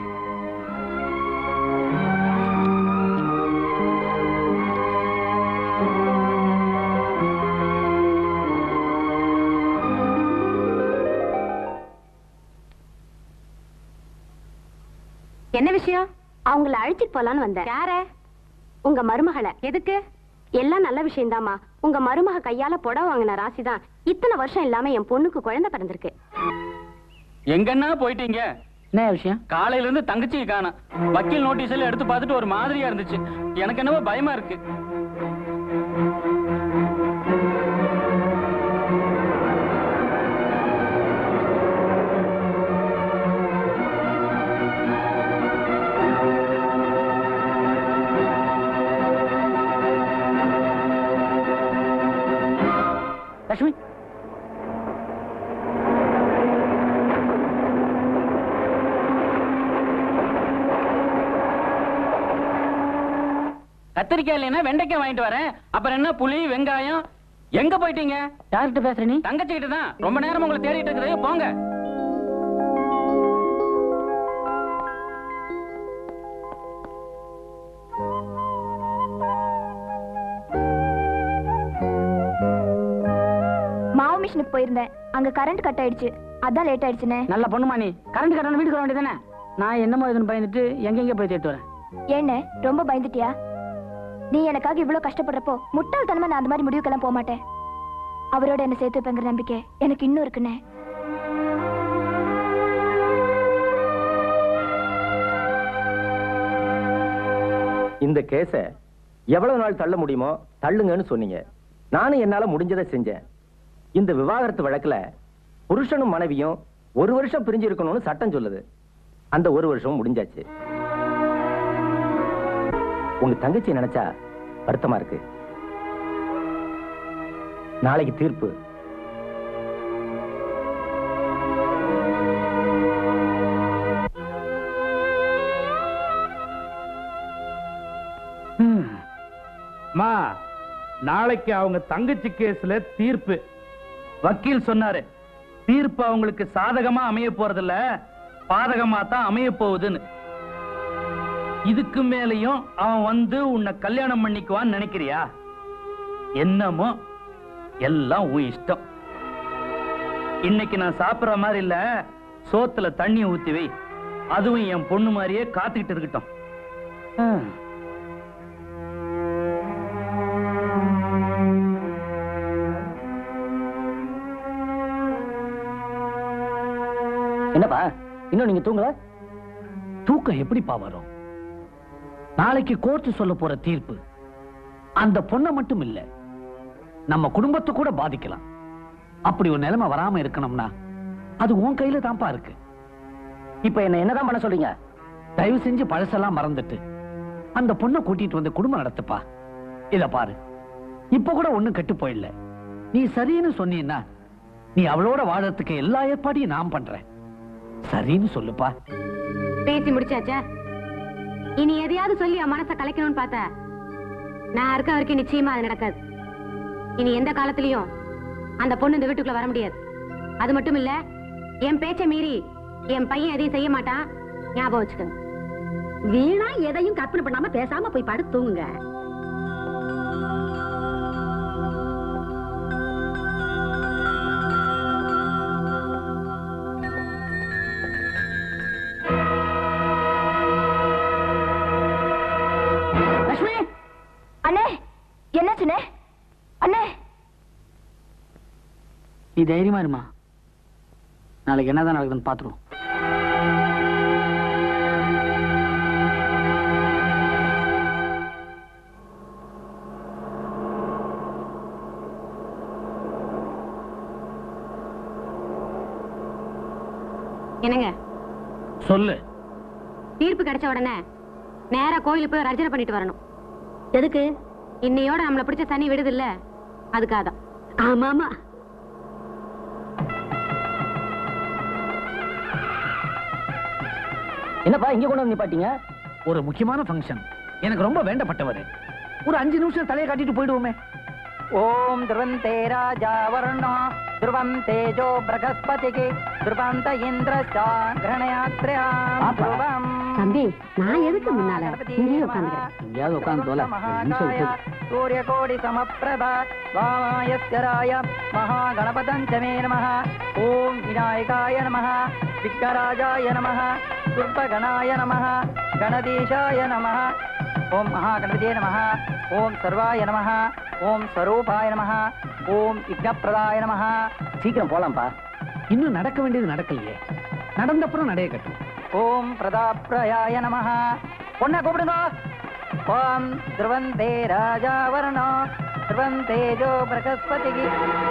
என்ன விஷயம் அவங்கள அழைச்சிட்டு போலான்னு வந்தேன் யார உங்க மருமகளை எதுக்கு எல்லாம் நல்ல விஷயம்தாம்மா உங்க மருமக கையால புடவை வாங்கின ராசிதான் இத்தனை வருஷம் இல்லாம என் பொண்ணுக்கு குழந்தை பிறந்திருக்கு எங்கன்னா போயிட்டீங்க என்ன விஷயம் காலையில இருந்து தங்கச்சியை காணோம் வக்கீல் நோட்டீஸ் எல்லாம் எடுத்து பார்த்துட்டு ஒரு மாதிரியா இருந்துச்சு எனக்கு என்னவோ பயமா இருக்கு லட்சுமி கத்திரிக்காய் இல்லைன்னா வெண்டைக்காய் வாங்கிட்டு வரேன் அப்புறம் என்ன புளி வெங்காயம் எங்க போயிட்டீங்க யார்கிட்ட பேசுற நீ தங்கச்சி கிட்ட தான் ரொம்ப நேரம் உங்களை தேடிட்டு இருக்குது போங்க மாவு மிஷினுக்கு போயிருந்தேன் அங்க கரண்ட் கட் ஆயிடுச்சு அதான் லேட் ஆயிடுச்சுனே நல்ல பொண்ணுமா நீ கரண்ட் கட்டணம் வீட்டுக்கு வர வேண்டியதானே நான் என்னமோ இதுன்னு பயந்துட்டு எங்கெங்க போய் தேட்டு வரேன் ஏண்ணே ரொம்ப பயந்துட்டியா நீ எனக்காக இவ்வளவு கஷ்டப்படுறப்போ முட்டாள்தனமா நான் அந்த மாதிரி முடிவுக்கெல்லாம் போக மாட்டேன் அவரோட என்ன சேர்த்து வைப்பேங்கிற நம்பிக்கை எனக்கு இன்னும் இருக்குண்ணே இந்த கேஸ எவ்வளவு நாள் தள்ள முடியுமோ தள்ளுங்கன்னு சொன்னீங்க நானும் என்னால முடிஞ்சதை செஞ்சேன் இந்த விவாகரத்து வழக்குல புருஷனும் மனைவியும் ஒரு வருஷம் பிரிஞ்சு இருக்கணும்னு சட்டம் சொல்லுது அந்த ஒரு வருஷம் முடிஞ்சாச்சு உங்க தங்கச்சி நினைச்சா வருத்தமா இருக்கு நாளைக்கு தீர்ப்பு மா நாளைக்கு அவங்க தங்கச்சி கேஸ்ல தீர்ப்பு வக்கீல் சொன்னாரு தீர்ப்பு அவங்களுக்கு சாதகமா அமைய போறதில்ல பாதகமா தான் அமைய போகுதுன்னு இதுக்கு மேலையும் அவன் வந்து உன்னை கல்யாணம் பண்ணிக்குவான்னு நினைக்கிறியா என்னமோ எல்லாம் உன் இஷ்டம் இன்னைக்கு நான் சாப்பிடுற மாதிரி இல்ல சோத்துல தண்ணி ஊத்தி வை அதுவும் என் பொண்ணு மாதிரியே காத்துக்கிட்டு இருக்கட்டும் ஆ. என்னப்பா இன்னும் நீங்க தூங்கல தூக்கம் எப்படிப்பா வரும் நாளைக்கு கோர்ட்டு சொல்ல போற தீர்ப்பு அந்த பொண்ணை மட்டும் இல்ல நம்ம குடும்பத்தை கூட பாதிக்கலாம் அப்படி ஒரு நிலைமை வராம இருக்கணும்னா அது உன் கையில தான்ப்பா இருக்கு இப்ப என்ன என்னதான் பண்ண சொல்றீங்க தயவு செஞ்சு பழசெல்லாம் மறந்துட்டு அந்த பொண்ணை கூட்டிட்டு வந்து குடும்பம் நடத்துப்பா இத பாரு இப்ப கூட ஒண்ணும் கெட்டு போயிடல நீ சரின்னு சொன்னீன்னா நீ அவளோட வாழறதுக்கு எல்லா ஏற்பாடையும் நான் பண்றேன் சரின்னு சொல்லுப்பா பேசி முடிச்சாச்சா இனி எதையாவது சொல்லி அவன் மனசை கலைக்கணும்னு பார்த்த நான் இருக்க வரைக்கும் நிச்சயமா அது நடக்காது இனி எந்த காலத்திலயும் அந்த பொண்ணு இந்த வீட்டுக்குள்ள வர முடியாது அது மட்டும் இல்ல என் பேச்சை மீறி என் பையன் எதையும் செய்ய மாட்டான் ஞாபகம் வச்சுக்கோங்க வீணா எதையும் கற்பனை பண்ணாம பேசாம போய் படுத்து தூங்குங்க லட்சுமி அண்ணே என்னாச்சுண்ணே அண்ணே நீ தைரியமா இருமா நாளைக்கு என்னதான் நடக்குதுன்னு பாத்துருவோம் என்னங்க சொல்லு தீர்ப்பு கிடைச்ச உடனே நேரா கோயிலுக்கு போய் ஒரு அர்ச்சனை பண்ணிட்டு வரணும் எதுக்கு இன்னையோட நம்மள பிடிச்ச சனி விடுது இல்ல அதுக்காக தான் ஆமா ஆமா என்னப்பா இங்க கொண்டு வந்து நிப்பாட்டீங்க ஒரு முக்கியமான ஃபங்க்ஷன் எனக்கு ரொம்ப வேண்டப்பட்டவர் ஒரு அஞ்சு நிமிஷம் தலையை காட்டிட்டு போயிடுவோமே ஓம் ध्रुवन्ते राजावर्णो ध्रुवं तेजो बृहस्पतिः ध्रुवन्त इन्द्रश्चान् ग्रहणयात्र्याम् ध्रुवम् தம்பி நான் எதுக்கு முன்னால இங்கேயே உட்காந்துக்கிறேன் எங்கேயாவது உட்காந்து தோல நிமிஷம் விட்டு सूर्यकोटि समप्रभा वामायस्कराय महागणपतञ्च मे नमः ॐ विनायकाय नमः विघ्नराजाय नमः दुर्गगणाय नमः गणदेशाय नमः ॐ महागणपते नमः ॐ सर्वाय नमः ॐ स्वरूपाय नमः ॐ विघ्नप्रदाय नमः சீக்கிரம் போலாம்ப்பா இன்னும் நடக்க வேண்டியது நடக்கலையே நடந்தப்புறம் நடைய கட்டும் ஓம் பிரதாப்ரயாய நமः பொண்ணை கூப்பிடுங்க ஓம் த்ருவந்தே ராஜாவர்ணோ த்ருவந்தேஜோ பிரகஸ்பதிகி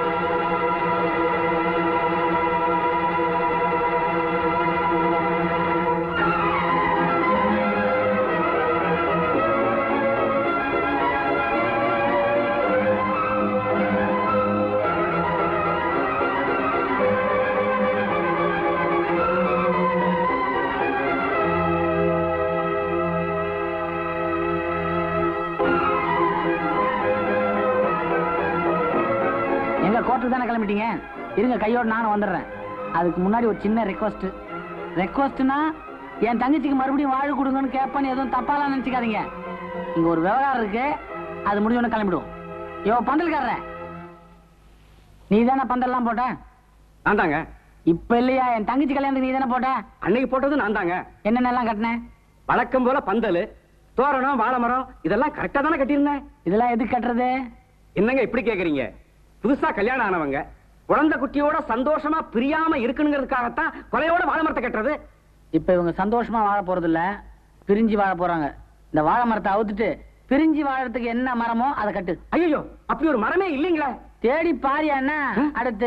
எங்க கோர்ட்டுக்கு தானே கிளம்பிட்டீங்க இருங்க கையோட நானும் வந்துடுறேன் அதுக்கு முன்னாடி ஒரு சின்ன ரெக்வஸ்ட் ரெக்வஸ்ட்னா என் தங்கச்சிக்கு மறுபடியும் வாழ கொடுங்கன்னு கேட்பேன்னு எதுவும் தப்பாலாம் நினைச்சுக்காதீங்க இங்க ஒரு விவகாரம் இருக்கு அது முடிஞ்சோன்னு கிளம்பிடுவோம் யோ பந்தல்காரர நீ தானே பந்தல்லாம் போட்ட நான் தாங்க இப்ப இல்லையா என் தங்கச்சி கல்யாணத்துக்கு நீ தானே போட்ட அன்னைக்கு போட்டது நான் தாங்க என்னென்னலாம் கட்டினேன் வழக்கம் போல பந்தல் தோரணம் வாழை மரம் இதெல்லாம் கரெக்டா தானே கட்டியிருந்தேன் இதெல்லாம் எதுக்கு கட்டுறது என்னங்க இப்படி கேக்குறீங்க புதுசா கல்யாணம் ஆனவங்க குழந்தை குட்டியோட சந்தோஷமா பிரியாம இருக்கணுங்கிறதுக்காகத்தான் கொலையோட வாழை மரத்தை கட்டுறது இப்ப இவங்க சந்தோஷமா வாழ போறது இல்ல பிரிஞ்சு வாழ போறாங்க இந்த வாழை மரத்தை அவுத்துட்டு பிரிஞ்சு வாழறதுக்கு என்ன மரமோ அதை கட்டு ஐயோ அப்படி ஒரு மரமே இல்லைங்களே தேடி பாரியா என்ன அடுத்து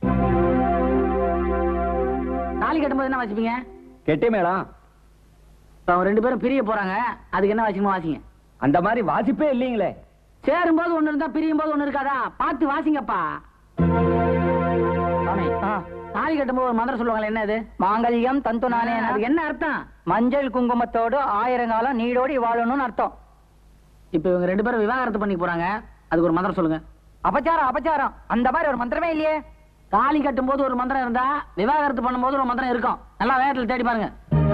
தாலி கட்டும்போது என்ன வச்சுப்பீங்க கெட்டி மேளம் இப்ப அவங்க ரெண்டு பேரும் பிரிய போறாங்க அதுக்கு என்ன வாசிக்கணும் வாசிங்க அந்த மாதிரி வாசிப்பே இல்லீங்களே சேரும்போது ஒண்ணு இருந்தா பிரியும் போது ஒண்ணு இருக்காதா பார்த்து வாசிங்கப்பா சாமி தாலி கட்டும்போது ஒரு மந்திரம் சொல்லுவாங்களே என்ன அது மாங்கல்யம் தந்து நானே அதுக்கு என்ன அர்த்தம் மஞ்சள் குங்குமத்தோடு ஆயிரங்காலம் நீடோடி வாழணும்னு அர்த்தம் இப்ப இவங்க ரெண்டு பேரும் விவாகரத்து பண்ணி போறாங்க அதுக்கு ஒரு மந்திரம் சொல்லுங்க அபச்சாரம் அபச்சாரம் அந்த மாதிரி ஒரு மந்திரமே இல்லையே தாலி கட்டும் போது ஒரு மந்திரம் இருந்தா விவாகரத்து பண்ணும்போது ஒரு மந்திரம் இருக்கும் நல்லா வேகத்துல தேடி பாருங்க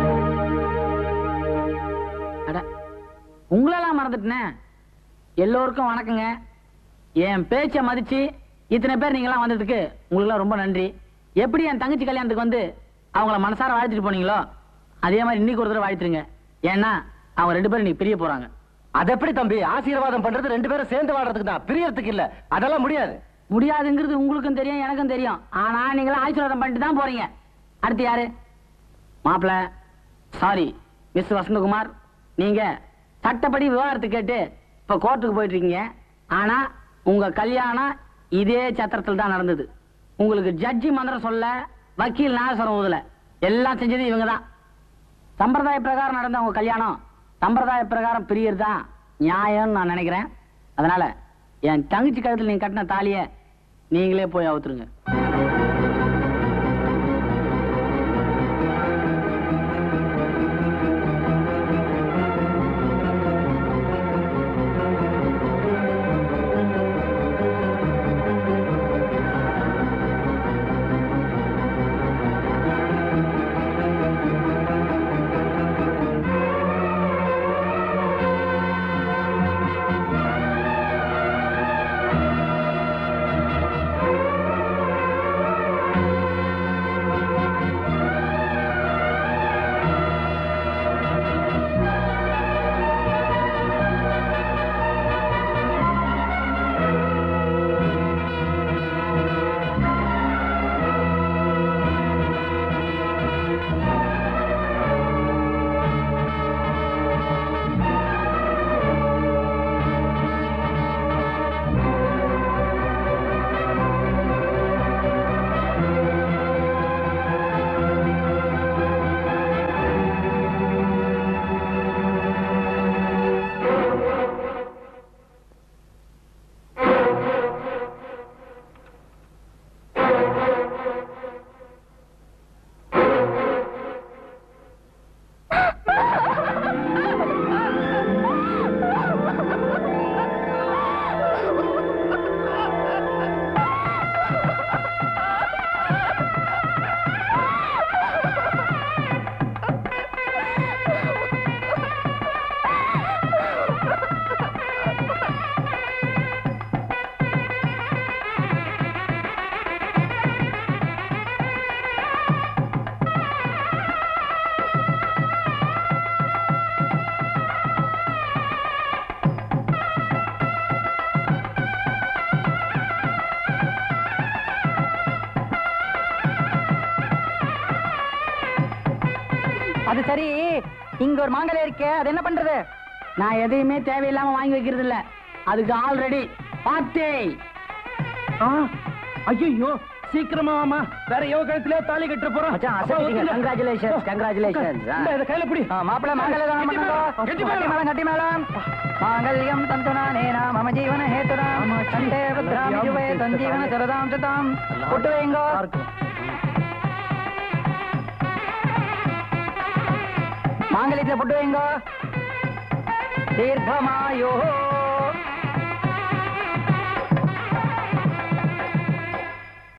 அட உங்களெல்லாம் மறந்துட்டேனே எல்லோருக்கும் வணக்கங்க என் பேச்சை மதிச்சு இத்தனை பேர் நீங்களாம் வந்ததுக்கு உங்களுக்குலாம் ரொம்ப நன்றி எப்படி என் தங்கச்சி கல்யாணத்துக்கு வந்து அவங்கள மனசார வாழ்த்துட்டு போனீங்களோ அதே மாதிரி இன்னைக்கு ஒரு தடவை வாழ்த்துருங்க ஏன்னா அவங்க ரெண்டு பேரும் இன்னைக்கு பிரிய போறாங்க அது எப்படி தம்பி ஆசீர்வாதம் பண்றது ரெண்டு பேரும் சேர்ந்து வாடுறதுக்கு தான் பிரியறதுக்கு இல்ல அதெல்லாம் முடியாது முடியாதுங்கிறது உங்களுக்கும் தெரியும் எனக்கும் தெரியும் ஆனா நீங்களும் ஆசீர்வாதம் பண்ணிட்டு தான் போறீங்க அடுத்து யாரு மாப்பிள சாரி மிஸ் வசந்தகுமார் நீங்க சட்டப்படி விவாகரத்து கேட்டு இப்ப கோர்ட்டுக்கு போயிட்டு இருக்கீங்க ஆனா உங்க கல்யாணம் இதே சத்திரத்தில் தான் நடந்தது உங்களுக்கு ஜட்ஜி மந்திரம் சொல்ல வக்கீல் நாகஸ்வரம் ஊதல எல்லாம் செஞ்சது இவங்க தான் சம்பிரதாய பிரகாரம் நடந்த உங்க கல்யாணம் சம்பிரதாய பிரகாரம் பிரியறது தான் நியாயம்னு நான் நினைக்கிறேன் அதனால என் தங்கச்சி கழுத்துல நீங்க கட்டின தாலிய நீங்களே போய் அவுத்துருங்க அது சரி இங்க ஒரு மாங்கல்யம் இருக்கே அது என்ன பண்றது நான் எதையுமே தேவையில்லாம வாங்கி வைக்கிறது இல்ல அதுக்கு ஆல்ரெடி பார்ட்டி ஐயோ சீக்கிரமா வாமா வேற எவ கழுத்திலே தாலி கட்ட போறோம் கங்க்ராச்சுலேஷன் கங்க்ராச்சுலேஷன் இத கையில பிடி மாப்பிள்ள மாங்கல்ய தானம் பண்ணுங்க கெட்டி கட்டி மேளம். மேளம் கட்டி மேளம் மாங்கல்யம் தந்துனா நேனா மம ஜீவன ஹேதுராம் சண்டே புத்ராமி ஜுவே தஞ்சீவன சரதாம் சதாம் புட்டு வைங்கோ மாங்கல்யத்துல புட்டு வைங்கோ தீர்க்கமாயோ